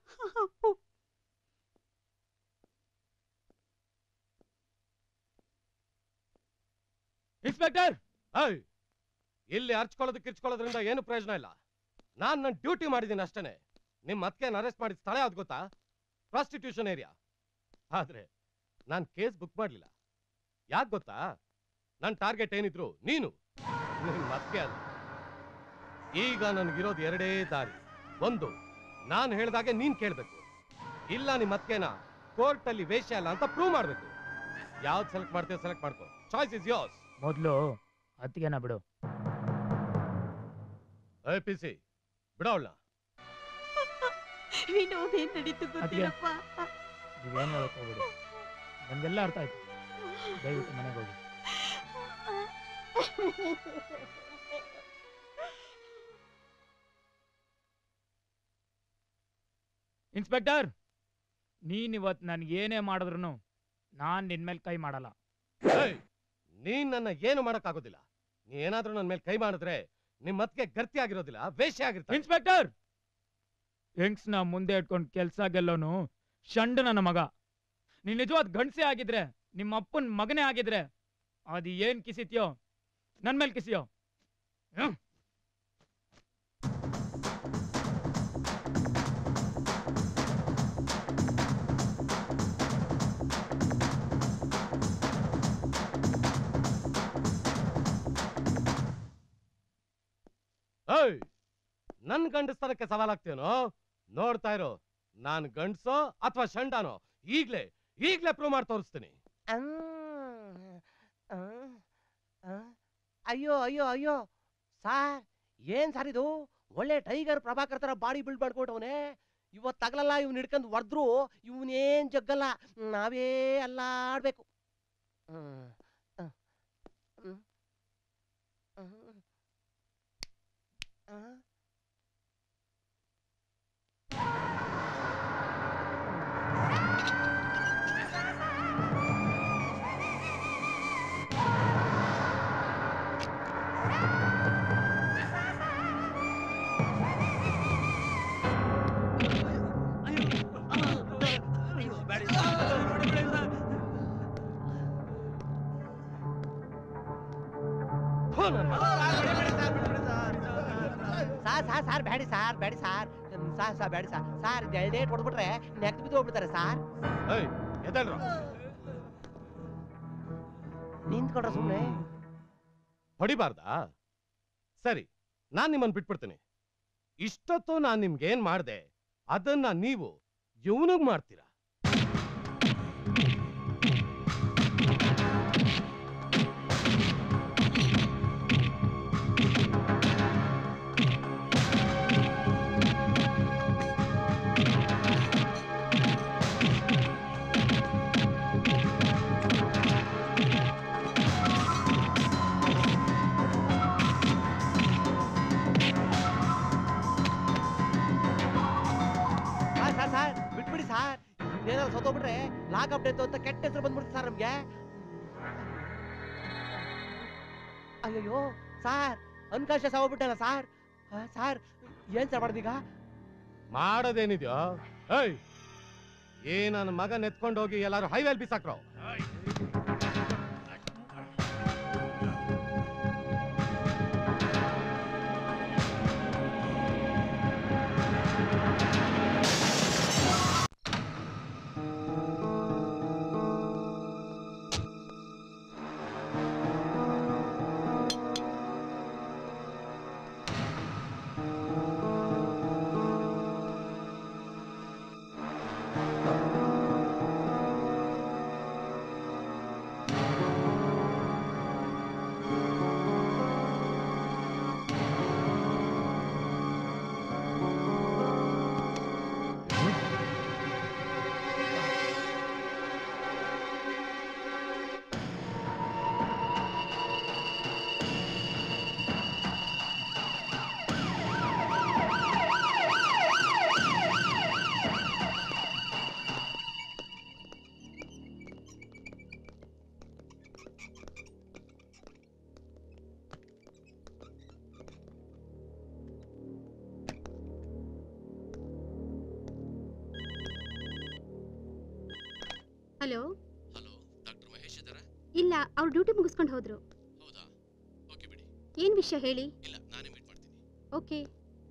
ಇನ್ಸ್ಪೆಕ್ಟರ್ ಏಯ್ ಇಲ್ಲಿ ಅರ್ಚ್ಕೊಳ್ಳೋದು ಕಿರ್ಚ್ಕೊಳ್ಳೋದ್ರಿಂದ ಏನು ಪ್ರಯೋಜನ ಇಲ್ಲ ನಾನ್ ನನ್ನ ಡ್ಯೂಟಿ ಮಾಡಿದ್ದೀನಿ ಅಷ್ಟೇನೆ ನಿಮ್ ಮತ್ಗೆ ಅರೆಸ್ಟ್ ಮಾಡಿದ ಸ್ಥಳ ಯಾವ್ದು ಗೊತ್ತಾ ಪ್ರಾಸ್ಟಿಟ್ಯೂಷನ್ ಏರಿಯಾ ಆದ್ರೆ ನಾನ್ ಕೇಸ್ ಬುಕ್ ಮಾಡ್ಲಿಲ್ಲ ಯಾಕೆ ಗೊತ್ತಾ ನನ್ನ ಟಾರ್ಗೆಟ್ ಏನಿದ್ರು ನೀನು ನಿನ್ ಮತ್ಗೆ ಅಲ್ಲ ಈಗ ನನ್ಗಿರೋದು ಎರಡೇ ದಾರಿ ಒಂದು ನಾನು ಹೇಳ್ದಾಗೆ ನೀನ್ ಕೇಳ್ಬೇಕು ಇಲ್ಲ ನಿಮ್ ಮತ್ಗೆನ ಕೋರ್ಟ್ ಅಲ್ಲಿ ವೇಶ್ಯ ಅಲ್ಲ ಅಂತ ಪ್ರೂವ್ ಮಾಡ್ಬೇಕು ಯಾವ್ದು ಸೆಲೆಕ್ಟ್ ಮಾಡ್ತೀವಿ ಸೆಲೆಕ್ಟ್ ಮಾಡ್ಕೋ ಚಾಯ್ಸ್ ಇಸ್ ಯೋರ್ಸ್ ಮೊದಲು ಅತ್ತಿಗೆನ ಬಿಡು ಏ ಪಿ ಸಿ ಬಿಡವಳ ವಿನೋದ್ ಏನ್ ನಡೀತು ಗೊತ್ತಿಲ್ಲಪ್ಪ ನೀವೇನು ಹೇಳಕ್ ಹೋಗ್ಬೇಡಿ ನನ್ಗೆಲ್ಲ ಅರ್ಥ ಆಯ್ತು ದಯವಿಟ್ಟು ಮನೆಗೆ ಹೋಗಿ ಇನ್ಸ್ಪೆಕ್ಟರ್ ನೀನ್ ಇವತ್ತು ನನ್ಗೆ ಏನೇ ಮಾಡಿದ್ರು ನಾನ್ ನಿನ್ ಮೇಲೆ ಕೈ ಮಾಡಲ್ಲ ಏಯ್, ನೀನ್ ನನ್ನ ಏನು ಮಾಡಕ್ಕಾಗೋದಿಲ್ಲ ನೀ ಏನಾದ್ರೂ ನನ್ನ ಮೇಲೆ ಕೈ ಮಾಡಿದ್ರೆ ನಿಮ್ ಮತ್ಗೆ ಗರ್ತಿ ಆಗಿರೋದಿಲ್ಲ ವೇಶ್ಯ ಆಗಿರ್ತಾರೆ ಇನ್ಸ್ಪೆಕ್ಟರ್ ಹೆಂಗ್ಸ್ನ ಮುಂದೆ ಇಟ್ಕೊಂಡು ಕೆಲ್ಸ ಗೆಲ್ಲೋನು ಶಂಡ್ ನನ್ನ ಮಗ ನೀನ್ ನಿಜವಾದ ಗಂಡಸೆ ಆಗಿದ್ರೆ ನಿಮ್ಮ ಅಪ್ಪನ ಮಗನೇ ಆಗಿದ್ರೆ ಅದು ಏನ್ ಕಿಸಿತ್ಯೋ ನನ್ ಮೇಲೆ ಕಿಸಿಯೋ ಹ್ಮ್? ಏಯ್ ನನ್ ಗಂಡಸ್ತನಕ್ಕೆ ಸವಾಲಾಗ್ತೇನೋ ನೋಡ್ತಾ ಇರೋ ನಾನ್ ಗಂಡ್ಸೋ ಅಥವಾ ಶಂಡಾನೋ ಈಗ್ಲೇ ಈಗ್ಲೇ ಪ್ರೂವ್ ಮಾಡಿ ತೋರಿಸ್ತೀನಿ ಅಯ್ಯೋ ಅಯ್ಯೋ ಅಯ್ಯೋ ಸಾರ್ ಏನ್ ಸರ್ ಇದು ಒಳ್ಳೆ ಟೈಗರ್ ಪ್ರಭಾಕರ್ ತರ ಬಾಡಿ ಬಿಲ್ಡ್ ಮಾಡ್ಕೊಟ್ಟವನೆ ಇವತ್ ತಗಲಲ್ಲ ಇವ್ನ ಹಿಡ್ಕೊಂಡು ಹೊಡೆದ್ರು ಇವನೇನ್ ಜಗ್ಗಲ್ಲ ನಾವೇ ಎಲ್ಲ ಆಡ್ಬೇಕು ಹ್ಮ್. ಹ್ಮ್. ಹ್ಮ್. ಹ್ಮ್. ಹ್ಮ್. ಸಾರ್ ಸಾರ್ ಸಾರ್ ಬೇಡಿ ಸಾರ್ ಬೇಡಿ ಸಾರ್ ಹ್ಮ್, ಸಾರ್ ಸಾರ್ ಬೇಡಿ ಸಾರ್ ಸಾರ್ ಎರಡೇ ಹೊಡ್ಬಿಟ್ರೆ ನೆಕ್ಸ್ಟ್ ಬಿದ್ದು ಹೋಗ್ಬಿಡ್ತಾರೆ ಸಾರ್ ಏಯ್ ಎದ್ದೇಳ್ರ ನಿಂತ್ಕೊಂಡ್ರೆ ಸುಮ್ಮನೆ ಹೊಡಿಬಾರ್ದಾ ಸರಿ ನಾನ್ ನಿಮ್ಮನ್ ಬಿಟ್ಬಿಡ್ತೀನಿ ಇಷ್ಟೊತ್ತು ನಾನ್ ನಿಮ್ಗೆ ಏನ್ ಮಾಡ್ದೆ ಅದನ್ನ ನೀವು ಇವನಿಗ್ ಮಾಡ್ತೀರಾ ಸಾರ್ ಸಾರ್ ಸಾರ್ ಬಿಟ್ಬಿಡಿ ಸಾರ್ ಏನಾದ್ರು ಸತ್ತೋಗ್ಬಿಟ್ರೆ ಲಾಕ್ ಅಪ್ಡೇಟ್ ಅಂತ ಕೆಟ್ಟ ಹೆಸರು ಬಂದ್ಬಿಡ್ತು ಸರ್ ನಮ್ಗೆ ಅಯ್ಯಯ್ಯೋ ಸಾರ್ ಅನ್ಕಾಶ ಸಾವಬಿಟ್ಟಲ್ಲ ಸಾರ್ ಆ, ಸಾರ್ ಏನ್ ಸರ್ ಮಾಡ್ದೀಗ ಮಾಡೋದೇನಿದ್ಯೋ ಏಯ್ ಏ ನನ್ನ ಮಗನ್ ಎತ್ಕೊಂಡು ಹೋಗಿ ಎಲ್ಲಾರು ಹೈವೇಲ್ ಬಿಸಾಕ್ರೋ ಹಲೋ ಹಲೋ ಡಾಕ್ಟರ್ ಮಹೇಶ್ ಇದ್ದಾರಾ ಇಲ್ಲ ಅವ್ರು ಡ್ಯೂಟಿ ಮುಗಿಸ್ಕೊಂಡು ಹೋದ್ರು ಹೌದಾ ಓಕೆ ಬಿಡಿ ಏನ್ ವಿಷಯ ಹೇಳಿ ಇಲ್ಲ ನಾನೇ ಮೀಟ್ ಮಾಡ್ತೀನಿ ಓಕೆ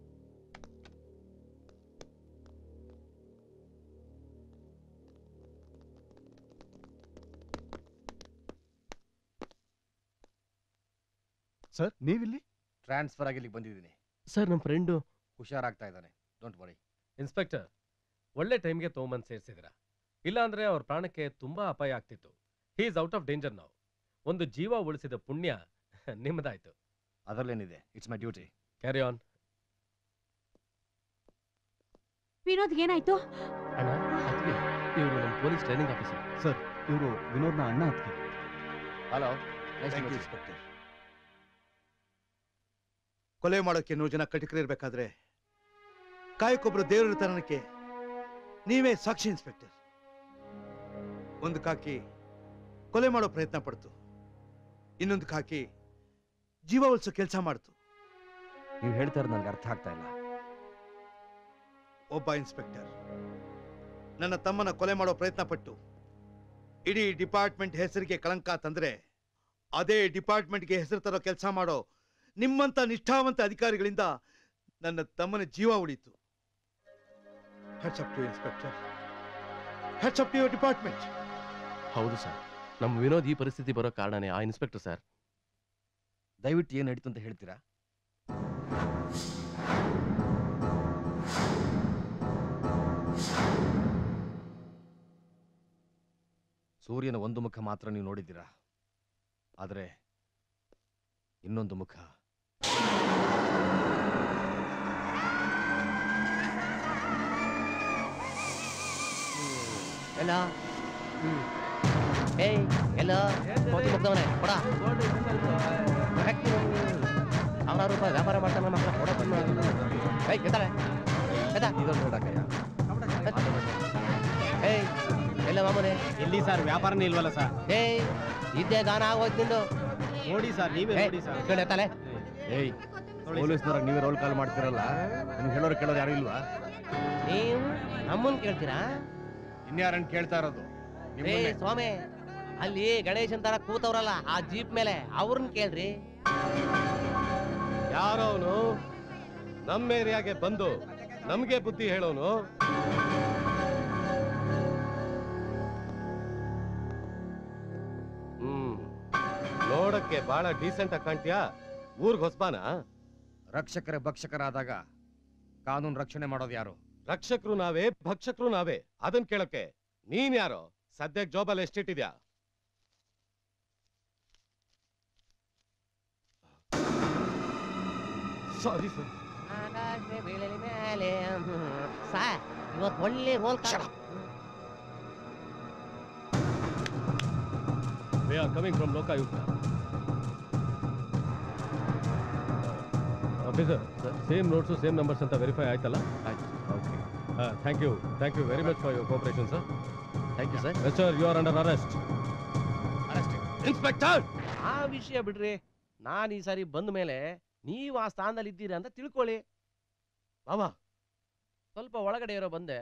ಸರ್ ನೀವಿಲ್ಲಿ ಟ್ರಾನ್ಸ್ಫರ್ ಆಗಿ ಇಲ್ಲಿಗೆ ಬಂದಿದ್ದೀನಿ ಸರ್ ನಮ್ಮ ಫ್ರೆಂಡು ಹುಷಾರಾಗ್ತಾ ಇದ್ದಾನೆ ಡೋಂಟ್ ವರಿ ಇನ್ಸ್ಪೆಕ್ಟರ್ ಒಳ್ಳೆ ಟೈಮ್ಗೆ ತೊಗೊಂಬಂದು ಸೇರಿಸಿದ್ರ ಇಲ್ಲಾಂದ್ರೆ ಅವ್ರ ಪ್ರಾಣಕ್ಕೆ ತುಂಬಾ ಅಪಾಯ ಆಗ್ತಿತ್ತು he is out of danger ನಾವು ಒಂದು ಜೀವ ಉಳಿಸಿದ ಪುಣ್ಯ ನಿಮ್ಮದಾಯ್ತು ಅದರಲ್ಲೇನಿದೆ it's my duty carry on Vinod ಏನಾಯ್ತು ಅಣ್ಣ ಇವರು ನಮ್ಮ ಪೊಲೀಸ್ ಟ್ರೈನಿಂಗ್ ಆಫೀಸರ್ ಸರ್ ಇವರು ವಿನೋದ್ನ ಅಣ್ಣ ಅದಕ್ಕೆ ಹಲೋ Thank you, Inspector. ಕೊಲೆ ಮಾಡೋಕೆ ನೂರು ಜನ ಕಟಕರಿರ್ಬೇಕಾದ್ರೆ ಕಾಯಕ್ಕೊಬ್ರು ದೇವರ ತನಕ್ಕೆ ನೀವೇ ಸಾಕ್ಷಿ ಇನ್ಸ್ಪೆಕ್ಟರ್ ಒಂದು ಕಾಕಿ ಕೊಲೆ ಮಾಡೋ ಪ್ರಯತ್ನ ಪಡ್ತು ಇನ್ನೊಂದು ಕಾಕಿ ಜೀವ ಉಳಿಸೋ ಕೆಲಸ ಮಾಡ್ತು ನೀವು ಹೇಳ್ತಾ ಇರೋದು ನನಗೆ ಅರ್ಥ ಆಗ್ತಾ ಇಲ್ಲ ಒಬ್ಬ ಇನ್ಸ್ಪೆಕ್ಟರ್ ನನ್ನ ತಮ್ಮನ ಕೊಲೆ ಮಾಡೋ ಪ್ರಯತ್ನ ಪಟ್ಟು ಇಡೀ ಡಿಪಾರ್ಟ್ಮೆಂಟ್ ಹೆಸರಿಗೆ ಕಳಂಕ ತಂದ್ರೆ ಅದೇ ಡಿಪಾರ್ಟ್ಮೆಂಟ್ಗೆ ಹೆಸರು ತರೋ ಕೆಲಸ ಮಾಡೋ ನಿಮ್ಮಂತ ನಿಷ್ಠಾವಂತ ಅಧಿಕಾರಿಗಳಿಂದ ನನ್ನ ತಮ್ಮನ ಜೀವ ಉಳಿತು heads up to inspector heads up to your department ಹೌದು ಸರ್ ನಮ್ಮ ವಿನೋದ್ ಈ ಪರಿಸ್ಥಿತಿ ಬರೋ ಕಾರಣನೇ ಆ ಇನ್ಸ್ಪೆಕ್ಟರ್ ಸರ್ ದಯವಿಟ್ಟು ಏನು ನಡೀತು ಅಂತ ಹೇಳ್ತೀರಾ ಸೂರ್ಯನ ಒಂದು ಮುಖ ಮಾತ್ರ ನೀವು ನೋಡಿದ್ದೀರಾ ಆದರೆ ಇನ್ನೊಂದು ಮುಖ ಎಲ್ಲ ಏಯ್ ಎಲ್ಲ ಕೋತಿ ಮುಗ್ದವನೆ ಕೊಡ ಸಾವಿರಾರು ರೂಪಾಯಿ ವ್ಯಾಪಾರ ಮಾಡ್ತಾನೆ ಮಕ್ಕಳ ಕೊಡ ಬಂದು ಏಯ್ ಎತ್ತಾರೆ ಎತ್ತ ಇದನ್ನು ನೋಡಕ್ಕಯ್ಯ ಏಯ್ ಎಲ್ಲ ಮಾಮೂಲಿ ಎಲ್ಲಿ ಸರ್ ವ್ಯಾಪಾರನೇ ಇಲ್ವಲ್ಲ ಸರ್ ಏಯ್ ಇದ್ದೇ ಗಾನ ಆಗೋಯ್ತು ನಿಂದು ನೋಡಿ ಸರ್ ನೀವೇ ಏಯ್, ನೋಡಿ ಸರ್ ಈ ಕಡೆ ಎತ್ತಲೆ ಏಯ್ ಪೊಲೀಸ್ನವ್ರಾಗ ನೀವೇ ರೋಲ್ ಕಾಲ್ ಮಾಡ್ತಿರಲ್ಲ ನಿಮ್ಗೆ ಹೇಳೋರು ಕೇಳೋರು ಯಾರು ಇಲ್ವಾ ನೀವು ನಮ್ಮನ್ ಕೇಳ್ತೀರಾ ಇನ್ಯಾರನ್ನು ಕೇಳ್ತಾ ಇರೋದು ಏ ನಿಮ್ಮನ್ನೇ. ಸ್ವಾಮಿ ಅಲ್ಲಿ ಗಣೇಶನ್ ತರ ಕೂತವ್ರಲ್ಲ ಆ ಜೀಪ್ ಮೇಲೆ ಅವ್ರನ್ನ ಕೇಳ್ರಿ ಯಾರವನು ನಮ್ಮ ಏರಿಯಾಗೆ ಬಂದು ನಮ್ಗೆ ಬುದ್ಧಿ ಹೇಳೋನು ಹ್ಮ್ ನೋಡಕ್ಕೆ ಬಹಳ ಡೀಸೆಂಟ್ ಆಗಿ ಕಾಣ್ತೀಯಾ ಊರ್ಗ್ ಹೊಸ್ಬಾನ ರಕ್ಷಕರ ಭಕ್ಷಕರಾದಾಗ ಕಾನೂನು ರಕ್ಷಣೆ ಮಾಡೋದು ಯಾರು ರಕ್ಷಕರು ನಾವೇ ಭಕ್ಷಕರು ನಾವೇ ಅದನ್ ಕೇಳಕ್ಕೆ ನೀನ್ ಯಾರೋ ಸದ್ಯಕ್ಕೆ ಜೋಬಲ್ಲಿ ಎಷ್ಟಿಟ್ಟಿದ್ಯಾ ಸಾರಿ ಸರ್ ಆಕಾಶ ಬೀಳಲಿ ಮೇಲೆ ಸಾರ್ ಇವತ್ತು ಒಳ್ಳೆ role we are coming from Lokayukta officer same notes same numbers ಅಂತ ವೆರಿಫೈ ಆಯ್ತಲ್ಲ ಆಯ್ತು okay thank you thank you very much for your cooperation sir thank you sir sir you are under arrest inspector ಆ ವಿಷಯ ಬಿಡ್ರಿ ನಾನು ಈ ಸಾರಿ ಬಂದ ಮೇಲೆ ನೀವು ಆ ಸ್ಥಾನದಲ್ಲಿ ಇದ್ದೀರಾ ಅಂತ ತಿಳ್ಕೊಳ್ಳಿ ಬಾಬಾ ಸ್ವಲ್ಪ ಒಳಗಡೆ ಇರೋ ಬಂದೆ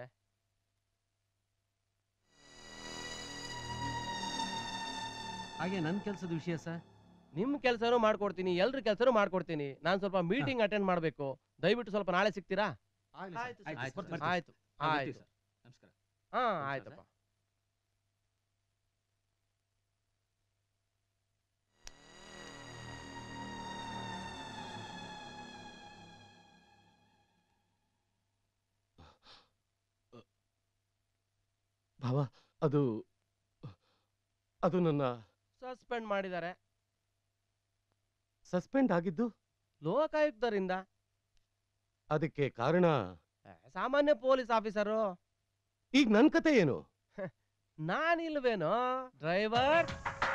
ಹಾಗೆ ನನ್ನ ಕೆಲಸದ ವಿಷಯ ಸರ್ ನಿಮ್ ಕೆಲಸನೂ ಮಾಡ್ಕೊಡ್ತೀನಿ ಎಲ್ರ ಕೆಲಸನೂ ಮಾಡ್ಕೊಡ್ತೀನಿ ನಾನು ಸ್ವಲ್ಪ ಮೀಟಿಂಗ್ ಅಟೆಂಡ್ ಮಾಡಬೇಕು ದಯವಿಟ್ಟು ಸ್ವಲ್ಪ ನಾಳೆ ಸಿಗ್ತೀರಾ ಆಯ್ತು ಸರ್. ಆಯ್ತು ಆಯ್ತು, ಬರ್ತೀನಿ. ಆಯ್ತು ಹಾ, ಬರ್ತೀವಿ ಆಯ್ತು ಸರ್. ನಮಸ್ಕಾರ ಹಾ ನಮಸ್ಕಾರ ಆಯ್ತಪ್ಪ ಭಾವ ಅದು ಅದು ನನ್ನ ಸಸ್ಪೆಂಡ್ ಮಾಡಿದ್ದಾರೆ ಸಸ್ಪೆಂಡ್ ಆಗಿದ್ದು ಲೋಕಾಯುಕ್ತರಿಂದ ಅದಕ್ಕೆ ಕಾರಣ ಸಾಮಾನ್ಯ ಪೊಲೀಸ್ ಆಫೀಸರು ಈಗ ನನ್ ಕತೆ ಏನು ನಾನಿಲ್ವೇನೋ ಡ್ರೈವರ್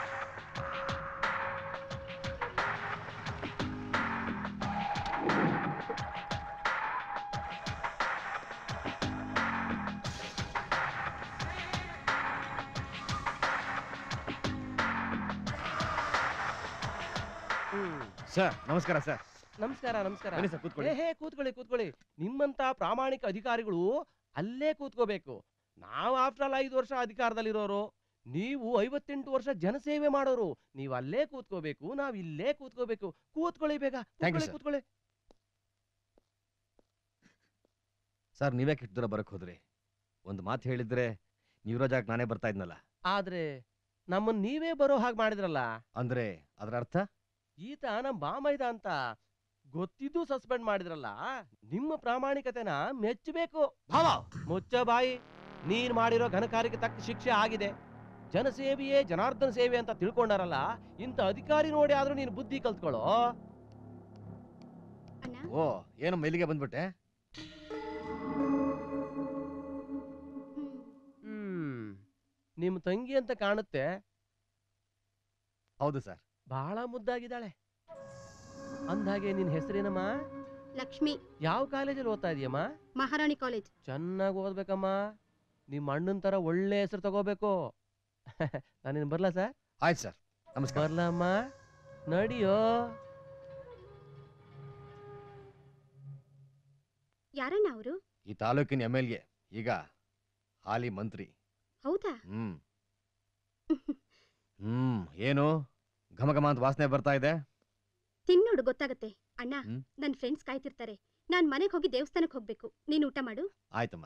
ಸರ್ ನಮಸ್ಕಾರ ಸರ್ ನಮಸ್ಕಾರ ನಮಸ್ಕಾರ ಬನ್ನಿ ಸರ್, ಕೂತ್ಕೊಳ್ಳಿ. ಏ, ಹೇ ಕೂತ್ಕೊಳ್ಳಿ ಕೂತ್ಕೊಳ್ಳಿ ನಿಮ್ಮಂತ ಪ್ರಾಮಾಣಿಕ ಅಧಿಕಾರಿಗಳು ಅಲ್ಲೇ ಕೂತ್ಕೋಬೇಕು ನಾವು ಆಫ್ಟರ್ ಆಲ್ ಐದು ವರ್ಷ ಅಧಿಕಾರದಲ್ಲಿರೋರು ನೀವು ಐವತ್ತೆಂಟು ವರ್ಷ ಜನಸೇವೆ ಮಾಡೋರು ನೀವು ಅಲ್ಲೇ ಕೂತ್ಕೋಬೇಕು ನಾವ್ ಇಲ್ಲೇ ಕೂತ್ಕೋಬೇಕು ಕೂತ್ಕೊಳ್ಳಿ ಬೇಗ Thank you, ಕೂತ್ಕೊಳ್ಳಿ, sir. ಕೂತ್ಕೊಳ್ಳಿ ಸರ್ ನೀವೇ ಇಷ್ಟು ದೂರ ಬರಕ್ ಹೋದ್ರಿ ಒಂದು ಮಾತು ಹೇಳಿದ್ರೆ ನೀವಿರೋ ಜಾಗಕ್ಕೆ ನಾನೇ ಬರ್ತಾ ಇದ್ನಲ್ಲ ಆದ್ರೆ ನಮ್ಮನ್ ನೀವೇ ಬರೋ ಹಾಗೆ ಮಾಡಿದ್ರಲ್ಲ ಅಂದ್ರೆ ಅದರ ಅರ್ಥ ಈತ ನಮ್ ಬಾಮೈದ ಅಂತ ಗೊತ್ತಿದ್ದು ಸಸ್ಪೆಂಡ್ ಮಾಡಿದ್ರಲ್ಲ ನಿಮ್ಮ ಪ್ರಾಮಾಣಿಕತೆನ ಮೆಚ್ಚಬೇಕು ಭಾವ ಮುಚ್ಚ ಬಾಯಿ ನೀನ್ ಮಾಡಿರೋ ಘನಕಾರ್ಯಕ್ಕೆ ತಕ್ಕ ಶಿಕ್ಷೆ ಆಗಿದೆ ಜನಸೇವೆಯೇ ಜನಾರ್ದನ ಸೇವೆ ಅಂತ ತಿಳ್ಕೊಂಡಾರಲ್ಲ ಇಂಥ ಅಧಿಕಾರಿ ನೋಡಿ ಆದ್ರೂ ನೀನು ಬುದ್ಧಿ ಕಲ್ತ್ಕೊಳ್ಳೋ ಓ ಏನಮ್ಮ ಇಲ್ಲಿಗೆ ಬಂದ್ಬಿಟ್ಟೆ ಹ್ಮ್ ನಿಮ್ ತಂಗಿ ಅಂತ ಕಾಣುತ್ತೆ ಹೌದು ಸರ್ ಬಹಳ ಮುದ್ದಾಗಿದ್ದಾಳೆ ಅಂದ್ಹಾಗೆ ನಿನ್ ಹೆಸರೇನಮ್ಮ ಲಕ್ಷ್ಮಿ ಯಾವ ಕಾಲೇಜಲ್ಲಿ ಓದ್ತಾ ಇದೀಯಮ್ಮ ಮಹಾರಾಣಿ ಕಾಲೇಜ್ ಚೆನ್ನಾಗಿ ಓದ್ಬೇಕಮ್ಮ ನಿಮ್ಮ ಅಣ್ಣನ ತರ ಒಳ್ಳೆ ಹೆಸರು ತಗೋಬೇಕು ನಾನೇನು ಬರ್ಲಾ ಸರ್ ಆಯ್ತು ಸರ್ ನಮಸ್ಕಾರ ಬರ್ಲಮ್ಮ ನಡಿಯೋ ಯಾರಣ್ಣ ಅವರು ಈ ತಾಲೂಕಿನ ಎಮ್ ಎಲ್ ಎ ಈಗ ಹಾಲಿ ಮಂತ್ರಿ ಹೌದಾ ಹ್ಮ್ ಹ್ಮ್ ಏನು ಘಮ ಘಮ ಅಂತ ವಾಸನೆ ಬರ್ತಾ ಇದೆ ತಿನ್ನೋಡು ಗೊತ್ತಾಗತ್ತೆ ಅಣ್ಣ ಹ್ಮ್? ನನ್ ಫ್ರೆಂಡ್ಸ್ ಕಾಯ್ತಿರ್ತಾರೆ ನಾನ್ ಮನೆಗ್ ಹೋಗಿ ದೇವಸ್ಥಾನಕ್ ಹೋಗ್ಬೇಕು ನೀನ್ ಊಟ ಮಾಡು ಆಯ್ತಮ್ಮ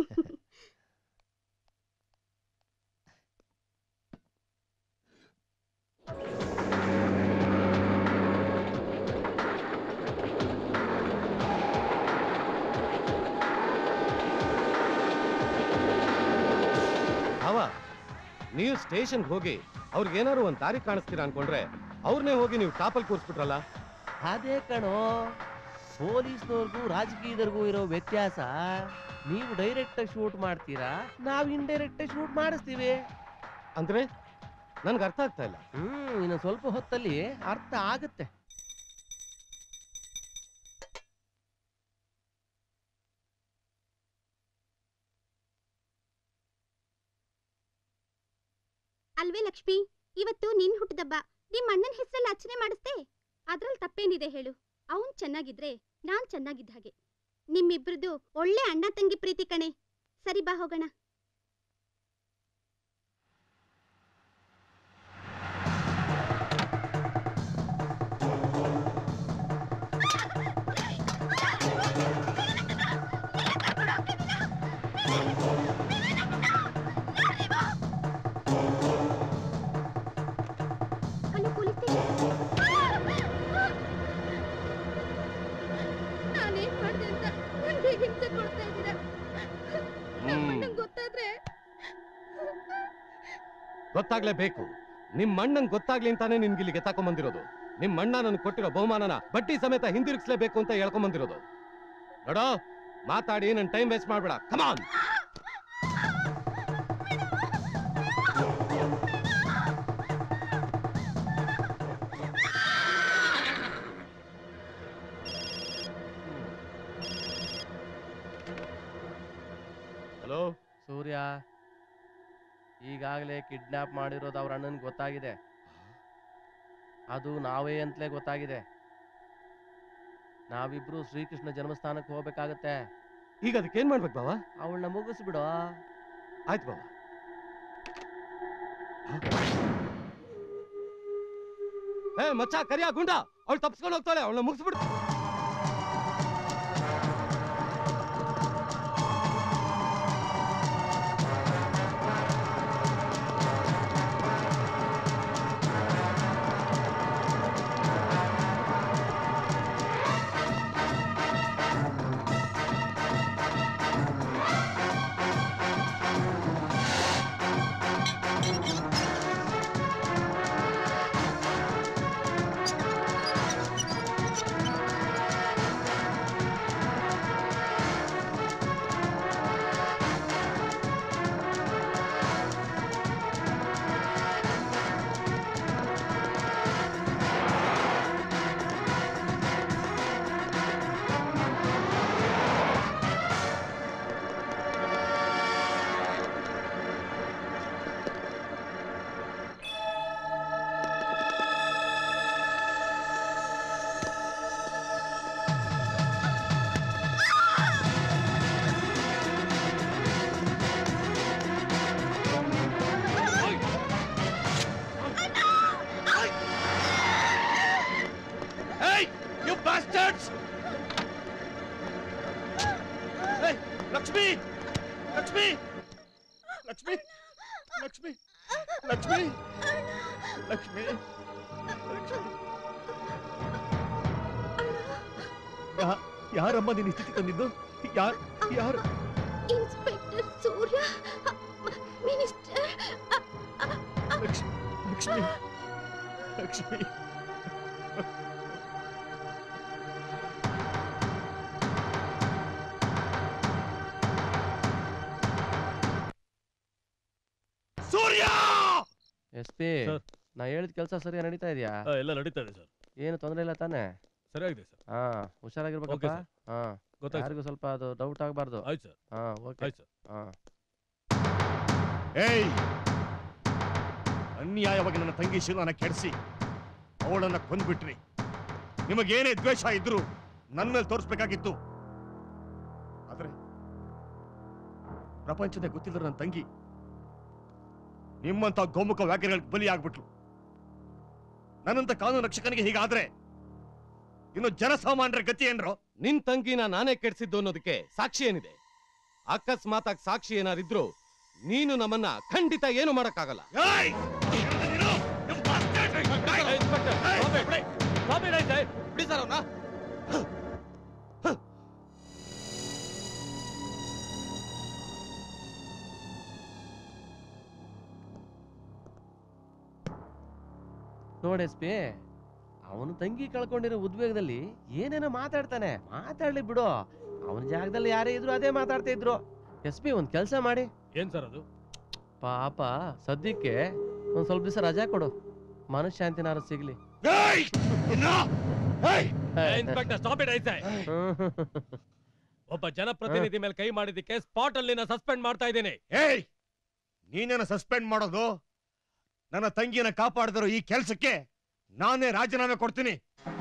ಅವ ನೀವು ಸ್ಟೇಷನ್ಗೆ ಹೋಗಿ ಅವ್ರಿಗೆ ಏನಾದ್ರು ಒಂದ್ ದಾರಿ ಕಾಣಿಸ್ತೀರಾ ಅನ್ಕೊಂಡ್ರೆ ಅವ್ರನ್ನೇ ಹೋಗಿ ನೀವು ಟಾಪಲ್ ಕೂರಿಸ್ಬಿಟ್ರಲ್ಲ ಅದೇ ಕಣೋ ಪೊಲೀಸ್ನವ್ರಿಗೂ ರಾಜಕೀಯದವ್ರಿಗೂ ಇರೋ ವ್ಯತ್ಯಾಸ ನೀವು ಡೈರೆಕ್ಟ್ ಆಗಿ ಶೂಟ್ ಮಾಡ್ತೀರಾ ನಾವು ಇಂಡೈರೆಕ್ಟ್ ಆಗಿ ಶೂಟ್ ಮಾಡಿಸ್ತೀವಿ ಅಂದ್ರೆ ನನ್ಗೆ ಅರ್ಥ ಆಗ್ತಾ ಇಲ್ಲ ಹ್ಮ್ ಇನ್ನು ಸ್ವಲ್ಪ ಹೊತ್ತಲ್ಲಿ ಅರ್ಥ ಆಗುತ್ತೆ ಅಲ್ವೇ ಲಕ್ಷ್ಮಿ ಇವತ್ತು ನಿನ್ ಹುಟ್ಟದಬ್ಬ ನಿಮ್ ಅಣ್ಣನ ಹೆಸರಲ್ಲಿ ಅರ್ಚನೆ ಮಾಡಿಸ್ದೆ ಅದ್ರಲ್ಲಿ ತಪ್ಪೇನಿದೆ ಹೇಳು ಅವನ್ ಚೆನ್ನಾಗಿದ್ರೆ ನಾನ್ ಚೆನ್ನಾಗಿದ್ದ ಹಾಗೆ ನಿಮ್ಮಿಬ್ರದ್ದು ಒಳ್ಳೆ ಅಣ್ಣ ತಂಗಿ ಪ್ರೀತಿ ಕಣೆ ಸರಿ ಬಾ ಹೋಗೋಣ ಅಲ್ಲಿ ಪೊಲೀಸ್ ನಾನೇನ್ ಮಾಡ್ದೆ ಅಂತ ನನ್ಗೆ ಹಿಂಸೆ ಕೊಡ್ತಾ ಇದ್ದೀರಾ ಹ್ಮ್. ನಂಗ್ ಗೊತ್ತಾದ್ರೆ ಗೊತ್ತಾಗ್ಲೇಬೇಕು ನಿಮ್ ಅಣ್ಣಂಗ್ ಗೊತ್ತಾಗ್ಲಿ ಅಂತಾನೆ ನಿನ್ಗೆ ಇಲ್ಲಿಗೆ ತಕೊಂಬಂದಿರೋದು ನಿಮ್ ಅಣ್ಣ ನನ್ ಕೊಟ್ಟಿರೋ ಬಹುಮಾನನ ಬಡ್ಡಿ ಸಮೇತ ಹಿಂದಿರುಗಿಸ್ಲೇಬೇಕು ಅಂತ ಹೇಳ್ಕೊಂಬಂದಿರೋದು ನೋಡೋ ಮಾತಾಡಿ ನನ್ ಟೈಮ್ ವೇಸ್ಟ್ ಮಾಡ್ಬೇಡ ಕಮಾನ್ ಹಲೋ ಸೂರ್ಯ ಈಗಾಗಲೇ ಕಿಡ್ನಾಪ್ ಮಾಡಿರೋದು ಅವ್ರ ಅಣ್ಣನ್ ಗೊತ್ತಾಗಿದೆ ಅದು ನಾವೇ ಅಂತಲೇ ಗೊತ್ತಾಗಿದೆ ನಾವಿಬ್ರು ಶ್ರೀಕೃಷ್ಣ ಜನ್ಮಸ್ಥಾನಕ್ಕೆ ಹೋಗ್ಬೇಕಾಗತ್ತೆ ಈಗ ಅದಕ್ಕೆ ಏನ್ ಮಾಡ್ಬೇಕು ಬಾವ ಅವಳನ್ನ ಮುಗಿಸ್ಬಿಡು ಆಯ್ತು ಬಾವ ಏ ಮಚ್ಚ ಕರಿಯ ಗುಂಡ ಅವಳು ತಪ್ಸ್ಕೊಂಡು ಹೋಗ್ತಾಳೆ ಅವಳನ್ನ ಮುಗಿಸ್ಬಿಡು ಆ bastards! Hey, ಲಕ್ಷ್ಮಿ ಲಕ್ಷ್ಮಿ ಲಕ್ಷ್ಮಿ ಲಕ್ಷ್ಮಿ ಲಕ್ಷ್ಮಿ ಲಕ್ಷ್ಮಿ ಯಾ- ಯಾರಮ್ಮ ನಿನ್ನ ಸ್ಥಿತಿ ತಂದಿದ್ದು ಯಾರ್ ಯಾರು inspector Surya minister Lakshmi Lakshmi Lakshmi Surya S P ನಾ ಹೇಳಿದ ಕೆಲಸ ಸರಿಯಾಗಿ ನಡೀತಾ ಇದೆಯಾ ಎಲ್ಲ ನಡೀತಾ ಇದೆ ಸರ್ ಏನು ತೊಂದರೆ ಇಲ್ಲ ತಾನೇ ಸರಿಯಾಗಿದೆ ಸರ್ ಹಾ ಹುಷಾರಾಗಿರ್ಬೇಕಪ್ಪ Okay, sir. ಹಾ ಗೊತ್ತಾಯ್ತು, ಯಾರಿಗೂ ಸ್ವಲ್ಪ ಅದು ಡೌಟ್ ಆಗಬಾರ್ದು ಆಯ್ತು ಸರ್ ಹಾ ಓಕೆ ಆಯ್ತು ಸರ್ ಹಾ ಏಯ್ ಅನ್ಯಾಯವಾಗಿ ನನ್ನ ತಂಗಿ ಶೀಲನ ಕೆಡಿಸಿ ಅವಳನ್ನ ಕೊಂದ್ಬಿಟ್ರಿ ನಿಮಗೇನೇ ದ್ವೇಷ ಇದ್ರು ನನ್ನ ಮೇಲೆ ತೋರಿಸ್ಬೇಕಾಗಿತ್ತು ಆದ್ರೆ ಪ್ರಪಂಚದ ಗೊತ್ತಿಲ್ಲದ ನನ್ನ ತಂಗಿ ನಿಮ್ಮಂತ ಗೋಮುಖ ವ್ಯಾಘ್ರಗಳಿಗೆ ಬಲಿ ಆಗ್ಬಿಟ್ಲು ನನ್ನಂತ ಕಾನೂನು ರಕ್ಷಕನಿಗೆ ಹೀಗಾದ್ರೆ ಇನ್ನು ಜನಸಾಮಾನ್ಯರ ಗತಿ ಏನ್ರೋ ನಿನ್ ತಂಗಿನ ನಾನೇ ಕೆಡ್ಸಿದ್ದು ಅನ್ನೋದಕ್ಕೆ ಸಾಕ್ಷಿ ಏನಿದೆ ಅಕಸ್ಮಾತಾಗಿ ಸಾಕ್ಷಿ ಏನಾರಿದ್ರು ನೀನು ನಮ್ಮನ್ನ ಖಂಡಿತ ಏನು ಮಾಡಕ್ಕಾಗಲ್ಲ ಬಿಡಿ ಸರ್ ಅವ್ನ ನೋಡಿ ಎಸ್ ಪಿ ಅವನು ತಂಗಿ ಕಳ್ಕೊಂಡಿರೋ ಉದ್ವೇಗದಲ್ಲಿ ಏನೇನೋ ಮಾತಾಡ್ತಾನೆ ಮಾತಾಡ್ಲಿ ಬಿಡು ಅವನ ಜಾಗದಲ್ಲಿ ಯಾರೇ ಇದ್ರು ಅದೇ ಮಾತಾಡ್ತಾ ಇದ್ರು ಎಸ್ ಪಿ ಒಂದ್ ಕೆಲಸ ಮಾಡಿ ಏನ್ ಸರ್ ಅದು ಪಾಪ ಸದ್ಯಕ್ಕೆ ಒಂದ್ ಸ್ವಲ್ಪ ದಿವಸ ರಜಾ ಕೊಡು ಮನಃಶಾಂತಿನಾರು ಸಿಗ್ಲಿ ಇನ್ಸ್ಪೆಕ್ಟರ್ ಸ್ಟಾಪ್ ಇಟ್ ಐತೆ ಒಬ್ಬ ಜನಪ್ರತಿನಿಧಿ ಮೇಲೆ ಕೈ ಮಾಡಿದ್ದಕ್ಕೆ ಸ್ಪಾಟ್ ಅಲ್ಲಿ ಸಸ್ಪೆಂಡ್ ಮಾಡ್ತಾ ಇದ್ದೀನಿ ಏಯ್ ನೀನೇನ ಸಸ್ಪೆಂಡ್ ಮಾಡೋದು ನನ್ನ ತಂಗಿಯನ್ನ ಕಾಪಾಡಿದಿರೋ ಈ ಕೆಲಸಕ್ಕೆ ನಾನೇ ರಾಜೀನಾಮೆ ಕೊಡ್ತೀನಿ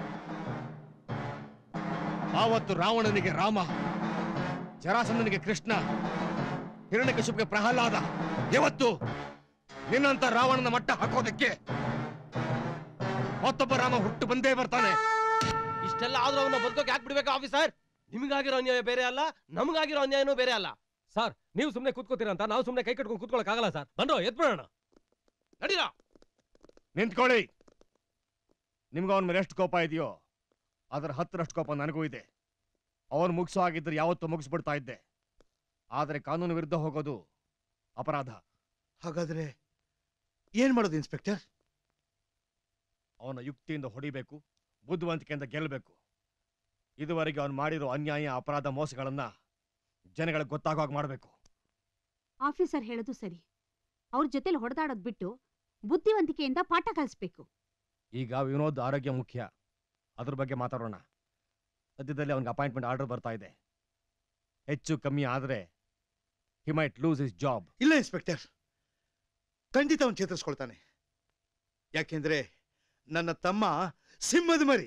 ಆವತ್ತು ರಾವಣನಿಗೆ ರಾಮ ಜರಾಸಂದನಿಗೆ ಕೃಷ್ಣ ಹಿರಣ್ಯಕಶಿಪಿಗೆ ಪ್ರಹ್ಲಾದ ಇವತ್ತು ನಿನ್ನಂತ ರಾವಣನ ಮಟ್ಟ ಹಾಕೋದಕ್ಕೆ ಮತ್ತೊಬ್ಬ ರಾಮ ಹುಟ್ಟು ಬಂದೇ ಬರ್ತಾನೆ ಇಷ್ಟೆಲ್ಲ ಆದ್ರೂ ಅವನ್ನ ಬದುಕೋಕೆ ಯಾಕೆ ಬಿಡ್ಬೇಕು ಆಫೀಸರ್ ನಿಮ್ಗಾಗಿರೋ ಅನ್ಯಾಯ ಬೇರೆ ಅಲ್ಲ ನಮ್ಗಾಗಿರೋ ಅನ್ಯಾಯನೂ ಬೇರೆ ಅಲ್ಲ ಸರ್ ನೀವು ಸುಮ್ನೆ ಕೂತ್ಕೋತೀರಾ ಅಂತ ನಾವು ಸುಮ್ನೆ ಕೈ ಕಟ್ಕೊಂಡು ಕೂತ್ಕೊಳಕ್ ಆಗಲ್ಲ ಸರ್ ಬಂದ್ರು ಎದ್ಬಿಡೋಣ ನಡೀರಾ ನಿಂತ್ಕೊಳ್ಳಿ ನಿಮ್ಗೆ ಅವನ ಮೇಲೆ ಎಷ್ಟು ಕೋಪ ಇದೆಯೋ ಅದರ ಹತ್ತರಷ್ಟು ಕೋಪ ನನಗೂ ಇದೆ ಅವನು ಮುಗಿಸೋ ಆಗಿದ್ರೆ ಯಾವತ್ತೂ ಮುಗಿಸ್ಬಿಡ್ತಾ ಇದ್ದೆ ಆದರೆ ಕಾನೂನು ವಿರುದ್ಧ ಹೋಗೋದು ಅಪರಾಧ ಹಾಗಾದ್ರೆ ಏನ್ ಮಾಡೋದು ಇನ್ಸ್ಪೆಕ್ಟರ್ ಅವನ ಯುಕ್ತಿಯಿಂದ ಹೊಡಿಬೇಕು ಬುದ್ಧಿವಂತಿಕೆಯಿಂದ ಗೆಲ್ಲಬೇಕು ಇದುವರೆಗೆ ಅವನು ಮಾಡಿರೋ ಅನ್ಯಾಯ ಅಪರಾಧ ಮೋಸಗಳನ್ನ ಜನಗಳಿಗೆ ಗೊತ್ತಾಗುವಾಗ ಮಾಡಬೇಕು ಆಫೀಸರ್ ಹೇಳೋದು ಸರಿ ಅವ್ರ ಜೊತೆಲಿ ಹೊಡೆದಾಡೋದ್ ಬಿಟ್ಟು ಬುದ್ಧಿವಂತಿಕೆಯಿಂದ ಪಾಠ ಕಲಿಸ್ಬೇಕು ಈಗ ವಿನೋದ್ ಆರೋಗ್ಯ ಮುಖ್ಯ ಅದ್ರ ಬಗ್ಗೆ ಮಾತಾಡೋಣ ಸದ್ಯದಲ್ಲಿ ಅವನಿಗೆ ಅಪಾಯಿಂಟ್ಮೆಂಟ್ ಆರ್ಡರ್ ಬರ್ತಾ ಇದೆ ಹೆಚ್ಚು ಕಮ್ಮಿ ಆದರೆ he might lose his job ಇಲ್ಲ ಇನ್ಸ್ಪೆಕ್ಟರ್ ಖಂಡಿತ ಅವನು ಚೇತರಿಸ್ಕೊಳ್ತಾನೆ ಯಾಕೆಂದ್ರೆ ನನ್ನ ತಮ್ಮ ಸಿಂಹದ ಮರಿ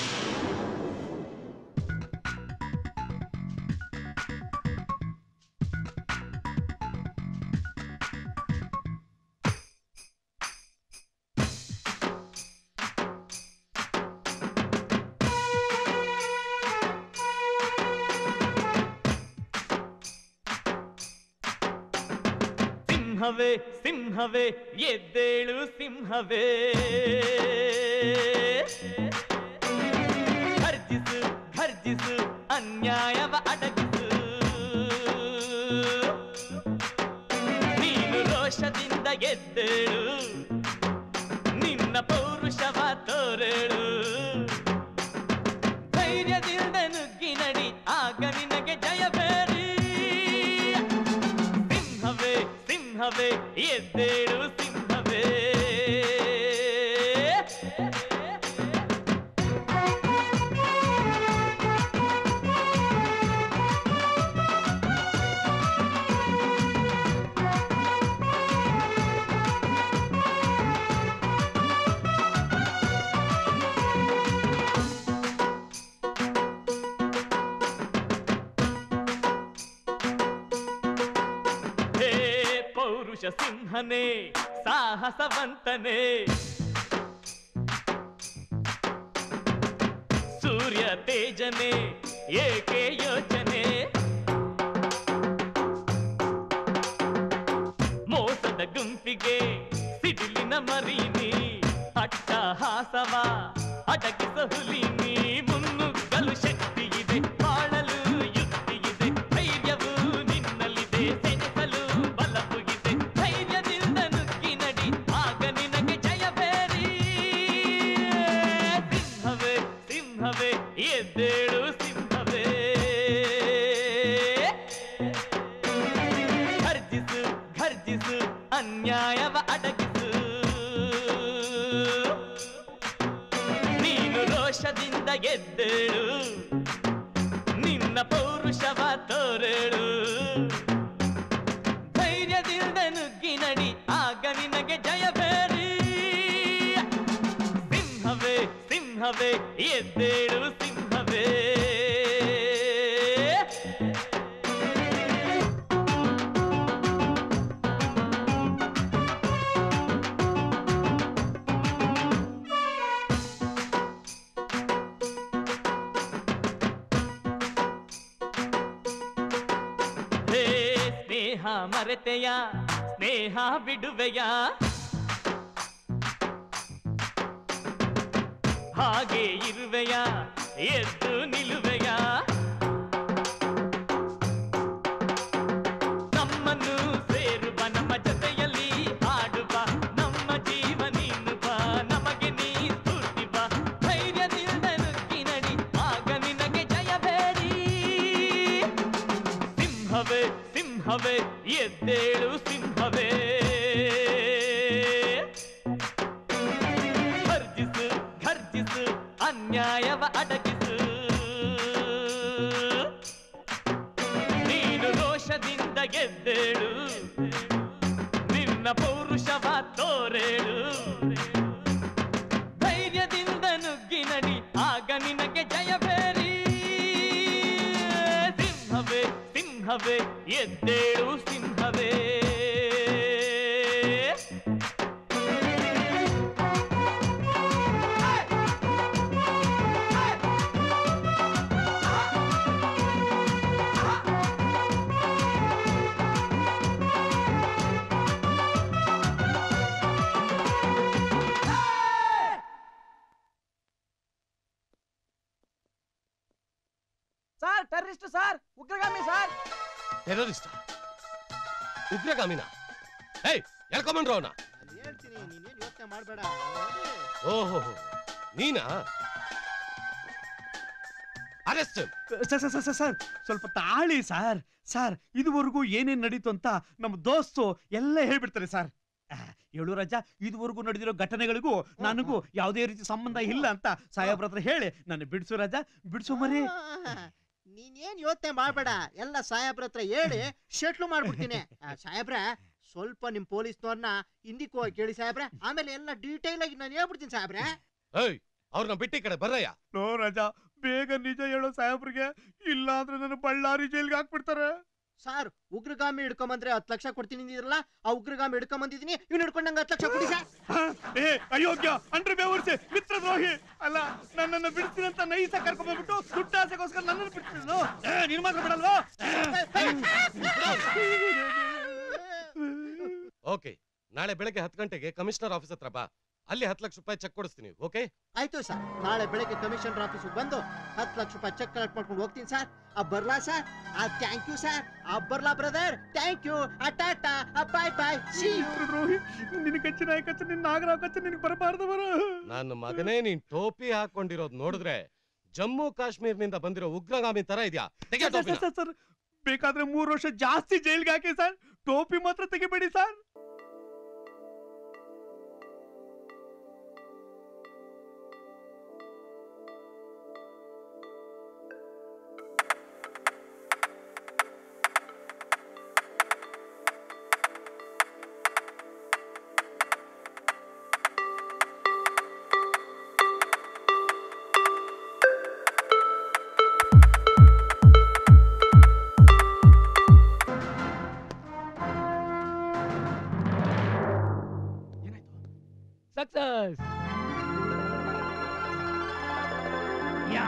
ಸಿಂಹವೇ ಸಿಂಹವೇ ಎದ್ದೇಳು ಸಿಂಹವೇ ಘರ್ಜಿಸು ಘರ್ಜಿಸು ಅನ್ಯಾಯವ ಅಡಗಿಸು ನೀನು ರೋಷದಿಂದ ಎದ್ದೇಳು ನಿನ್ನ ಪೌರುಷವ ತೋರೇಳು ಧೈರ್ಯದಿಂದ ನುಗ್ಗಿ ನಡಿ ಆಗ ನಿನಗೆ ಜಯಬೇರಿ ಸಿಂಹವೇ ಸಿಂಹವೇ ಎದ್ದೇಳು ಸಿಂಹವೇ ಹೇ ಪೌರುಷ ಸಿಂಹನೇ ಸಾಹಸವಂತನೇ ಸೂರ್ಯ ತೇಜನೆ ಏಕೆ ಯೋಚನೆ ಮೋಸದ ಗುಂಪಿಗೆ ಸಿಡಿಲಿನ ಮರೀನಿ ಅಟ್ಟಹಾಸವ ಅಡಗಿಸ ಹುಲಿನಿ ಮುನ್ನುಗ್ಗಲು ಶಕ್ತಿ ಇದೆ ಬಾಳಲು ಯುಕ್ತಿ ಇದೆ ಧೈರ್ಯವು ನಿನ್ನಲ್ಲಿದೆ ಸೆಣಸಲು ಬಲವು ಇದೆ ಧೈರ್ಯದಿಂದ ನುಗ್ಗಿ ನಡಿ ಆಗ ನಿನಗೆ ಜಯ ಬೇರಿ ಸಿಂಹವೇ ಸಿಂಹವೇ ಎದ್ದೇಳು ಸಿಂಹವೇ ಘರ್ಜಿಸು ಘರ್ಜಿಸು ಅನ್ಯಾಯವ ಅಡಗಿಸು ನೀನು ರೋಷದಿಂದ ಎದ್ದೇಳು ನಿನ್ನ ಪೌರುಷವ ತೋರೇಳು ಧೈರ್ಯದಿಂದ ನುಗ್ಗಿ ನಡಿ ಆಗ ನಿನಗೆ ಜಯ ಬೇರಿ ಸಿಂಹವೇ ಸಿಂಹವೇ ಎದ್ದೇಳು ಸಿಂಹವೇ ಹೇ ಸ್ನೇಹ ಮರೆತೆಯ ಸ್ನೇಹ ಬಿಡುವೆಯ ಹಾಗೆ ಇರುವೆಯ ಎದ್ದು ನಿಲುವೆಯ ನಮ್ಮನ್ನು ಸೇರುವ ನಮ್ಮ ಜೊತೆಯಲ್ಲಿ ಹಾಡುವ ನಮ್ಮ ಜೀವ ನೀನು ಬಾ ನಮಗೆ ನೀ ಸ್ಫೂರ್ತಿ ಬಾ ಧೈರ್ಯದಿಂದ ನುಗ್ಗಿ ನಡಿ ಆಗ ನಿನಗೆ ಜಯ ಬೇಡಿ ಸಿಂಹವೇ ಸಿಂಹವೇ ಎದ್ದೇಳು ಸಿಂಹವೇ ಘರ್ಜಿಸು ಘರ್ಜಿಸು ಅನ್ಯಾಯವ ಅಡಗಿಸು ನೀನು ರೋಷದಿಂದ ಗೆದ್ದೇಳು ನಿನ್ನ ಪೌರುಷವ ತೋರೇಳು ಧೈರ್ಯದಿಂದ ನುಗ್ಗಿ ನಡಿ ಆಗ ನಿನಗೆ ಜಯ ಬೇರಿ ಸಿಂಹವೇ ಸಿಂಹವೇ ಎದ್ದೇಳು ಸಿಂಹವೇ ಸರ್ ಟೆರರಿಸ್ಟ್ ಸರ್ ಉಗ್ರಗಾಮಿ ಸರ್ ಟೆರರಿಸ್ಟ್ ಉಗ್ರಗಾಮಿನ ಏಯ್ ಎಳ್ಕೊಂಬಂಡ್ರು ಅವನ ಹೇಳ್ತೀನಿ ನೀನೇನ್ ಯೋಚನೆ ಮಾಡಬೇಡ ಓಹೋ ನೀನಾ arrest sir sir sir sir ಸ್ವಲ್ಪ ತಾಳಿ ಸರ್ ಸರ್ ಇದುವರೆಗೂ ಏನೇನ್ ನಡೀತು ಅಂತ ನಮ್ಮ ದೋಸ್ತು ಎಲ್ಲ ಹೇಳ್ಬಿಡ್ತಾರೆ ಸರ್ ಹೇಳು ರಾಜ ಇದುವರೆಗೂ ನಡೆದಿರೋ ಘಟನೆಗಳಿಗೂ ನನಗೂ ಯಾವುದೇ ರೀತಿ ಸಂಬಂಧ ಇಲ್ಲ ಅಂತ ಸಾಹೇಬ್ರ ಹತ್ರ ಹೇಳಿ ನನ್ನ ಬಿಡ್ಸು ರಾಜ ಬಿಡ್ಸು ಮರಿ ನೀನೇನ್ ಯೋಚನೆ ಮಾಡಬೇಡ ಎಲ್ಲ ಸಾಹೇಬ್ರ ಹತ್ರ ಹೇಳಿ ಶೆಟ್ಲು ಮಾಡ್ಬಿಡ್ತೀನಿ ಆ, ಸಾಹೇಬ್ರೆ ಸ್ವಲ್ಪ ನಿಮ್ ಪೊಲೀಸ್ನವ್ರನ್ನ ಹಿಂದಿಕ್ ಹೋಗಿ ಕೇಳಿ ಸಾಹೇಬ್ರೆ ಆಮೇಲೆ ಎಲ್ಲ ಡೀಟೇಲ್ ಆಗಿ ನಾನು ಹೇಳ್ಬಿಡ್ತೀನಿ ಸಾಹೇಬ್ರೆ ಏಯ್ ಅವ್ರನ್ನ ಬಿಟ್ಟಿ ಕಡೆ ಬರ್ರಯ್ಯ ನೋ ರಾಜ ಬೇಗ ನಿಜ ಹೇಳೋ ಸಾಹೇಬ್ರಿಗೆ ಇಲ್ಲ ಅಂದ್ರೆ ನನ್ನ ಬಳ್ಳಾರಿ ಜೈಲ್ಗೆ ಹಾಕ್ಬಿಡ್ತಾರೆ ಸರ್ ಉಗ್ರಗಾಮಿ ಹಿಡ್ಕೊಂಬಂದ್ರೆ ಹತ್ತು ಲಕ್ಷ ಕೊಡ್ತೀನಿ ಅಂದಿದ್ರಲ್ಲ ಆ ಉಗ್ರಗಾಮಿ ಹಿಡ್ಕೊಂಬಂದಿದ್ದೀನಿ ಇವ್ನು ಹಿಡ್ಕೊಂಡಂಗೆ ಹತ್ತು ಲಕ್ಷ ಕೊಡಿ ಸರ್ ಏ ಅಯೋಗ್ಯ ಅಂಡ್ರೆ ಬೇವರ್ಸಿ ಮಿತ್ರ ದ್ರೋಹಿ ಅಲ್ಲ ನನ್ನನ್ನು ಬಿಡ್ತೀನಿ ಅಂತ ನೈಸ ಕರ್ಕೊಂಡ್ಬಿಟ್ಟು ದುಡ್ಡು ಆಸೆಗೋಸ್ಕರ ನನ್ನನ್ನು ಬಿಡ್ತಿದ್ರು ಏ ನಿನ್ ಮಾತ್ರ ಬಿಡಲ್ವಾ ಓಕೆ ನಾಳೆ ಬೆಳಗ್ಗೆ ಹತ್ತು ಗಂಟೆಗೆ ಕಮಿಷನರ್ ಆಫೀಸ್ ಹತ್ರ ಬಾ ಅಲ್ಲಿ ಹತ್ತು ಲಕ್ಷ ರೂಪಾಯಿ ಚೆಕ್ ಕೊಡಿಸ್ತೀನಿ ಓಕೆ ಆಯ್ತು ಸರ್ ನಾಳೆ ಬೆಳಗ್ಗೆ ಕಮಿಷನರ್ ಆಫೀಸಿಗೆ ಬಂದು ಹತ್ತು ಲಕ್ಷ ರೂಪಾಯಿ ಚೆಕ್ ಕಲೆಕ್ಟ್ ಮಾಡ್ಕೊಂಡು ಹೋಗ್ತೀನಿ ಸರ್ ಆ ಬರ್ಲಾ ಸರ್ ಆ ಥ್ಯಾಂಕ್ ಯು ಸರ್ ಆ ಬರ್ಲಾ ಬ್ರದರ್ ಥ್ಯಾಂಕ್ ಯು ಆ ಟಾಟಾ ಆ ಬಾಯ್ ಬಾಯ್ ಸಿ ಮಿತ್ರ ದ್ರೋಹಿ ನಿನ್ನ ಕಚ್ಚಿ ನಾಯಿ ಕಚ್ಚಿ ನಿನ್ನ ನಾಗರಾವ್ ಕಚ್ಚಿ ನಿನಗೆ ಬರಬಾರ್ದು ಬರ ನನ್ನ ಮಗನೇ ನೀನ್ ಟೋಪಿ ಹಾಕೊಂಡಿರೋದ್ ನೋಡಿದ್ರೆ ಜಮ್ಮು ಕಾಶ್ಮೀರ್ನಿಂದ ಬಂದಿರೋ ಉಗ್ರಗಾಮಿ ತರ ಇದ್ಯಾ ತೆಗೆ ಸರ್, ಟೋಪಿನ. ಸರ್, ಸರ್, ಬೇಕಾದ್ರೆ ಮೂರು ವರ್ಷ ಜಾಸ್ತಿ ಜೈಲ್ಗೆ ಹಾಕಿ ಸರ್ ಟೋಪಿ ಮಾತ್ರ ತೆಗಿಬೇಡಿ ಸರ್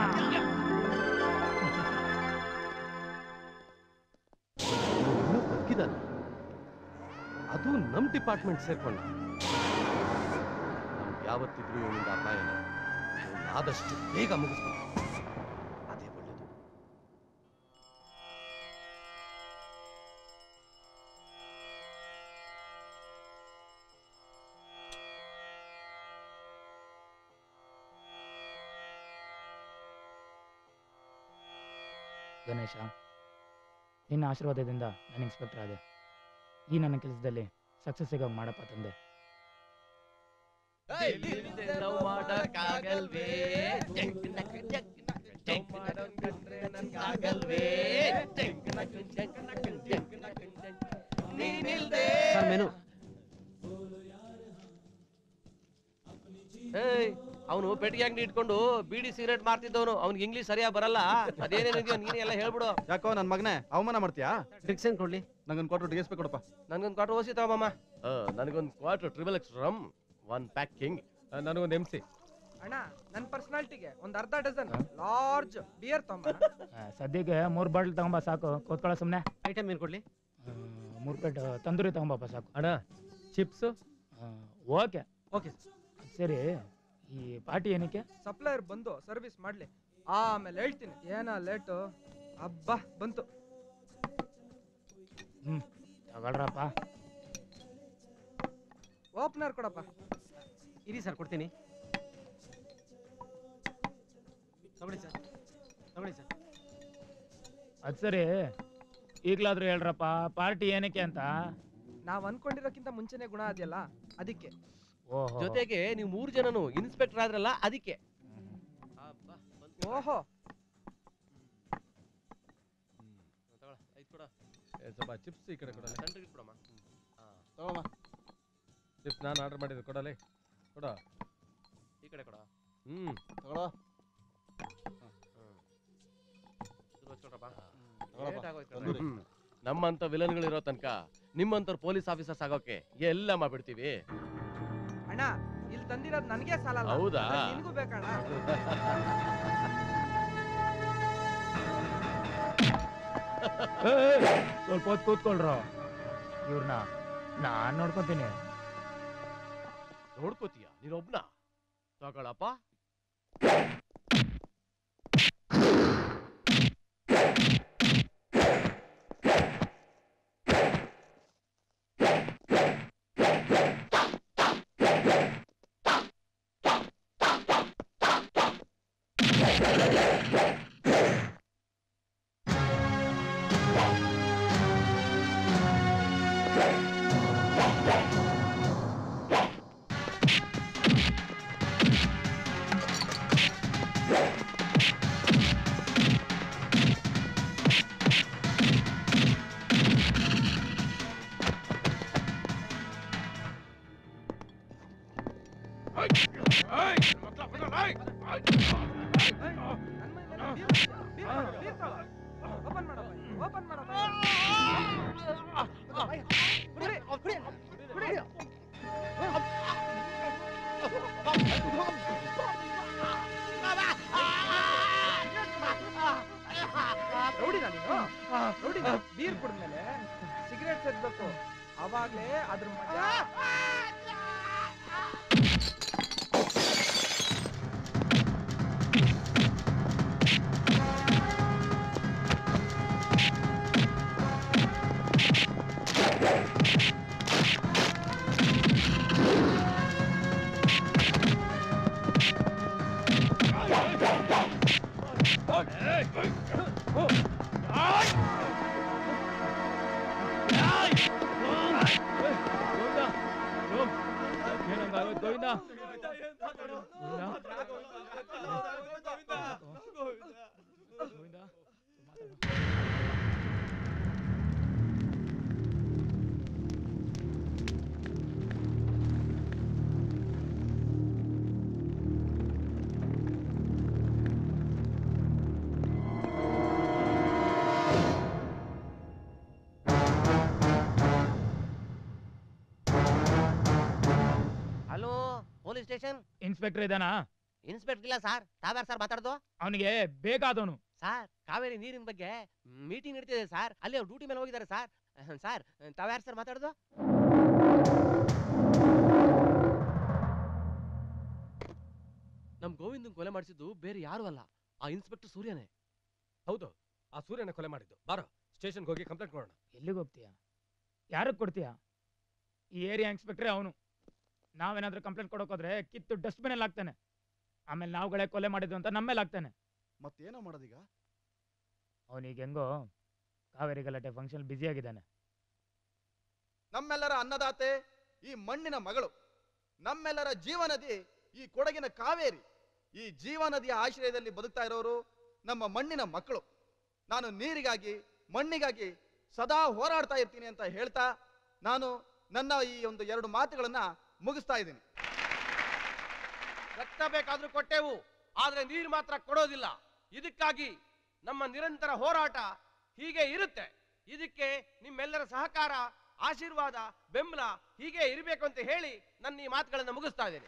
ಇನ್ನೂ ಬದುಕಿದಾನೆ ಅದು ನಮ್ ಡಿಪಾರ್ಟ್ಮೆಂಟ್ ಸೇರ್ಕೊಂಡ ನಮ್ಗೆ ಯಾವತ್ತಿದ್ರು ಇವನಿಂದ ಅಪಾಯ ಇಲ್ಲ. ಇವ್ನ ಆದಷ್ಟು ಬೇಗ ಮುಗಿಸ್ಬೇಕು ಅದೇ ಒಳ್ಳೇದು ಗಣೇಶ ನಿನ್ನ ಆಶೀರ್ವಾದದಿಂದ ನಾನು ಇನ್ಸ್ಪೆಕ್ಟರ್ ಆದೆ ಈ ನನ್ನ ಕೆಲಸದಲ್ಲಿ ಸಕ್ಸಸ್ ಸಿಗೋ ಮಾಡಪ್ಪ ತಂದೆ ಲವ್ ಮಾಡಕ್ಕಾಗಲ್ವೇ ಸರ್ ಮೆನು ಏಯ್ ಅವನು ಪೆಟ್ಟಿಗೆ ಅಂಗಡಿ ಇಟ್ಕೊಂಡು ಬೀಡಿ ಸಿಗರೇಟ್ ಮಾರ್ತಿದ್ದವನು ಅವ್ನಿಗೆ ಇಂಗ್ಲಿಷ್ ಸರಿಯಾಗಿ ಬರಲ್ಲ ಅದೇನೇನಿದೆಯೋ ನೀನೇ ಎಲ್ಲ ಹೇಳ್ಬಿಡು ಯಾಕೋ ನನ್ ಮಗನೇ ಅವಮಾನ ಮಾಡ್ತೀಯಾ ಡ್ರಿಕ್ಸ್ ಏನ್ ಕೊಡ್ಲಿ ನಂಗೊಂದು ಕೊಟ್ಟು ಡಿ ಎಸ್ ಪಿ ಕೊಡಪ್ಪ ನನ್ಗೊಂದು ಕ್ವಾರ್ಟರ್ ಓಸಿ ತಗೊಮ್ಮ ನನಗೊಂದು quarter triple X rum one packing ನನಗೊಂದು ಎಮ್ ಸಿ ಅಣ್ಣ ನನ್ನ ಪರ್ಸನಾಲಿಟಿಗೆ ಒಂದ್ ಅರ್ಧ ಡಜನ್ ಲಾರ್ಜ್ ಬಿಯರ್ ತೊಂಬ ಆ, ಸದ್ಯಕ್ಕೆ ಮೂರು ಬಾಟ್ಲ್ ತಗೊಂಬ ಸಾಕು ಕೂತ್ಕೊಳ್ಳೋ ಸುಮ್ಮನೆ ಐಟಮ್ ಏನು ಕೊಡ್ಲಿ ಮೂರು ಪ್ಲೇಟ್ ತಂದೂರಿ ತಗೊಂಬಪ್ಪ ಸಾಕು ಅಣ್ಣ ಚಿಪ್ಸ್ ಓಕೆ ಓಕೆ ಸರಿ ಈ ಪಾರ್ಟಿ ಏನಕ್ಕೆ ಸಪ್ಲೈಯರ್ ಬಂದು ಸರ್ವಿಸ್ ಮಾಡ್ಲಿ ಆಮೇಲೆ ಹೇಳ್ತೀನಿ ಏನ ಲೇಟು ಅಬ್ಬಾ ಬಂತು ಹ್ಞೂ ತಗೊಳ್ರಪ್ಪ ಓಪನರ್ ಕೊಡಪ್ಪ ಇರಿ ಸರ್ ಕೊಡ್ತೀನಿ ತಗೊಳ್ಳಿ ಸರ್ ತಗೊಳ್ಳಿ ಸರ್ ಅದು ಸರಿ ಈಗಲಾದ್ರೂ ಹೇಳ್ರಪ್ಪ ಪಾರ್ಟಿ ಏನಕ್ಕೆ ಅಂತ ನಾವ್ ಅನ್ಕೊಂಡಿರೋಕ್ಕಿಂತ ಮುಂಚೆನೆ ಗುಣ ಅದೆಯಲ್ಲ ಅದಕ್ಕೆ ಓಹೋ ಜೊತೆಗೆ ನೀವು ಮೂರು ಜನನು ಇನ್ಸ್ಪೆಕ್ಟರ್ ಆದ್ರಲ್ಲ ಅದಕ್ಕೆ ಓಹೋ ಸ್ವಲ್ಪ ಚಿಪ್ಸ್ ಈ ಕಡೆ ಕೊಡಲ್ಲ ಸೆಂಟ್ರಿಗೆ ಕೊಡಮ್ಮ ತಗೋಮ್ಮ ಚಿಪ್ಸ್ ನಾನು ಆರ್ಡರ್ ಮಾಡಿದ್ದು ಕೊಡಲೇ ಕೊಡ ಈ ಕಡೆ ಕೊಡ ಹ್ಮ್ ತಗೊಳ ಹ್ಮ್. ನಮ್ಮಂತ ವಿಲನ್ಗಳು ಇರೋ ತನಕ ನಿಮ್ಮಂತ ಪೊಲೀಸ್ ಆಫೀಸರ್ಸ್ ಆಗೋಕೆ ಎಲ್ಲ ಮಾಡ್ಬಿಡ್ತೀವಿ ಅಣ್ಣ ಇಲ್ಲಿ ತಂದಿರೋದು ನನಗೆ ಸಾಲಲ್ಲ ಹೌದಾ? ಅದ್ರಲ್ಲಿ ನಿನ್ಗೂ ಬೇಕಣ್ಣ ಸ್ವಲ್ಪ ಹೊತ್ತು ಕೂತ್ಕೊಳ್ರು ಇವ್ರನ್ನ ನಾನ್ ನೋಡ್ಕೊತೀನಿ ನೋಡ್ಕೋತೀಯ ನೀನೊಬ್ನ ತಗೊಳಪ್ಪ ಓಪನ್ ಮಾಡಪ್ಪ ಓಪನ್ ಮಾಡಪ್ಪ ಕುಡಿ, ಕುಡಿ, ಕುಡಿ. ರೌಡಿನಾ ನೀನು ರೌಡಿನಾ ಬೀರ್ ಕುಡಿದ್ಮೇಲೆ ಸಿಗರೇಟ್ ಸೇದ್ಬೇಕು ಅವಾಗ್ಲೇ ಅದ್ರ ಮಜಾ ಏನಂಗಾಗೋಯ್ತು Govinda hello police station inspector ಇದಾನಾ ಇನ್ಸ್ಪೆಕ್ಟರ್ ಇಲ್ಲ ಸರ್ ತಾವ್ಯಾರು ಸರ್ ಮಾತಾಡೋದು ಅವನಿಗೆ ಬೇಕಾದವನು ಸರ್ ಕಾವೇರಿ ನೀರಿನ ಬಗ್ಗೆ ಮೀಟಿಂಗ್ ನಡೀತಿದೆ ಸರ್ ಅಲ್ಲಿ ಅವ್ರು ಡ್ಯೂಟಿ ಮೇಲೆ ಹೋಗಿದ್ದಾರೆ ಸರ್ ಸರ್ ತಾವ್ಯಾರು ಸರ್ ಮಾತಾಡೋದು ನಮ್ ಗೋವಿಂದನ್ ಕೊಲೆ ಮಾಡಿಸಿದ್ದು ಬೇರೆ ಯಾರು ಅಲ್ಲ ಆ ಇನ್ಸ್ಪೆಕ್ಟರ್ ಸೂರ್ಯನೇ ಹೌದು ಆ ಸೂರ್ಯನ ಕೊಲೆ ಮಾಡಿದ್ದು ಬಾರೋ ಸ್ಟೇಷನ್ಗೆ ಹೋಗಿ ಕಂಪ್ಲೇಂಟ್ ಕೊಡೋಣ ಎಲ್ಲಿಗೆ ಹೋಗ್ತೀಯಾ ಯಾರಿಗೆ ಕೊಡ್ತೀಯಾ ಈ ಏರಿಯಾ ಇನ್ಸ್ಪೆಕ್ಟ್ರೇ ಅವನು ನಾವೇನಾದ್ರೂ ಕಂಪ್ಲೇಂಟ್ ಕೊಡೋಕೋದ್ರೆ ಕಿತ್ತು ಡಸ್ಟ್ಬಿನಲ್ಲಿ ಹಾಕ್ತಾನೆ ಆಮೇಲೆ ನಾವುಗಳೇ ಕೊಲೆ ಮಾಡಿದ್ವು ಅಂತ ನಮ್ಮೇಲೆ ಹಾಕ್ತಾನೆ ಮತ್ತೇನೋ ಮಾಡೋದೀಗ ಅವನಿಗೆ ಹೆಂಗೋ ಕಾವೇರಿ ಗಲಾಟೆ ಫಂಕ್ಷನ್ ಆಗಿದ್ದಾನೆ ನಮ್ಮೆಲ್ಲರ ಅನ್ನದಾತೆ ಈ ಮಣ್ಣಿನ ಮಗಳು ನಮ್ಮೆಲ್ಲರ ಜೀವನದಿ ಈ ಕೊಡಗಿನ ಕಾವೇರಿ ಈ ಜೀವನದಿಯ ಆಶ್ರಯದಲ್ಲಿ ಬದುಕ್ತಾ ಇರೋರು ನಮ್ಮ ಮಣ್ಣಿನ ಮಕ್ಕಳು ನಾನು ನೀರಿಗಾಗಿ ಮಣ್ಣಿಗಾಗಿ ಸದಾ ಹೋರಾಡ್ತಾ ಇರ್ತೀನಿ ಅಂತ ಹೇಳ್ತಾ ನಾನು ನನ್ನ ಈ ಒಂದು ಎರಡು ಮಾತುಗಳನ್ನ ಮುಗಿಸ್ತಾ ಇದ್ದೀನಿ ರಕ್ತ ಬೇಕಾದ್ರೂ ಕೊಟ್ಟೆವು ಆದ್ರೆ ನೀರು ಮಾತ್ರ ಕೊಡೋದಿಲ್ಲ ಇದಕ್ಕಾಗಿ ನಮ್ಮ ನಿರಂತರ ಹೋರಾಟ ಹೀಗೆ ಇರುತ್ತೆ ಇದಕ್ಕೆ ನಿಮ್ಮೆಲ್ಲರ ಸಹಕಾರ ಆಶೀರ್ವಾದ ಬೆಂಬಲ ಹೀಗೆ ಇರಬೇಕು ಅಂತ ಹೇಳಿ ನನ್ನ ಈ ಮಾತುಗಳನ್ನು ಮುಗಿಸ್ತಾ ಇದ್ದೇನೆ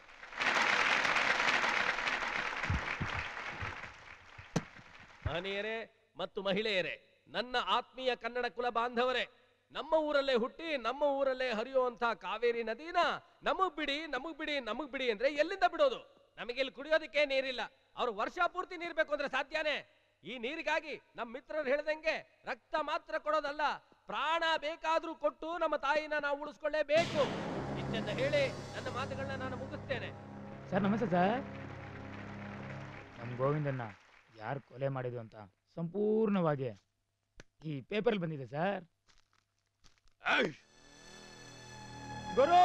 ಮಹನೀಯರೇ ಮತ್ತು ಮಹಿಳೆಯರೇ ನನ್ನ ಆತ್ಮೀಯ ಕನ್ನಡ ಕುಲ ಬಾಂಧವರೇ ನಮ್ಮ ಊರಲ್ಲೇ ಹುಟ್ಟಿ ನಮ್ಮ ಊರಲ್ಲೇ ಹರಿಯುವಂತ ಕಾವೇರಿ ನದಿನ ನಮಗ್ ಬಿಡಿ ನಮಗ್ ಬಿಡಿ ನಮಗ್ ಬಿಡಿ ಅಂದ್ರೆ ಎಲ್ಲಿಂದ ಬಿಡೋದು ನಮಗೆ ಇಲ್ಲಿ ಕುಡಿಯೋದಕ್ಕೆ ನೀರಿಲ್ಲ ಅವ್ರು ವರ್ಷ ಪೂರ್ತಿ ನೀರ್ ಬೇಕು ಅಂದ್ರೆ ಸಾಧ್ಯನೇ ಈ ನೀರಿಗಾಗಿ ನಮ್ಮ ಮಿತ್ರರು ಹೇಳ್ದಂಗೆ ರಕ್ತ ಮಾತ್ರ ಕೊಡೋದಲ್ಲ ಪ್ರಾಣ ಬೇಕಾದ್ರೂ ಕೊಟ್ಟು ನಮ್ಮ ತಾಯಿನ ನಾವು ಉಳಿಸ್ಕೊಳ್ಳೇಬೇಕು ಇಷ್ಟೆಂದ ಹೇಳಿ ನನ್ನ ಮಾತುಗಳನ್ನ ನಾನು ಮುಗಿಸ್ತೇನೆ ಸರ್ ನಮಸ್ತೆ ಸರ್ ನಮ್ಮ ಗೋವಿಂದನ್ನ ಯಾರು ಕೊಲೆ ಮಾಡಿದ್ವು ಅಂತ ಸಂಪೂರ್ಣವಾಗಿ ಈ ಪೇಪರಲ್ಲಿ ಬಂದಿದೆ ಸರ್ ಗುರು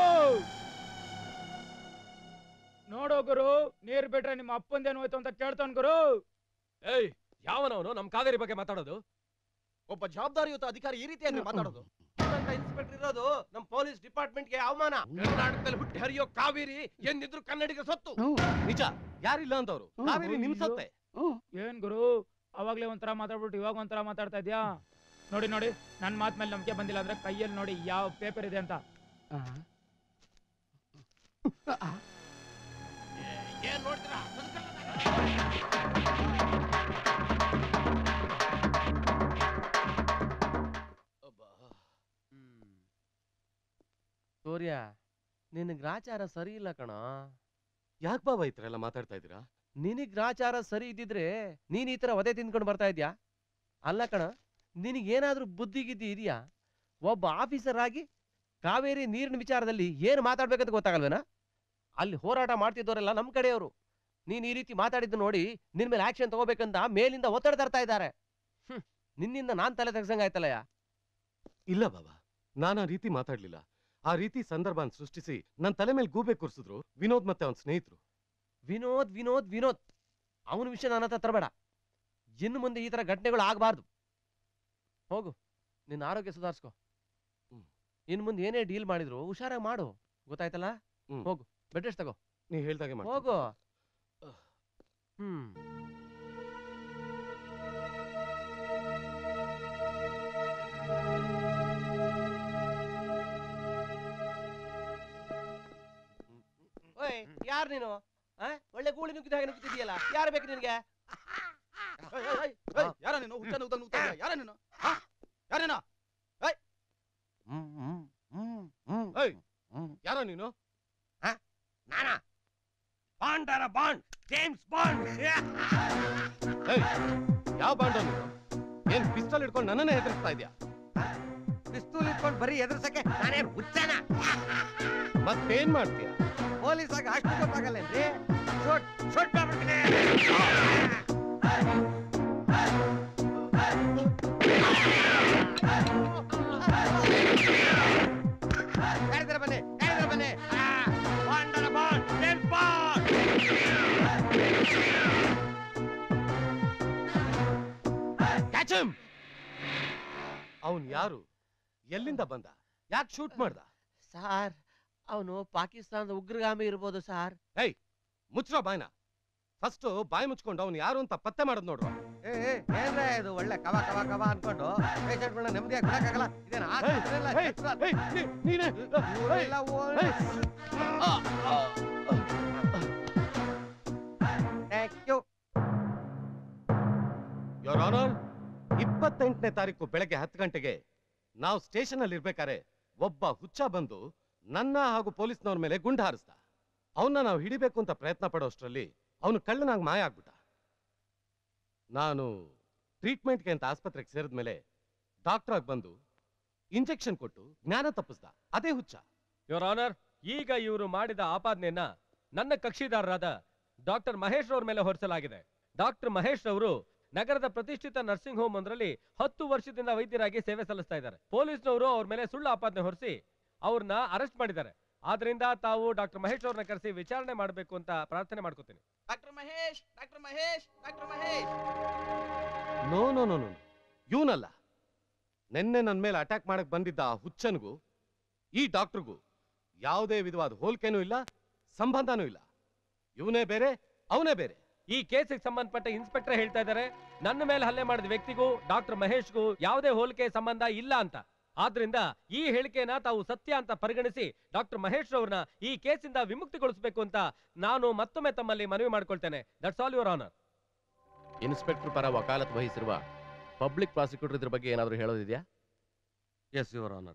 ನೋಡೋ ಗುರು ನೀರ್ ಬಿಟ್ರೆ ನಿಮ್ಮ ಅಪ್ಪಂದೇನು ಹೋಯ್ತು ಅಂತ ಕೇಳ್ತಾನ್ ಗುರು ಏಯ್ ಯಾವನವನು ನಮ್ ಕಾವೇರಿ ಬಗ್ಗೆ ಮಾತಾಡೋದು ಒಬ್ಬ ಜವಾಬ್ದಾರಿಯುತ ಅಧಿಕಾರಿ ಈ ರೀತಿ ಅಂದ್ರೆ ಮಾತಾಡೋದು ಇನ್ಸ್ಪೆಕ್ಟರ್ ಇರೋದು ನಮ್ಮ ಪೊಲೀಸ್ ಡಿಪಾರ್ಟ್ಮೆಂಟ್ಗೆ ಅವಮಾನ ಕರ್ನಾಟಕದಲ್ಲಿ ಹುಟ್ಟಿ ಹರಿಯೋ ಕಾವೇರಿ ಎಂದಿದ್ರು ಕನ್ನಡಿಗ ಸೊತ್ತು ನಿಜ ಯಾರಿಲ್ಲ ಅಂತವ್ರು ಕಾವೇರಿ ನಿಮ್ ಸತ್ತೆ ಏನ್ ಗುರು ಅವಾಗ್ಲೇ ಒಂಥರ ಮಾತಾಡ್ಬಿಟ್ಟು ಇವಾಗ ಒಂಥರ ಮಾತಾಡ್ತಾ ಇದ್ಯಾ ನೋಡಿ ನೋಡಿ ನನ್ನ ಮಾತ್ ಮೇಲೆ ನಂಬಿಕೆ ಬಂದಿಲ್ಲ ಅಂದ್ರೆ ಕೈಯಲ್ಲಿ ನೋಡಿ ಯಾವ ಪೇಪರ್ ಇದೆ ಅಂತ ಏನ್ ನೋಡ್ತೀರಾ ಸೂರ್ಯ ನಿನ್ ಗ್ರಾಚಾರ ಸರಿ ಇಲ್ಲ ಕಣ ಯಾಕೆ ಬಾಬಾ ಈ ತರ ಎಲ್ಲ ಮಾತಾಡ್ತಾ ಇದ್ದೀರಾ ನಿನಗ್ ಗ್ರಾಚಾರ ಸರಿ ಇದ್ದಿದ್ರೆ ನೀನ್ ಈ ತರ ಒದೆ ತಿಂದ್ಕೊಂಡು ಬರ್ತಾ ಇದ್ಯಾ ಅಲ್ಲ ಕಣ ನಿನಗೇನಾದ್ರೂ ಬುದ್ಧಿ ಗಿದ್ದಿ ಇದೆಯಾ ಒಬ್ಬ ಆಫೀಸರ್ ಆಗಿ ಕಾವೇರಿ ನೀರಿನ ವಿಚಾರದಲ್ಲಿ ಏನು ಮಾತಾಡ್ಬೇಕಂತ ಗೊತ್ತಾಗಲ್ವೇನಾ ಅಲ್ಲಿ ಹೋರಾಟ ಮಾಡ್ತಿದ್ದವರೆಲ್ಲ ನಮ್ಮ ಕಡೆಯವರು ನೀನ್ ಈ ರೀತಿ ಮಾತಾಡಿದ್ದು ನೋಡಿ ನಿನ್ ಮೇಲೆ ಆಕ್ಷನ್ ತಗೋಬೇಕಂತ ಮೇಲಿಂದ ಒತ್ತಡ ತರ್ತಾ ಇದ್ದಾರೆ ಹ್ಮ್, ನಿನ್ನಿಂದ ನಾನ್ ತಲೆ ತೆಗ್ಸಂಗಾಯ್ತಲ್ಲಯ್ಯ ಇಲ್ಲ ಬಾಬಾ ನಾನು ಆ ರೀತಿ ಮಾತಾಡ್ಲಿಲ್ಲ ಆ ರೀತಿ ಸಂದರ್ಭನ ಸೃಷ್ಟಿಸಿ ನನ್ನ ತಲೆ ಮೇಲೆ ಗೂಬೆ ಕೂರಿಸಿದ್ರು ವಿನೋದ್ ಮತ್ತೆ ಅವನ ಸ್ನೇಹಿತರು ವಿನೋದ್ ವಿನೋದ್ ವಿನೋದ್ ಅವನ ವಿಷಯ ನನ್ನ ಹತ್ರ ತರಬೇಡ ಇನ್ನು ಮುಂದೆ ಈ ತರ ಘಟನೆಗಳು ಆಗಬಾರ್ದು ಹೋಗು ನಿನ್ನ ಆರೋಗ್ಯ ಸುಧಾರಿಸ್ಕೊ ಇನ್ನು ಮುಂದೆ ಏನೇ ಡೀಲ್ ಮಾಡಿದ್ರು ಹುಷಾರಾಗಿ ಮಾಡು ಗೊತ್ತಾಯ್ತಲ್ಲ ಹೋಗು ಬೆಡ್ ರೆಸ್ಟ್ ತಗೋ ನೀ ಹೇಳ್ದಾಗೆ ಮಾಡ್ತೀನಿ. ಹೋಗು ಹ್ಮ್ ಓಯ್ ಯಾರು ನೀನು ಆ? ಒಳ್ಳೆ ಗೂಳಿ ನುಗ್ಗಿದ ಹಾಗೆ ನುಗ್ಗಿದ್ಯಲ್ಲ ಯಾರು ಬೇಕು ನಿನಗೆ ಯಾರ ನೀನು ಹುಚ್ಚ ನುಗ್ದ ನುಗ್ತಾ ಇದೀಯ? ಯಾರ ನೀನು ಹಾ? ಯಾರ ನೀನು ಏಯ್! ಏಯ್ ಯಾರೋ ನೀನು ನಾನಾ ಬಾಂಡರ ಬಾಂಡ್ ಜೇಮ್ಸ್ ಬಾಂಡ್ ಏಯ್ ಯಾವ ಬಾಂಡ ನೀನು ಏನ್ ಪಿಸ್ತಲ್ ಹಿಡ್ಕೊಂಡು ನನ್ನನ್ನೇ ಹೆದರ್ಸ್ತಾ ಇದ್ಯಾ ಪಿಸ್ತೂಲ್ ಇಟ್ಕೊಂಡು ಬರೀ ಎದುರ್ಸಕ್ಕೆ ನಾನೇ ಹುಚ್ಚನ ಮತ್ತೇನ್ ಮಾಡ್ತೀಯ ಪೊಲೀಸ್ ಆಗಿ ಅಷ್ಟು ಗೊತ್ತಾಗಲ್ಲೇನ್ರಿ ಶೂಟ್ ಶೂಟ್ ಮಾಡ್ಬಿಡ್ತೀನಿ ಯಾರಿದಾರೆ ಬನ್ನಿ ಯಾರಿದಾರೆ ಬನ್ನಿ ಆ, ಬಾಂಡರ bond James Bond catch him ಅವನ್ ಯಾರು ಎಲ್ಲಿಂದ ಬಂದ ಯಾಕೆ ಶೂಟ್ ಮಾಡ್ದ ಸಾರ್ ಅವನು ಪಾಕಿಸ್ತಾನದ ಉಗ್ರಗಾಮಿ ಇರ್ಬೋದು ಸಾರ್ ಏಯ್ ಮುಚ್ಚ್ರೋ ಬಾಯ್ನ ಫಸ್ಟ್ ಬಾಯಿ ಮುಚ್ಕೊಂಡು ಅವ್ನು ಯಾರು ಅಂತ ಪತ್ತೆ ಮಾಡೋದ್ ನೋಡ್ರು ಏ ಏ, ಏನ್ರೇ ಇದು ಒಳ್ಳೆ ಕವ ಕವ ಕವ ಅನ್ಕೊಂಡು ಪೇಷಂಟ್ಗಳನ್ನ ನೆಮ್ಮದಿಯಾಗಿ ಬಿಡಕ್ಕಾಗಲ್ಲ ಇದೇನು ಆಸ್ಪತ್ರೆ ಇಲ್ಲ, ಏಯ್, ಕೆಲ್ಸ- ಏಯ್, ನೀ- ನೀನೇ ಇವ್ರೆಲ್ಲ ಓ- ಏಯ್. ಯೋರ್ ಆನರ್ ಇಪ್ಪತ್ತೆಂಟನೇ ತಾರೀಕು ಬೆಳಗ್ಗೆ ಹತ್ತು ಗಂಟೆಗೆ ನಾವು ಸ್ಟೇಷನ್ ಅಲ್ಲಿ ಇರ್ಬೇಕಾರೆ ಒಬ್ಬ ಹುಚ್ಚ ಬಂದು ನನ್ನ ಹಾಗೂ ಪೊಲೀಸ್ನವ್ರ ಮೇಲೆ ಗುಂಡು ಹಾರಿಸ್ದ ಅವನ್ನ ನಾವು ಹಿಡಿಬೇಕು ಅಂತ ಪ್ರಯತ್ನ ಪಡೋಷ್ಟರಲ್ಲಿ ಅವನು ಕಳ್ಳನಾಗಿ ಮಾಯ ಆಗ್ಬಿಟ್ಟ ನಾನು ಟ್ರೀಟ್ಮೆಂಟ್ಗೆ ಅಂತ ಆಸ್ಪತ್ರೆಗೆ ಸೇರಿದ ಮೇಲೆ ಡಾಕ್ಟರ್ ಆಗಿ ಬಂದು ಇಂಜೆಕ್ಷನ್ ಕೊಟ್ಟು ಜ್ಞಾನ ತಪ್ಪಿಸ್ದ ಅದೇ ಹುಚ್ಚ ಯೋರ್ ಆನರ್ ಈಗ ಇವರು ಮಾಡಿದ ಆಪಾದನೆಯನ್ನ ನನ್ನ ಕಕ್ಷಿದಾರರಾದ ಡಾಕ್ಟರ್ ಮಹೇಶ್ ರವ್ರ ಮೇಲೆ ಹೊರಿಸಲಾಗಿದೆ ಡಾಕ್ಟರ್ ಮಹೇಶ್ ರವರು ನಗರದ ಪ್ರತಿಷ್ಠಿತ ನರ್ಸಿಂಗ್ ಹೋಮ್ ಒಂದರಲ್ಲಿ ಹತ್ತು ವರ್ಷದಿಂದ ವೈದ್ಯರಾಗಿ ಸೇವೆ ಸಲ್ಲಿಸ್ತಾ ಇದ್ದಾರೆ ಪೊಲೀಸ್ನವರು ಅವ್ರ ಮೇಲೆ ಸುಳ್ಳು ಆಪಾದನೆ ಹೊರಿಸಿ ಅವ್ರನ್ನ ಅರೆಸ್ಟ್ ಮಾಡಿದ್ದಾರೆ ಆದ್ರಿಂದ ತಾವು ಡಾಕ್ಟರ್ ಮಹೇಶ್ ಅವ್ರನ್ನ ಕರೆಸಿ ವಿಚಾರಣೆ ಮಾಡಬೇಕು ಅಂತ ಪ್ರಾರ್ಥನೆ ಮಾಡ್ಕೋತೀನಿ doctor Mahesh doctor Mahesh doctor Mahesh no no no no ಇವನಲ್ಲ ನಿನ್ನೆ ನನ್ನ ಮೇಲೆ ಅಟ್ಯಾಕ್ ಮಾಡಕ್ ಬಂದಿದ್ದ ಆ ಹುಚ್ಚನಿಗೂ ಈ ಡಾಕ್ಟರ್ಗೂ ಯಾವುದೇ ವಿಧವಾದ ಹೋಲಿಕೆನೂ ಇಲ್ಲ ಸಂಬಂಧನೂ ಇಲ್ಲ ಇವನೇ ಬೇರೆ ಅವನೇ ಬೇರೆ ಈ ಕೇಸಿಗೆ ಸಂಬಂಧಪಟ್ಟ ಇನ್ಸ್ಪೆಕ್ಟರ್ ಹೇಳ್ತಾ ಇದ್ದಾರೆ ನನ್ನ ಮೇಲೆ ಹಲ್ಲೆ ಮಾಡಿದ ವ್ಯಕ್ತಿಗೂ ಡಾಕ್ಟರ್ ಮಹೇಶ್ಗೂ ಯಾವುದೇ ಹೋಲಿಕೆ ಸಂಬಂಧ ಇಲ್ಲ ಅಂತ ಆದ್ರಿಂದ ಈ ಹೇಳಿಕೆನ ತಾವು ಸತ್ಯ ಅಂತ ಪರಿಗಣಿಸಿ ಡಾಕ್ಟರ್ ಮಹೇಶ್ ಅವ್ರನ್ನ ಈ ಕೇಸಿಂದ ವಿಮುಕ್ತಿಗೊಳಿಸಬೇಕು ಅಂತ ನಾನು ಮತ್ತೊಮ್ಮೆ ತಮ್ಮಲ್ಲಿ ಮನವಿ ಮಾಡ್ಕೊಳ್ತೇನೆ that's all your honour inspector ಪರ ವಕಾಲತ್ ವಹಿಸಿರುವ ಪಬ್ಲಿಕ್ ಪ್ರಾಸಿಕ್ಯೂಟರ್ ಇದ್ರ ಬಗ್ಗೆ ಏನಾದರೂ ಹೇಳೋದಿದೆಯಾ ಎಸ್ ಯುವರ್ ಆನರ್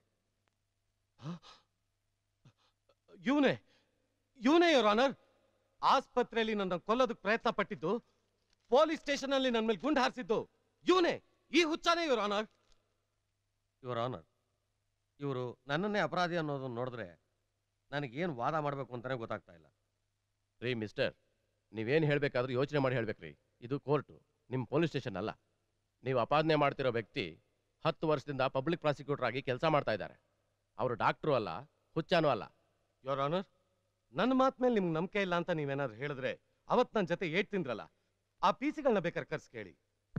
ಇವನೇ ಇವನೇ ಯುವರ್ ಆನರ್ ಆಸ್ಪತ್ರೆಯಲ್ಲಿ ನನ್ನ ಕೊಲ್ಲೋದಕ್ಕೆ ಪ್ರಯತ್ನ ಪಟ್ಟಿದ್ದು ಪೊಲೀಸ್ ಸ್ಟೇಷನ್ ಅಲ್ಲಿ ನನ್ನ ಮೇಲೆ ಗುಂಡು ಹಾರಿಸಿದ್ದು ಇವನೇ ಈ ಹುಚ್ಚಾನೇ ಯುವರ್ ಆನರ್ ಯುವರ್ ಆನರ್ ಇವರು ನನ್ನನ್ನೇ ಅಪರಾಧಿ ಅನ್ನೋದನ್ನ ನೋಡಿದ್ರೆ ನನಗೇನು ವಾದ ಮಾಡಬೇಕು ಅಂತಾನೆ ಗೊತ್ತಾಗ್ತಾ ಇಲ್ಲ ರೀ ಮಿಸ್ಟರ್ ನೀವೇನು ಹೇಳಬೇಕಾದ್ರೂ ಯೋಚನೆ ಮಾಡಿ ಹೇಳ್ಬೇಕ್ರಿ ಇದು ಕೋರ್ಟು ನಿಮ್ಮ ಪೊಲೀಸ್ ಸ್ಟೇಷನ್ ಅಲ್ಲ ನೀವು ಅಪಾದನೆ ಮಾಡ್ತಿರೋ ವ್ಯಕ್ತಿ ಹತ್ತು ವರ್ಷದಿಂದ ಪಬ್ಲಿಕ್ ಪ್ರಾಸಿಕ್ಯೂಟರ್ ಆಗಿ ಕೆಲಸ ಮಾಡ್ತಾ ಇದ್ದಾರೆ ಅವರು ಡಾಕ್ಟ್ರು ಅಲ್ಲ ಹುಚ್ಚಾನೂ ಅಲ್ಲ ಯೋರ್ ಆನರ್ ನನ್ನ ಮಾತ್ ಮೇಲೆ ನಿಮ್ಗೆ ನಂಬಿಕೆ ಇಲ್ಲ ಅಂತ ನೀವೇನಾದ್ರು ಹೇಳಿದ್ರೆ ಅವತ್ ನನ್ನ ಜೊತೆ ಏಟ್ ತಿಂದ್ರಲ್ಲ ಆ ಪೀಸಿಗಳನ್ನ ಬೇಕಾದ್ರೆ ಕರ್ಸ್ ಕೇಳಿ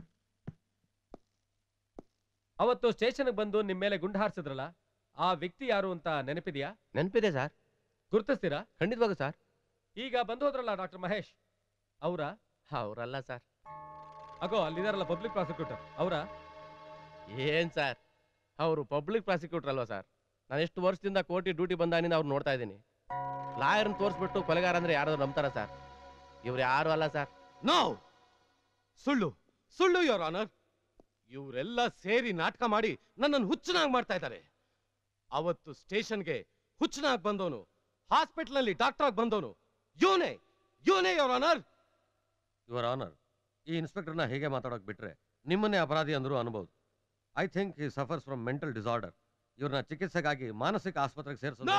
ಅವತ್ತು ಸ್ಟೇಷನ್ಗೆ ಬಂದು ನಿಮ್ಮ ಮೇಲೆ ಗುಂಡು ಹಾರಿಸಿದ್ರಲ್ಲ ಆ ವ್ಯಕ್ತಿ ಯಾರು ಅಂತ ನೆನಪಿದೆಯಾ ನೆನಪಿದೆ ಸರ್ ಗುರುತಿಸ್ತೀರಾ ಖಂಡಿತವಾಗೂ ಸರ್ ಈಗ ಬಂದು ಹೋದ್ರಲ್ಲ ಡಾಕ್ಟರ್ ಮಹೇಶ್ ಅವರ ಅವರಲ್ಲ ಸರ್ ಅಗೋ ಅಲ್ಲಿದಾರಲ್ಲ ಪಬ್ಲಿಕ್ ಪ್ರಾಸಿಕ್ಯೂಟರ್ ಅವರ ಏನ್ ಸರ್ ಅವರು ಪಬ್ಲಿಕ್ ಪ್ರಾಸಿಕ್ಯೂಟರ್ ಅಲ್ವಾ ಸರ್ ನಾನು ಎಷ್ಟು ವರ್ಷದಿಂದ ಕೋರ್ಟಿ ಡ್ಯೂಟಿ ಬಂದಾನಿಂದ ಅವ್ರು ನೋಡ್ತಾ ಇದ್ದೀನಿ ಲಾಯರ್ನ ತೋರಿಸ್ಬಿಟ್ಟು ಕೊಲೆಗಾರ ಅಂದ್ರೆ ಯಾರಾದ್ರೂ ನಂಬ್ತಾರ ಸರ್ ಇವ್ರು ಯಾರು ಅಲ್ಲ ಸರ್ ನೋ ಸುಳ್ಳು ಸುಳ್ಳು ಯೋರ್ ಆನರ್ ಇವರೆಲ್ಲ ಸೇರಿ ನಾಟಕ ಮಾಡಿ ನನ್ನನ್ನು ಹುಚ್ಚನಾಗಿ ಮಾಡ್ತಾ ಇದ್ದಾರೆ ಅವತ್ತು ಸ್ಟೇಷನ್ಗೆ ಹುಚ್ಚನಾಗಿ ಬಂದವನು ಹಾಸ್ಪಿಟಲ್ ಡಾಕ್ಟರ್ ಆಗಿ ಬಂದವನು ಯೋನೇ ಯೋನೇ ಯೋರ್ ಆನರ್ ಯುವರ್ ಆನರ್ ಈ ಇನ್ಸ್ಪೆಕ್ಟರ್ನ ಹೇಗೆ ಮಾತಾಡೋಕೆ ಬಿಟ್ರೆ ನಿಮ್ಮನ್ನೇ ಅಪರಾಧಿ ಅಂದರೂ ಅನ್ಬೋದು I think he suffers from mental disorder ಇವ್ರನ್ನ ಚಿಕಿತ್ಸೆಗಾಗಿ ಮಾನಸಿಕ ಆಸ್ಪತ್ರೆಗೆ ಸೇರಿಸೋದು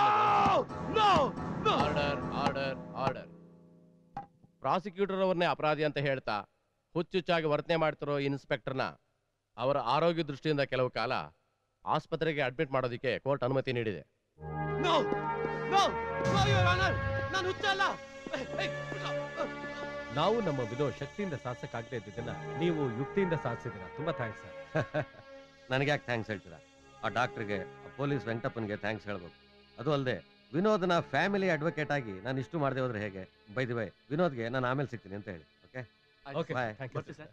ಆರ್ಡರ್ ಆರ್ಡರ್ ಆರ್ಡರ್ ಪ್ರಾಸಿಕ್ಯೂಟರ್ ಅವ್ರನ್ನೇ ಅಪರಾಧಿ ಅಂತ ಹೇಳ್ತಾ ಹುಚ್ಚುಚ್ಚಾಗಿ ವರ್ತನೆ ಮಾಡ್ತಿರೋ ಇನ್ಸ್ಪೆಕ್ಟರ್ನ ಅವರ ಆರೋಗ್ಯ ದೃಷ್ಟಿಯಿಂದ ಕೆಲವು ಕಾಲ ಆಸ್ಪತ್ರೆಗೆ ಅಡ್ಮಿಟ್ ಮಾಡೋದಕ್ಕೆ ಕೋರ್ಟ್ ಅನುಮತಿ ನೀಡಿದೆ no no no your honour ನಾನು ಹುಚ್ಚ ಅಲ್ಲ ನಾವು ನಮ್ಮ ವಿನೋ ಶಕ್ತಿಯಿಂದ ಸಾಧಿಸಕ್ಕಾಗದೇ ಇದ್ದಿದ್ದನ್ನ ನೀವು ಯುಕ್ತಿಯಿಂದ ಸಾಧಿಸಿದ್ದೀರಾ ತುಂಬಾ ಥ್ಯಾಂಕ್ಸ್ ಸರ್ ನನಗೆ ಯಾಕೆ ಥ್ಯಾಂಕ್ಸ್ ಹೇಳ್ತೀರಾ ಆ ಡಾಕ್ಟ್ರಿಗೆ ಆ ಪೊಲೀಸ್ ವೆಂಕಟಪ್ಪನಿಗೆ ಥ್ಯಾಂಕ್ಸ್ ಹೇಳ್ಬೇಕು ಅದು ಅಲ್ಲದೆ ವಿನೋದ್ನ ಫ್ಯಾಮಿಲಿ ಅಡ್ವೊಕೇಟ್ ಆಗಿ ನಾನು ಇಷ್ಟು ಮಾಡದೆ ಹೋದ್ರೆ ಹೇಗೆ ಬೈದಿ ಬೈ ವಿನೋದ್ಗೆ ನಾನು ಆಮೇಲೆ ಸಿಗ್ತೀನಿ ಅಂತ ಹೇಳಿ okay okay bye thank you sir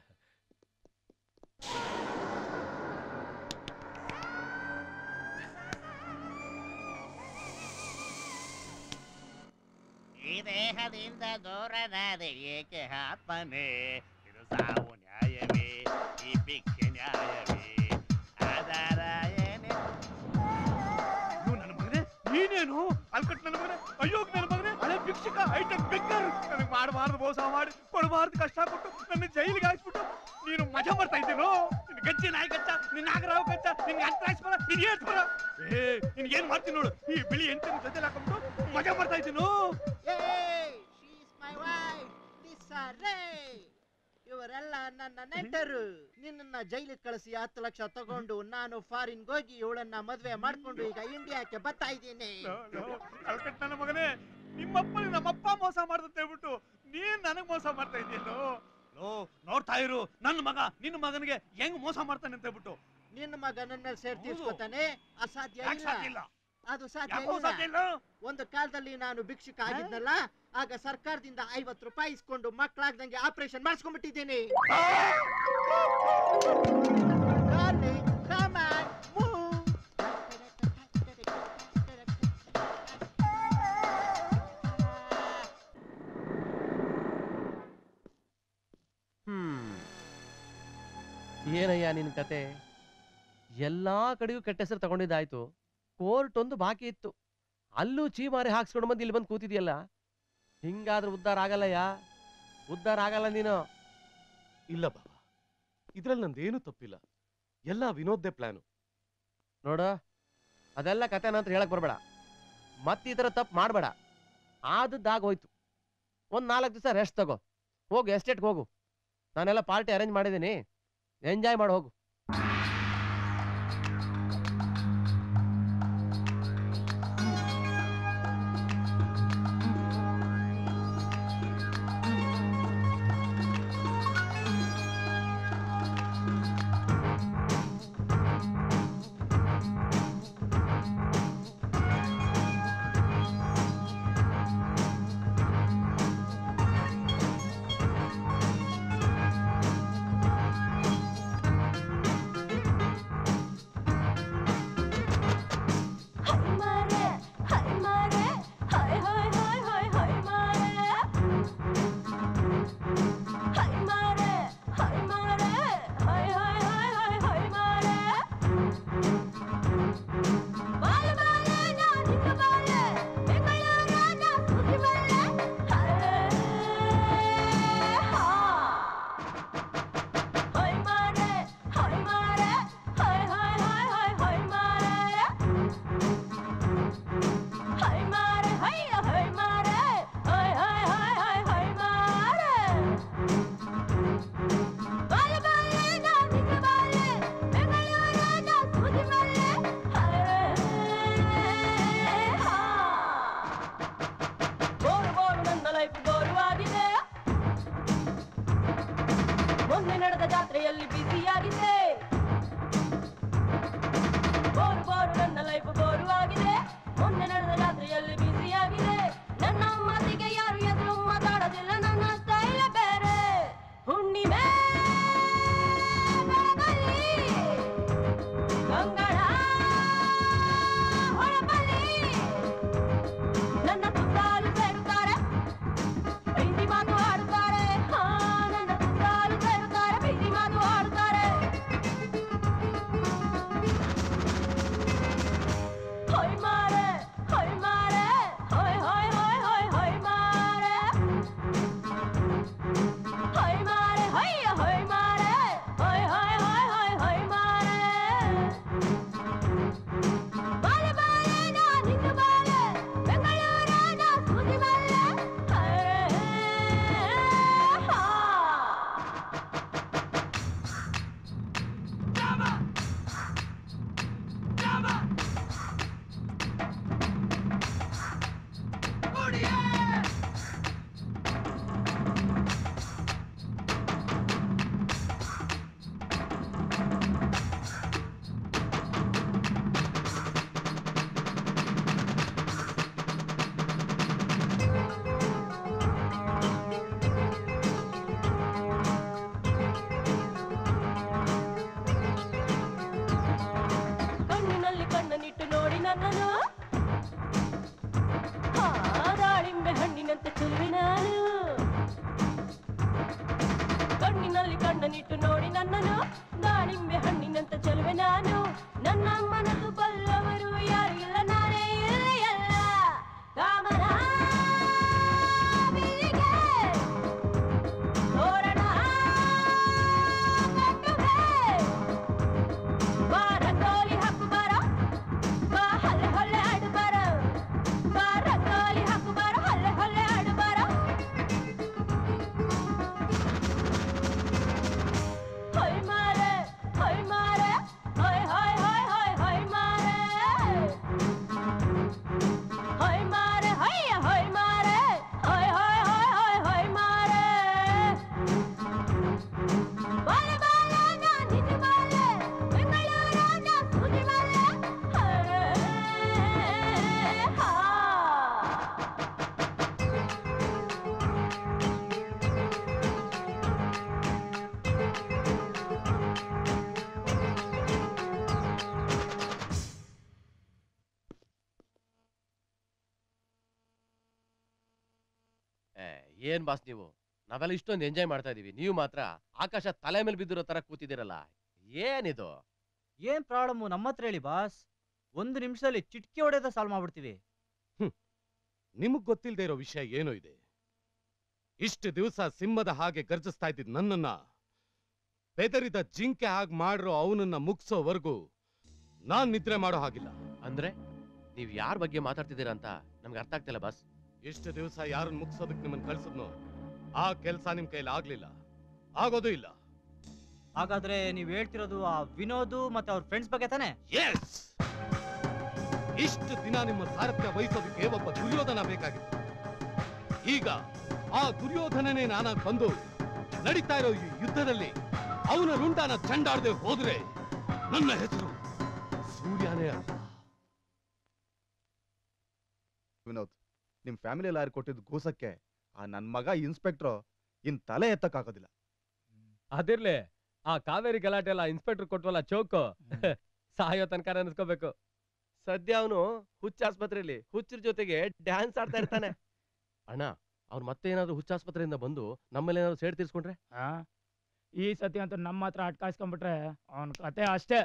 ಈ ದೇಹದಿಂದ ದೂರನಾದೆ ಏಕೆ ಆತ್ಮನೇ ಇದು ಸಾವು ನ್ಯಾಯವೇ ಈ ಭಿಕ್ಷೆ ನ್ಯಾಯವೇ ಆಧಾರ ಏನೇ ಅಯ್ಯೋ ನನ್ನ ಮಗನೇ ನೀನೇನು ಅಲ್ಕಟ್ ನನ್ನ ಮಗನೇ ಅಯ್ಯೋ ನನ್ನ ಮಗನೇ ಹಳೆ ಭಿಕ್ಷುಕ ಐಟಮ್ ಬೆಕ್ಕರ್ ನನಗೆ ಮಾಡಬಾರ್ದು ಮೋಸ ಮಾಡಿ ಕೊಡಬಾರ್ದು ಕಷ್ಟ ಕೊಟ್ಟು ನನ್ನ ಜೈಲಿಗೆ ಹಾಕ್ಬಿಟ್ಟು ನೀನು ಮಜಾ ಮಾಡ್ತಾ ಇದ್ದೀನೋ ನಿನ್ ಗಜ್ಜಿ ನಾಯಿ ಕಚ್ಚ ನಿನ್ ನಾಗರಾವ್ ಕಚ್ಚ ನಿನ್ಗೆ ಅಂತ್ರಾಯಿಸ್ಬರ ನಿನ್ ಏಟ್ಬರ ಏ ನಿನ್ಗೆ ಏನ್ ಮಾಡ್ತೀನಿ ನೋಡು ಈ ಬಿಳಿ ಎಂಟಿನ ಜೊತೆ ಹಾಕೊಂಡ್ಬಿಟ್ಟು ಮಜಾ ಮಾಡ್ತಾ ಇದ್ದೀನೋ ಇವರೆಲ್ಲ ನನ್ನ ನೆಂಟರು ನಿನ್ನ ಜೈಲಿಗೆ ಕಳಿಸಿ ಹತ್ತು ಲಕ್ಷ ತಗೊಂಡು ನಾನು ಫಾರಿನ್ ಹೋಗಿ ಇವಳನ್ನ ಮದ್ವೆ ಮಾಡ್ಕೊಂಡು ಈಗ ಇಂಡಿಯಾಕ್ಕೆ ಬರ್ತಾ ಇದ್ದೀನಿ ಅಲ್ಕಟ್ ನನ್ನ ಮಗನೇ ನಿಮ್ಮಪ್ಪ ನಮ್ಮಪ್ಪ ಮೋಸ ಮಾಡ್ದಂತ ಹೇಳ್ಬಿಟ್ಟು ನೀನ್ ನನಗ್ ಮೋಸ ಮಾಡ್ತಾ ಇದ್ದೀನೋ ಲೋ ನೋಡ್ತಾ ಇರು ನನ್ನ ಮಗ ನಿನ್ನ ಮಗನಿಗೆ ಹೆಂಗ್ ಮೋಸ ಮಾಡ್ತಾನೆ ಅಂತ ಹೇಳ್ಬಿಟ್ಟು ನಿನ್ನ ಮಗ ನನ್ನ ಮೇಲೆ ಸೇರ್ ತೀರ್ಸ್ಕೊತಾನೆ ಅಸಾಧ್ಯ ಯಾಕ್ ಸಾಧ್ಯ ಇಲ್ಲ ಇಲ್ಲ? ಅದು ಸಾಧ್ಯ ಯಾಕೋ ಸಾಧ್ಯ ಇಲ್ಲ ಒಂದು ಕಾಲದಲ್ಲಿ ನಾನು ಭಿಕ್ಷುಕ ಆಗಿದ್ನಲ್ಲ ಆಗ ಸರ್ಕಾರದಿಂದ ಐವತ್ತು ರೂಪಾಯಿ ಇಸ್ಕೊಂಡು ಮಕ್ಕಳಾಗ್ದಂಗೆ ಆಪರೇಷನ್ ಮಾಡಿಸ್ಕೊಂಡ್ಬಿಟ್ಟಿದ್ದೀನಿ Darling, come on, move. ಏನಯ್ಯ ನಿನ್ ಕತೆ ಎಲ್ಲಾ ಕಡೆಗೂ ಕೆಟ್ಟ ಹೆಸರು ತಗೊಂಡಿದ್ದಾಯ್ತು ಕೋರ್ಟ್ ಒಂದು ಬಾಕಿ ಇತ್ತು ಅಲ್ಲೂ ಚೀಮಾರಿ ಹಾಕ್ಸ್ಕೊಂಡು ಬಂದು ಇಲ್ಲಿ ಬಂದು ಕೂತಿದ್ಯಲ್ಲ ಹಿಂಗಾದ್ರೆ ಉದ್ಧಾರ ಆಗಲ್ಲಯ್ಯ ಉದ್ಧಾರ ಆಗಲ್ಲ ನೀನು ಇಲ್ಲ ಬಾಬಾ ಇದ್ರಲ್ಲಿ ನಂದೇನು ತಪ್ಪಿಲ್ಲ ಎಲ್ಲ ವಿನೋದ್ದೇ ಪ್ಲಾನು ನೋಡ ಅದೆಲ್ಲ ಕತೆನ ಅಂತ ಹೇಳಕ್ ಬರ್ಬೇಡ ಮತ್ತೆ ಈ ಥರ ತಪ್ಪು ಮಾಡಬೇಡ ಆದದ್ದಾಗ ಹೋಯ್ತು ಒಂದು ನಾಲ್ಕು ದಿವಸ ರೆಸ್ಟ್ ತಗೋ ಹೋಗು ಎಸ್ಟೇಟ್ಗೆ ಹೋಗು ನಾನೆಲ್ಲ ಪಾರ್ಟಿ ಅರೇಂಜ್ ಮಾಡಿದ್ದೀನಿ ಎಂಜಾಯ್ ಮಾಡಿ ಹೋಗು ಬೋರು ಬೋರು ನನ್ನ ಲೈಫ್ ಬೋರುವಾಗಿದೆ ಮೊನ್ನೆ ನಡೆದ ಜಾತ್ರೆಯಲ್ಲಿ ಬ್ಯುಸಿಯಾಗಿದೆ ಬೋರು ಬೋರು ನನ್ನ ಲೈಫ್ ಬೋರುವಾಗಿದೆ ಮೊನ್ನೆ ನಡೆದ ಜಾತ್ರೆಯಲ್ಲಿ ಬ್ಯುಸಿಯಾಗಿದೆ ನನ್ನ ಮಾತಿಗೆ ಯಾರು ಎದುರು ಮಾತಾಡೋದಿಲ್ಲ ನನ್ನ ಸ್ಟೈಲ್ ಬೇರೆ ಹುಣ್ಣಿಮೆ ಬೆಳಗಲಿ, ಗಂಗಳ ಹೊಳಪಲಿ ನನ್ನ ಸುತ್ತಾಲು ಸೇರುತ್ತಾರೆ ಪ್ರೀತಿ ಮಾತು ಆಡುತ್ತಾರೆ ಹಾ ನನ್ನ ಸುತ್ತಾಲು ಸೇರುತ್ತಾರೆ ಪ್ರೀತಿ ಮಾತು ಆಡುತ್ತಾರೆ ಹೊಯ್ ಮಾರೆ ಹೊಯ್ ಮಾರೆ ಹೊಯ್ ಹೊಯ್ ಹೊಯ್ ಹೊಯ್ ಹೊಯ್ ಮಾರೆ ಹೊಯ್ ಮಾರೆ ಹೊಯ್ಯ ಹೊಯ್ ಮಾರೆ ಹೊಯ್ ಹೊಯ್ ಹೊಯ್ ಹೊಯ್ ಹೊಯ್ ಮಾರೆ ಬಾಲೆ ಬಾಲೆ ನಾ ನಿಂದು ಬಾಲೆ ಬೆಂಗಳೂರ ನಾ ಸೂಜಿ ಬಾಲೆ ಹರೇ ಹಾ ಕಣ್ಣಿನಲ್ಲಿ ಕಣ್ಣನಿಟ್ಟು ನೋಡಿ ನನ್ನನು ಹಾ, ದಾಳಿಂಬೆ ಹಣ್ಣಿನಂತೆ ಚೆಲುವೆ ನಾನು ಕಣ್ಣಿನಲ್ಲಿ ಕಣ್ಣನಿಟ್ಟು ನೋಡಿ ನನ್ನನು ದಾಳಿಂಬೆ ಹಣ್ಣಿನಂತೆ ಚೆಲುವೆ ನಾನು ನನ್ನ ಮನಸ್ಸು ಬಲ್ಲವರು ಯಾರು ಇಲ್ಲ ನಾನೇ ಇಲ್ಲ ಕಾಮನ ಬಿಲ್ಲಿಗೆ ತೋರಣ ಕಟ್ಟುವೆ ಬಾರ ಗೋಲಿ ಹಾಕು ಬಾರ ಬಾ ಹಲ್ಲೆ ಹಲ್ಲೆ ಆಡು ಬಾರ ಬಾರ ಗೋಲಿ ಹಾಕು ಬಾರ ಹಲ್ಲೆ ಹಲ್ಲೆ ಆಡು ಬಾರ ಹೊಯ್ ಮಾರೆ ಹೊಯ್ ಮಾರೆ ಹೊಯ್ ಹೊಯ್ ಹೊಯ್ ಹೊಯ್ ಹೊಯ್ ಮಾರೆ ಹೊಯ್ ಮಾರೆ ಹೊಯ್ಯ ಹೊಯ್ ಮಾರೆ ಹೊಯ್ ಹೊಯ್ ಹೊಯ್ ಹೊಯ್ ಹೊಯ್ ಮಾರೆ ಬಾಲೆ ಬಾಲೆ ನಾ ನಿಂದು ಬಾಲೆ ಬೆಂಗಳೂರ ನಾ ಸೂಜಿ ಬಾಲೆ ಹರೇ ಹಾ ಏ, ಏನ್ ಬಾಸ್ ನೀವು ನಾವೆಲ್ಲ ಇಷ್ಟೊಂದು ಎಂಜಾಯ್ ಮಾಡ್ತಾ ಇದೀವಿ ನೀವು ಮಾತ್ರ ಆಕಾಶ ತಲೆ ಮೇಲೆ ಬಿದ್ದಿರೋ ತರ ಕೂತಿದ್ದೀರಲ್ಲ ಏನಿದು ಏನ್ ಪ್ರಾಬ್ಲಮ್ ನಮ್ಮ ಹತ್ರ ಹೇಳಿ ಬಾಸ್ ಒಂದು ನಿಮಿಷದಲ್ಲಿ ಚಿಟ್ಕಿ ಹೊಡೆದ ಸಾಲ್ವ್ ಮಾಡ್ಬಿಡ್ತೀವಿ ನಿಮಗ್ ಗೊತ್ತಿಲ್ಲದೆ ಇರೋ ವಿಷಯ ಏನೋ ಇದೆ ಇಷ್ಟು ದಿವಸ ಸಿಂಹದ ಹಾಗೆ ಗರ್ಜಿಸ್ತಾ ಇದ್ದಿದ್ ನನ್ನನ್ನ ಬೆದರಿದ ಜಿಂಕೆ ಹಾಗೆ ಮಾಡ್ರೋ ಅವನನ್ನ ಮುಗ್ಸೋವರೆಗೂ ನಾನ್ ನಿದ್ರೆ ಮಾಡೋ ಹಾಗಿಲ್ಲ ಅಂದ್ರೆ ನೀವ್ ಯಾರ ಬಗ್ಗೆ ಮಾತಾಡ್ತಿದ್ದೀರಾ ಅಂತ ನಮ್ಗೆ ಅರ್ಥ ಆಗ್ತಿಲ್ಲ ಬಾಸ್ ಎಷ್ಟು ದಿವಸ ಯಾರನ್ನ ಮುಗ್ಸೋದಕ್ ನಿಮ್ಮನ್ನ ಕಳ್ಸದ್ನೋ ಆ ಕೆಲ್ಸ ನಿಮ್ ಕೈಲಿ ಆಗ್ಲಿಲ್ಲ ಆಗೋದು ಇಲ್ಲ ಹಾಗಾದ್ರೆ ನೀವ್ ಹೇಳ್ತಿರೋದು ಆ ವಿನೋದ್ ಮತ್ತೆ ಅವ್ರ ಫ್ರೆಂಡ್ಸ್ ಬಗ್ಗೆ ತಾನೆ ಎಸ್ ಇಷ್ಟು ದಿನ ನಿಮ್ಮ ಸಾರಥ್ಯ ವಹಿಸೋದಕ್ಕೆ ಒಬ್ಬ ದುರ್ಯೋಧನ ಬೇಕಾಗಿತ್ತು ಈಗ ಆ ದುರ್ಯೋಧನನೇ ನಾನಾಗ್ ಬಂದು ನಡೀತಾ ಇರೋ ಈ ಯುದ್ಧದಲ್ಲಿ ಅವನ ರುಂಡಾನ ಚಂಡಾಡದೆ ಹೋದ್ರೆ ನನ್ನ ಹೆಸರು ಸೂರ್ಯನೇ ಅಲ್ಲ ವಿನೋದ್ ನಿಮ್ ಫ್ಯಾಮಿಲಿ ಲಾಯರ್ ಕೊಟ್ಟಿದ್ ಗೂಸಕ್ಕೆ ಆ ನನ್ ಮಗ ಇನ್ಸ್ಪೆಕ್ಟ್ರು ಇನ್ ತಲೆ ಎತ್ತಕ್ಕಾಗೋದಿಲ್ಲ ಅದಿರ್ಲಿ ಆ ಕಾವೇರಿ ಗಲಾಟೆ ಎಲ್ಲ ಇನ್ಸ್ಪೆಕ್ಟರ್ ಕೊಟ್ವಲ್ಲ ಚೌಕು ಸಾಯೋ ತನಕ ಅನ್ಸ್ಕೋಬೇಕು ಸದ್ಯ ಅವನು ಹುಚ್ಚ ಆಸ್ಪತ್ರೆಯಲ್ಲಿ ಹುಚ್ಚರ ಜೊತೆಗೆ ಡ್ಯಾನ್ಸ್ ಆಡ್ತಾ ಇರ್ತಾನೆ ಅಣ್ಣ ಅವ್ರು ಮತ್ತೆ ಏನಾದ್ರು ಹುಚ್ಚ ಆಸ್ಪತ್ರೆಯಿಂದ ಬಂದು ನಮ್ಮಲ್ಲಿ ಏನಾದ್ರು ಸೇಡ್ ತೀರ್ಸ್ಕೊಂಡ್ರೆ ಆ? ಈ ಸತಿ ಅಂತೂ ನಮ್ಮ ಹತ್ರ ಅಟ್ಕಾಯಿಸ್ಕೊಂಡ್ಬಿಟ್ರೆ ಅವನ ಕತೆ ಅಷ್ಟೇ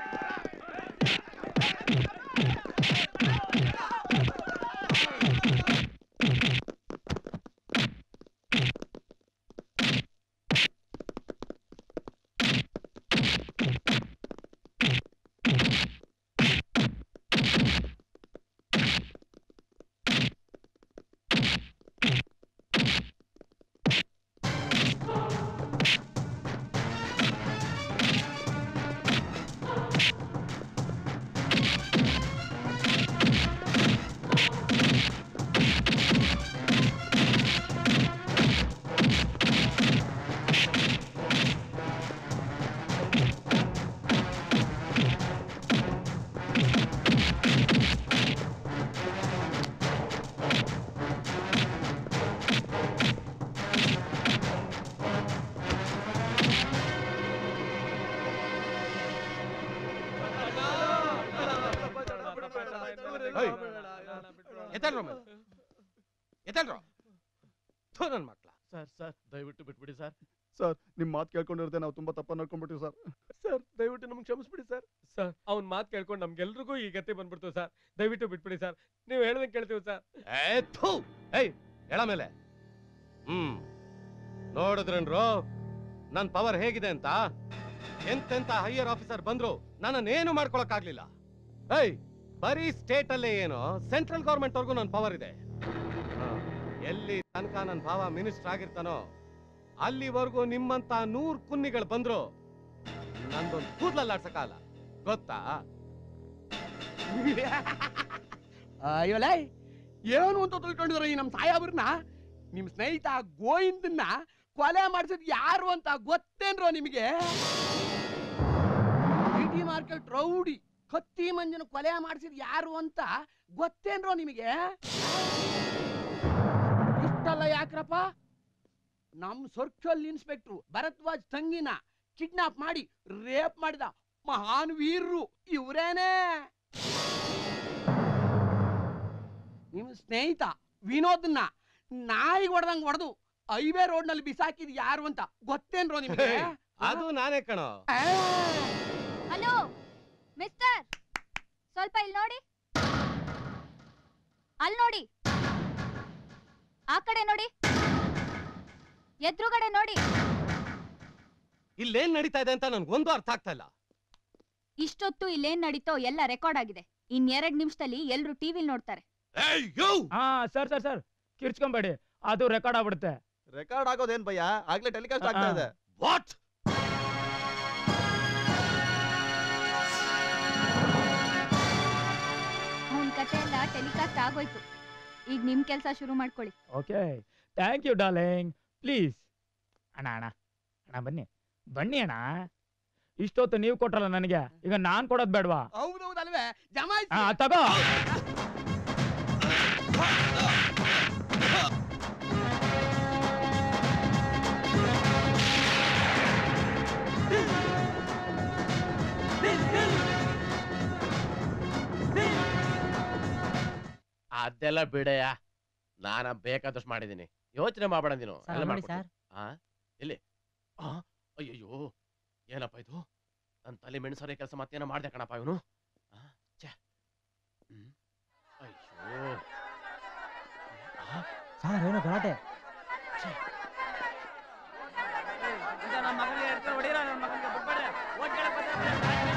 ಎತ್ತಲ್ರೋ ಎತ್ತಲ್ರೋ ಥು ನನ್ ಮಕ್ಳ ಸರ್ ಸರ್ ದಯವಿಟ್ಟು ಬಿಟ್ಬಿಡಿ ಸರ್ ಸರ್ ನಿಮ್ ಮಾತು ಕೇಳ್ಕೊಂಡಿರುತ್ತೆ ನಾವು ತುಂಬಾ ತಪ್ಪ ನಡ್ಕೊಂಡ್ಬಿಟ್ಟಿವಿ ಸರ್ ಸರ್ ದಯವಿಟ್ಟು ನಮ್ಗೆ ಕ್ಷಮಿಸ್ಬಿಡಿ ಸರ್ ಸರ್ ಅವ್ನ್ ಮಾತು ಕೇಳ್ಕೊಂಡು ನಮ್ಗೆಲ್ರಿಗೂ ಈ ಗತಿ ಬಂದ್ಬಿಡ್ತು ಸರ್ ದಯವಿಟ್ಟು ಬಿಟ್ಬಿಡಿ ಸರ್ ನೀವು ಹೇಳ್ದಂಗೆ ಕೇಳ್ತೀವಿ ಸರ್ ಏ ಥು ಏಯ್ ಎಳ ಮೇಲೆ ಹ್ಮ್ ನೋಡಿದ್ರನ್ರೋ ನನ್ ಪವರ್ ಹೇಗಿದೆ ಅಂತ ಎಂತೆಂತ ಹೈಯರ್ ಆಫೀಸರ್ ಬಂದ್ರು ನನ್ನನ್ನೇನು ಮಾಡ್ಕೊಳಕ್ಕಾಗ್ಲಿಲ್ಲ ಏಯ್ ಬರೀ ಸ್ಟೇಟ್ ಅಲ್ಲೇ ಏನು ಸೆಂಟ್ರಲ್ ಗೌರ್ಮೆಂಟ್ ವರ್ಗೂ ನನ್ ಪವರ್ ಇದೆ ಹಾ, ಎಲ್ಲಿ ತನಕ ನನ್ ಭಾವ ಮಿನಿಸ್ಟರ್ ಆಗಿರ್ತಾನೋ ಅಲ್ಲಿವರೆಗೂ ನಿಮ್ಮಂತ ನೂರ್ ಕುನ್ನಿಗಳು ಬಂದ್ರು ನಂದೊಂದು ಕೂದಲಲ್ಲಾಡ್ಸಕ್ಕಾಗಲ್ಲ ಗೊತ್ತಾ ಅಯ್ಯೋಲೇ ಏನು ಅಂತ ತಿಳ್ಕೊಂಡಿದ್ರು ಈ ನಮ್ಮ ಸಾಯಾಬ್ರನ್ನ ನಿಮ್ ಸ್ನೇಹಿತ ಗೋವಿಂದನ್ನ ಕೊಲೆ ಮಾಡಿಸಿದ್ ಯಾರು ಅಂತ ಗೊತ್ತೇನ್ರೋ ನಿಮಗೆ ಸಿಟಿ ಮಾರ್ಕೆಟ್ ರೌಡಿ ಕತ್ತಿ ಮಂಜನ ಕೊಲೆ ಮಾಡಿಸಿದ್ ಯಾರು ಅಂತ ಗೊತ್ತೇನ್ರೋ ನಿಮಗೆ ಇಷ್ಟಲ್ಲ ಯಾಕ್ರಪ್ಪ ನಮ್ ಸರ್ಕಲ್ ಇನ್ಸ್ಪೆಕ್ಟ್ರು ಭರದ್ವಾಜ್ ತಂಗಿನ ಕಿಡ್ನಾಪ್ ಮಾಡಿ ರೇಪ್ ಮಾಡಿದ ಮಹಾನ್ ವೀರರು ಇವ್ರೇನೇ ನಿಮ್ ಸ್ನೇಹಿತ ವಿನೋದ್ನ ನಾಯಿ ಹೊಡೆದಂಗ್ ಹೊಡೆದು ಹೈವೇ ರೋಡ್ ನಲ್ಲಿ ಬಿಸಾಕಿದ್ ಯಾರು ಅಂತ ಗೊತ್ತೇನ್ರೋ ನಿಮ್ಗೆ ಅದು ನಾನೇ ಕಣೋ ಹಲೋ ಮಿಸ್ಟರ್ ಸ್ವಲ್ಪ ಇಲ್ಲಿ ನೋಡಿ ಅಲ್ಲಿ ನೋಡಿ ಆ ಕಡೆ ನೋಡಿ ಎದುರುಗಡೆ ನೋಡಿ ಇಲ್ಲೇನ್ ನಡೀತಾ ಇದೆ ಅಂತ ನನ್ಗೊಂದು ಅರ್ಥ ಆಗ್ತಾ ಇಲ್ಲ ಇಷ್ಟೊತ್ತು ಇಲ್ಲೇನ್ ನಡೀತೋ ಎಲ್ಲ ರೆಕಾರ್ಡ್ ಆಗಿದೆ ಇನ್ನೆರಡ್ ನಿಮಿಷದಲ್ಲಿ ಎಲ್ರು ಟಿವಿಲ್ ನೋಡ್ತಾರೆ ಹಾ ಸರ್ ಸರ್ ಸರ್ ಕಿರ್ಚ್ಕೊಂಬೇಡಿ ಅದು ರೆಕಾರ್ಡ್ ಆಗ್ಬಿಡುತ್ತೆ ರೆಕಾರ್ಡ್ ಆಗೋದೇನ್ ಭಯ್ಯ ಆಗ್ಲೇ ಟೆಲಿಕಾಸ್ಟ್ ಆಗ್ತಾ ಇದೆ ವಾಟ್ ಅವನ್ ಕತೆ ಎಲ್ಲ ಟೆಲಿಕಾಸ್ಟ್ ಆಗೋಯ್ತು ಈಗ ನಿಮ್ ಕೆಲ್ಸ ಶುರು ಮಾಡ್ಕೊಳ್ಳಿ okay thank you darling please ಅಣ್ಣ ಅಣ್ಣ ಅಣ್ಣ ಬನ್ನಿ ಬನ್ನಿ ಅಣ್ಣ ಇಷ್ಟೊತ್ತು ನೀವು ಕೊಟ್ರಲ್ಲ ನನಗೆ ಈಗ ನಾನ್ ಕೊಡೋದ್ ಬೇಡವಾ ಹೌದೌದಲ್ವೇ ಜಮಾಯಿಸಿ ಹಾ ತಗೋ ಅದೆಲ್ಲ ಬಿಡೆಯ ನಾನ ಬೇಕಾದಷ್ಟು ಮಾಡಿದೀನಿ ಯೋಚನೆ ಮಾಡಬೇಡ ನೀನು ಸರ್, ಎಲ್ಲ ನೋಡಿ ಮಾಡ್ಕೊಡ್ತೀನಿ. ಆ ಎಲ್ಲಿ ಆ ಅಯ್ಯಯ್ಯೋ ಏನಪ್ಪ ಇದು ನನ್ನ ತಲೆ ಮೆಣಸರೆ ಕೆಲಸ ಮತ್ತೇನೋ ಮಾಡ್ದೆ ಕಣಪ್ಪ ಇವನು ಛೇ ಹ್ಮ್. ಅಯ್ಯೋ ಆ, ಸರ್ ಏನೋ ಗಲಾಟೆ ನಮ್ಮ ಮಗನಿಗೆ ಎತ್ಕೊಂಡು ಹೊಡೀರ ನನ್ನ ಮಗನಿಗೆ ಬಿಟ್ಬೇಡ್ರಿ ಓಟ್ ಕೇಳಕ್ ಬಂದ್ರೆ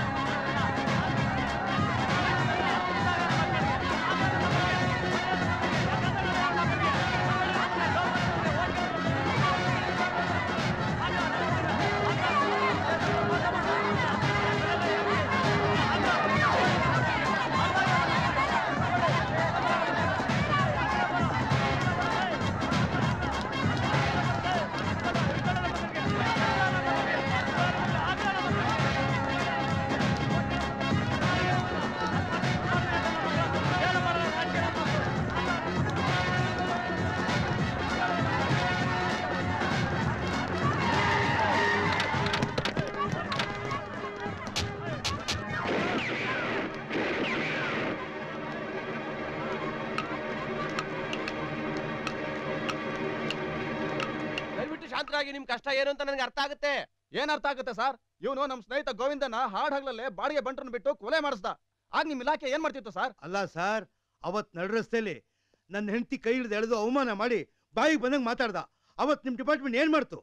ದಯವಿಟ್ಟು ಶಾಂತರಾಗಿ ನಿಮ್ ಕಷ್ಟ ಏನು ಅಂತ ನನಗೆ ಅರ್ಥ ಆಗುತ್ತೆ ಏನ್ ಅರ್ಥ ಆಗುತ್ತೆ ಸರ್ ಇವನು ನಮ್ ಸ್ನೇಹಿತ ಗೋವಿಂದನ ಹಾಡ್ ಹಗಲಲ್ಲೇ ಬಾಡಿಗೆ ಬಂಟ್ರನ್ನ ಬಿಟ್ಟು ಕೊಲೆ ಮಾಡಿಸ್ದ ಆಗ ನಿಮ್ ಇಲಾಖೆ ಏನ್ ಮಾಡ್ತಿತ್ತು ಸರ್ ಅಲ್ಲ ಸರ್ ಅವತ್ ನಡ್ ರಸ್ತೆಲಿ ನನ್ನ ಹೆಂಡತಿ ಕೈ ಹಿಡಿದು ಎಳೆದು ಅವಮಾನ ಮಾಡಿ ಬಾಯಿಗೆ ಬಂದಂಗೆ ಮಾತಾಡ್ದ ಅವತ್ ನಿಮ್ ಡಿಪಾರ್ಟ್ಮೆಂಟ್ ಏನ್ ಮಾಡ್ತು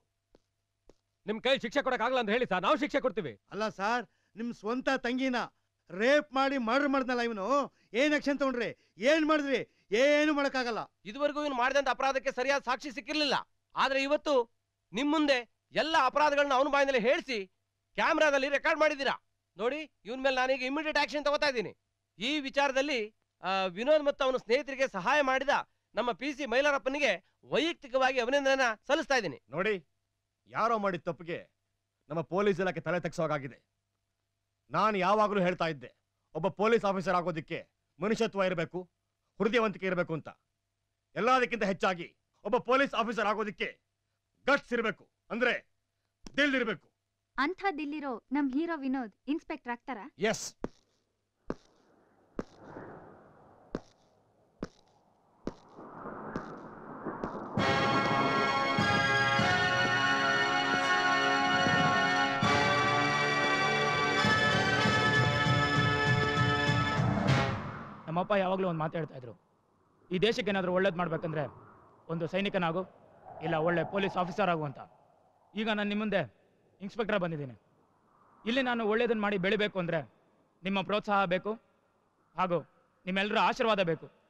ನಿಮ್ ಕೈ ಶಿಕ್ಷೆ ಕೊಡಕ್ಕಾಗಲ್ಲ ಅಂತ ಹೇಳಿ ಸರ್ ನಾವು ಶಿಕ್ಷೆ ಕೊಡ್ತೀವಿ ಅಲ್ಲ ಸರ್ ನಿಮ್ ಸ್ವಂತ ತಂಗಿನ ರೇಪ್ ಮಾಡಿ ಮರ್ಡರ್ ಮಾಡ್ದಲ್ಲ ಇವನು ಏನ್ ಆಕ್ಷನ್ ತಗೊಂಡ್ರಿ ಏನ್ ಮಾಡಿದ್ರಿ ಏನು ಮಾಡಕ್ಕಾಗಲ್ಲ ಇದುವರೆಗೂ ಇವನು ಮಾಡಿದಂತ ಅಪರಾಧಕ್ಕೆ ಸರಿಯಾದ ಸಾಕ್ಷಿ ಸಿಕ್ಕಿರ್ಲಿಲ್ಲ ಆದ್ರೆ ಇವತ್ತು ನಿಮ್ ಮುಂದೆ ಎಲ್ಲ ಅಪರಾಧಗಳನ್ನ ಅವನ ಬಾಯಿನಲ್ಲಿ ಹೇಳಿಸಿ ಕ್ಯಾಮ್ರಾದಲ್ಲಿ ರೆಕಾರ್ಡ್ ಮಾಡಿದ್ದೀರಾ ನೋಡಿ ಇವನ್ ಮೇಲೆ ನಾನೀಗ ಇಮಿಡಿಯೇಟ್ ಆಕ್ಷನ್ ತಗೋತಾ ಇದ್ದೀನಿ ಈ ವಿಚಾರದಲ್ಲಿ ಆ, ವಿನೋದ್ ಮತ್ತು ಅವನ ಸ್ನೇಹಿತರಿಗೆ ಸಹಾಯ ಮಾಡಿದ ನಮ್ಮ ಪಿ ಸಿ ಮೈಲಾರಪ್ಪನಿಗೆ ವೈಯಕ್ತಿಕವಾಗಿ ಅಭಿನಂದನೆ ಸಲ್ಲಿಸ್ತಾ ಇದ್ದೀನಿ ನೋಡಿ ಯಾರೋ ಮಾಡಿದ ತಪ್ಪಿಗೆ ನಮ್ಮ ಪೊಲೀಸ್ ಇಲಾಖೆ ತಲೆ ತಗ್ಸೋಗಾಗಿದೆ ನಾನು ಯಾವಾಗಲೂ ಹೇಳ್ತಾ ಇದ್ದೆ ಒಬ್ಬ ಪೊಲೀಸ್ ಆಫೀಸರ್ ಆಗೋದಿಕ್ಕೆ ಮನುಷ್ಯತ್ವ ಇರಬೇಕು ಹೃದಯವಂತಿಕೆ ಇರಬೇಕು ಅಂತ ಎಲ್ಲದಕ್ಕಿಂತ ಹೆಚ್ಚಾಗಿ ಒಬ್ಬ ಪೊಲೀಸ್ ಆಫೀಸರ್ ಆಗೋದಿಕ್ಕೆ ಗಟ್ಸ್ ಇರಬೇಕು ಅಂದ್ರೆ ದಿಲ್ ಇರಬೇಕು ಅಂಥದ್ದಿಲ್ಲಿರೋ ನಮ್ ಹೀರೋ ವಿನೋದ್ ಇನ್ಸ್ಪೆಕ್ಟರ್ ಆಗ್ತಾರಾ ಎಸ್ ನಮ್ಮಪ್ಪ ಯಾವಾಗಲೂ ಒಂದು ಮಾತು ಹೇಳ್ತಾ ಇದ್ರು ಈ ದೇಶಕ್ಕೆ ಏನಾದರೂ ಒಳ್ಳೇದು ಮಾಡ್ಬೇಕಂದ್ರೆ ಒಂದು ಸೈನಿಕನಾಗು ಇಲ್ಲ ಒಳ್ಳೆ ಪೊಲೀಸ್ ಆಫೀಸರ್ ಆಗು ಅಂತ ಈಗ ನಾನು ನಿಮ್ಮ ಮುಂದೆ ಇನ್ಸ್ಪೆಕ್ಟರ್ ಬಂದಿದ್ದೀನಿ ಇಲ್ಲಿ ನಾನು ಒಳ್ಳೇದನ್ನು ಮಾಡಿ ಬೆಳಿಬೇಕು ಅಂದರೆ ನಿಮ್ಮ ಪ್ರೋತ್ಸಾಹ ಬೇಕು ಹಾಗೂ ನಿಮ್ಮೆಲ್ಲರ ಆಶೀರ್ವಾದ ಬೇಕು